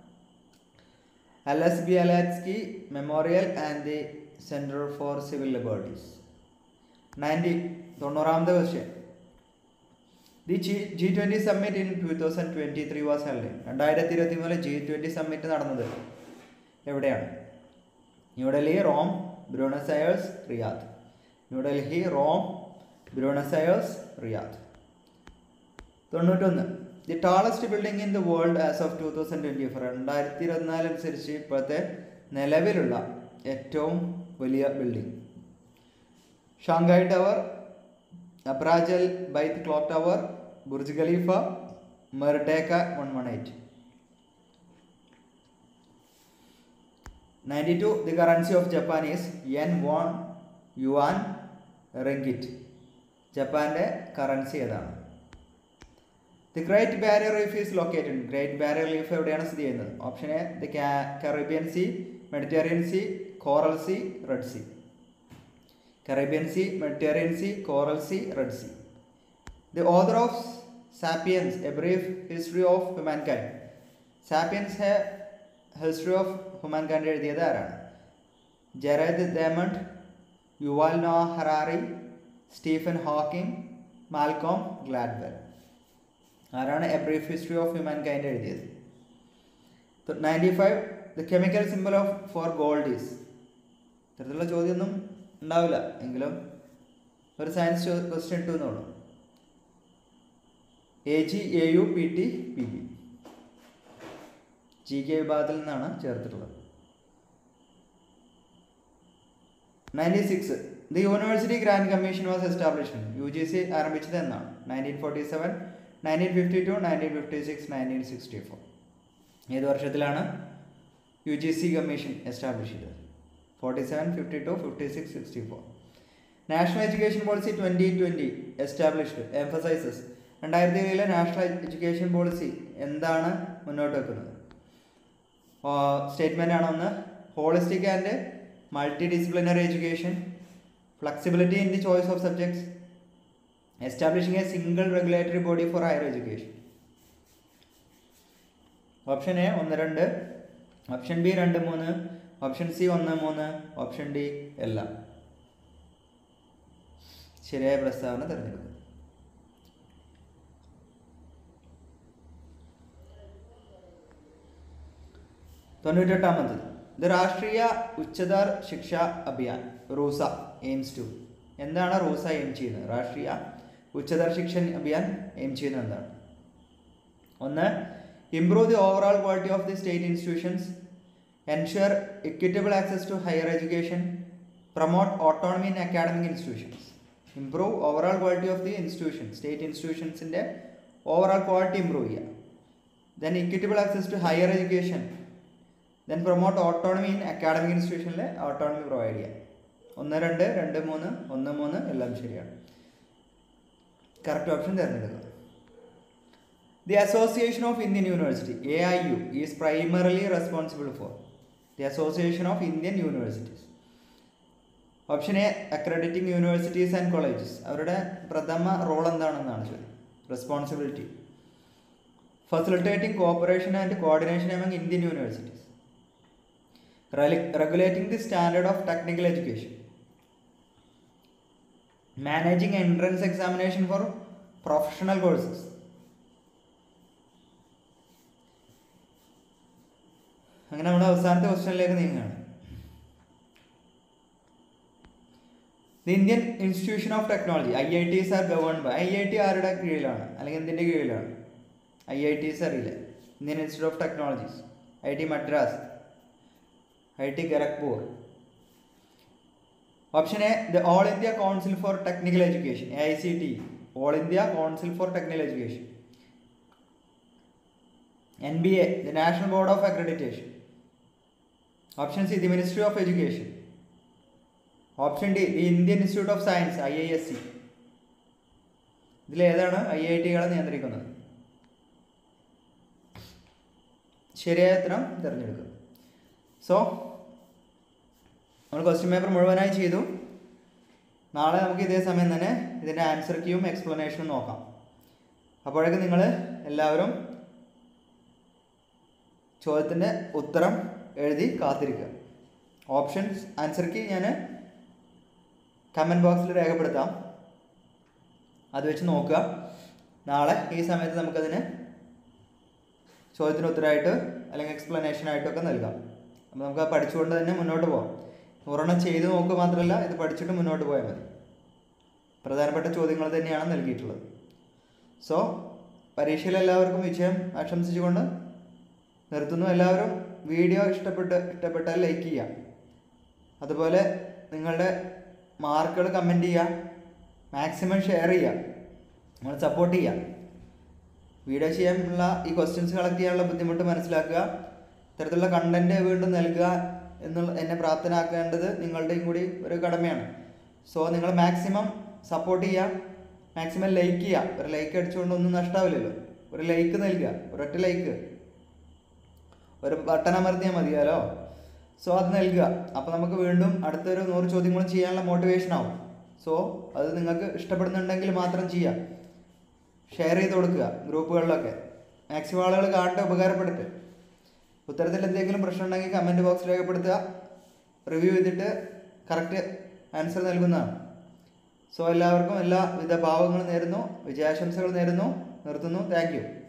Ales Bialiatski Memorial and the Centre for Civil Liberties ninety തൊണ്ണൂറാമത്തെ question the G G twenty summit in to thousand twenty three was held രണ്ടായിരത്തി ഇരുപത്തി മൂന്നിൽ G twenty summit നടന്നത് എവിടെയാണ് New Delhi Rome Buenos Aires Riyadh New Delhi Rome Buenos Aires Riyadh തൊണ്ണൂറ്റൊന്ന് the tallest building in the world as of two thousand twenty four രണ്ടായിരത്തി ഇരുപത്തിനാല് അനുസരിച്ച് ഇപ്പോഴത്തെ നിലവിലുള്ള ഏറ്റവും വലിയ building Shanghai tower Abraj al Bait clock tower Burj Khalifa Merdeka one one eight ninety two the currency of Japan is yen won yuan ringgit ജപ്പാൻ്റെ currency ഏതാണ് the Great Barrier Reef is located Great Barrier Reef എവിടെയാണ് സ്ഥിതി ചെയ്യുന്നത് option A the Caribbean Sea Mediterranean Sea Coral Sea Red Sea Caribbean Sea Mediterranean Sea Coral Sea Red Sea the author of Sapiens a brief history of humankind Sapiens a history of ഹ്യൂമാൻകൈൻഡ് എഴുതിയത് ആരാണ് Jared Diamond Yuval Noah Harari Stephen Hawking Malcolm Gladwell ആരാണ് a brief history of humankind എഴുതിയത് ninety five the chemical symbol of for gold is ഇത്തരത്തിലുള്ള ചോദ്യമൊന്നും ഉണ്ടാവില്ല എങ്കിലും ഒരു science question ഇട്ടു എന്നുള്ളൂ A G A U P T P B G K വിഭാഗത്തിൽ നിന്നാണ് ചേർത്തിട്ടുള്ളത് ninety six the university grants commission was established U G C ആരംഭിച്ചത് എന്നാണ് nineteen forty seven nineteen fifty to nineteen fifty six nineteen sixty four ഏത് വർഷത്തിലാണ് U G C commission establish ചെയ്തത് forty seven fifty two fifty six sixty four national education policy twenty twenty established emphasises രണ്ടായിരത്തി ഏഴിലെ national education policy എന്താണ് മുന്നോട്ട് വെക്കുന്നത് statement ആണ് ഒന്ന് holistic and multidisciplinary education flexibility in the choice of subjects establishing a single regulatory body for higher education option A ഒന്ന് രണ്ട് option B രണ്ട് മൂന്ന് ഓപ്ഷൻ സി ഒന്ന് മൂന്ന് ഓപ്ഷൻ ഡി എല്ലാം ശരിയായ പ്രസ്താവന തിരഞ്ഞെടുക്കും തൊണ്ണൂറ്റെട്ടാമത്തത് ഇത് രാഷ്ട്രീയ ഉച്ചതർ ശിക്ഷ അഭിയാൻ റൂസ എയിംസ് ടു എന്താണ് റൂസ എയിം ചെയ്യുന്നത് രാഷ്ട്രീയ ഉച്ചതർ ശിക്ഷൻ അഭിയാൻ എയിം ചെയ്യുന്നത് എന്താണ് ഒന്ന് improve the overall quality of the state institutions ensure equitable access to higher education promote autonomy in academic institutions improve overall quality of the institution state ഇൻസ്റ്റിറ്റ്യൂഷൻസിൻ്റെ ഓവറോൾ ക്വാളിറ്റി ഇംപ്രൂവ് ചെയ്യുക then equitable access to higher education then promote autonomy in academic ഇൻസ്റ്റിറ്റ്യൂഷനിൽ autonomy provide ചെയ്യുക ഒന്ന് രണ്ട് രണ്ട് മൂന്ന് ഒന്ന് മൂന്ന് എല്ലാം ശരിയാണ് കറക്റ്റ് ഓപ്ഷൻ തിരഞ്ഞെടുക്കുക the Association of Indian University A I U is primarily responsible for the Association of Indian Universities option A accrediting universities and colleges അവരുടെ പ്രഥമ റോൾ എന്താണെന്നാണ് ചോദ്യം responsibility facilitating cooperation and coordination among Indian universities regulating the standard of technical education managing entrance examination for professional courses അങ്ങനെ നമ്മൾ അവസാനത്തെ ക്വസ്റ്റ്യനിലേക്ക് നീങ്ങുകയാണ് the Indian institution of technology I I Ts are govern by I I T ആരുടെ കീഴിലാണ് അല്ലെങ്കിൽ എന്തിൻ്റെ കീഴിലാണ് ഐ ഐ ടിസ് അറിയില്ലേ Indian institute of technologies I T Madras I T Kharagpur option A the All India Council for Technical Education A I C T All India Council for Technical Education N B A the National Board of Accreditation option C the Ministry of Education option D the Indian institute of Science I I S C ഇതിലേതാണ് I I ടികളെ നിയന്ത്രിക്കുന്നത് ശരിയായ ഉത്തരം തിരഞ്ഞെടുക്കുക so നമ്മൾ question paper മുഴുവനായി ചെയ്തു നാളെ നമുക്ക് ഇതേ സമയം തന്നെ ഇതിൻ്റെ ആൻസർ ക്യൂവും എക്സ്പ്ലനേഷനും നോക്കാം അപ്പോഴേക്കും നിങ്ങൾ എല്ലാവരും ചോദ്യത്തിൻ്റെ ഉത്തരം എഴുതി കാത്തിരിക്കുക ഓപ്ഷൻസ് ആൻസർ കീ ഞാൻ കമൻറ്റ് ബോക്സിൽ രേഖപ്പെടുത്താം അത് വെച്ച് നോക്കുക നാളെ ഈ സമയത്ത് നമുക്കതിന് ചോദ്യത്തിന് ഉത്തരമായിട്ട് അല്ലെങ്കിൽ എക്സ്പ്ലനേഷൻ ആയിട്ടൊക്കെ നൽകാം അപ്പോൾ നമുക്ക് അത് പഠിച്ചുകൊണ്ട് തന്നെ മുന്നോട്ട് പോകാം നൂറെണ്ണം ചെയ്ത് നോക്കുക മാത്രമല്ല ഇത് പഠിച്ചിട്ട് മുന്നോട്ട് പോയാൽ മതി പ്രധാനപ്പെട്ട ചോദ്യങ്ങൾ തന്നെയാണ് നൽകിയിട്ടുള്ളത് സോ പരീക്ഷയിൽ എല്ലാവർക്കും വിജയം ആശംസിച്ചുകൊണ്ട് നിർത്തുന്നു എല്ലാവരും വീഡിയോ ഇഷ്ടപ്പെട്ട് ഇഷ്ടപ്പെട്ടാൽ ലൈക്ക് ചെയ്യുക അതുപോലെ നിങ്ങളുടെ മാർക്കുകൾ കമൻറ്റ് ചെയ്യുക മാക്സിമം ഷെയർ ചെയ്യുക നമ്മൾ സപ്പോർട്ട് ചെയ്യുക വീഡിയോ ചെയ്യാനുള്ള ഈ ക്വസ്റ്റ്യൻസ് കളക്ട് ചെയ്യാനുള്ള ബുദ്ധിമുട്ട് മനസ്സിലാക്കുക ഇത്തരത്തിലുള്ള കണ്ടന്റ് വീണ്ടും നൽകുക എന്നുള്ള എന്നെ പ്രാപ്തനാക്കേണ്ടത് നിങ്ങളുടെയും കൂടി ഒരു കടമയാണ് സോ നിങ്ങൾ മാക്സിമം സപ്പോർട്ട് ചെയ്യുക മാക്സിമം ലൈക്ക് ചെയ്യുക ഒരു ലൈക്ക് അടിച്ചുകൊണ്ട് ഒന്നും നഷ്ടാവില്ലല്ലോ ഒരു ലൈക്ക് നൽകുക ഒരൊറ്റ ലൈക്ക് ഒരു ബട്ടൺ അമർത്തിയാൽ മതിയാലോ സോ അത് നൽകുക അപ്പോൾ നമുക്ക് വീണ്ടും അടുത്തൊരു നൂറ് ചോദ്യങ്ങളും ചെയ്യാനുള്ള മോട്ടിവേഷൻ ആവും സോ അത് നിങ്ങൾക്ക് ഇഷ്ടപ്പെടുന്നുണ്ടെങ്കിൽ മാത്രം ചെയ്യുക ഷെയർ ചെയ്ത് കൊടുക്കുക ഗ്രൂപ്പുകളിലൊക്കെ മാക്സിമം ആളുകൾ കാണട്ടെ ഉപകാരപ്പെടട്ടെ ഉത്തരത്തിൽ എന്തെങ്കിലും പ്രശ്നം ഉണ്ടെങ്കിൽ കമൻറ്റ് ബോക്സ് രേഖപ്പെടുത്തുക റിവ്യൂ ചെയ്തിട്ട് കറക്റ്റ് ആൻസർ നൽകുന്നതാണ് സോ എല്ലാവർക്കും എല്ലാവിധ ഭാവങ്ങളും നേരുന്നു വിജയാശംസകൾ നേരുന്നു നിർത്തുന്നു താങ്ക് യു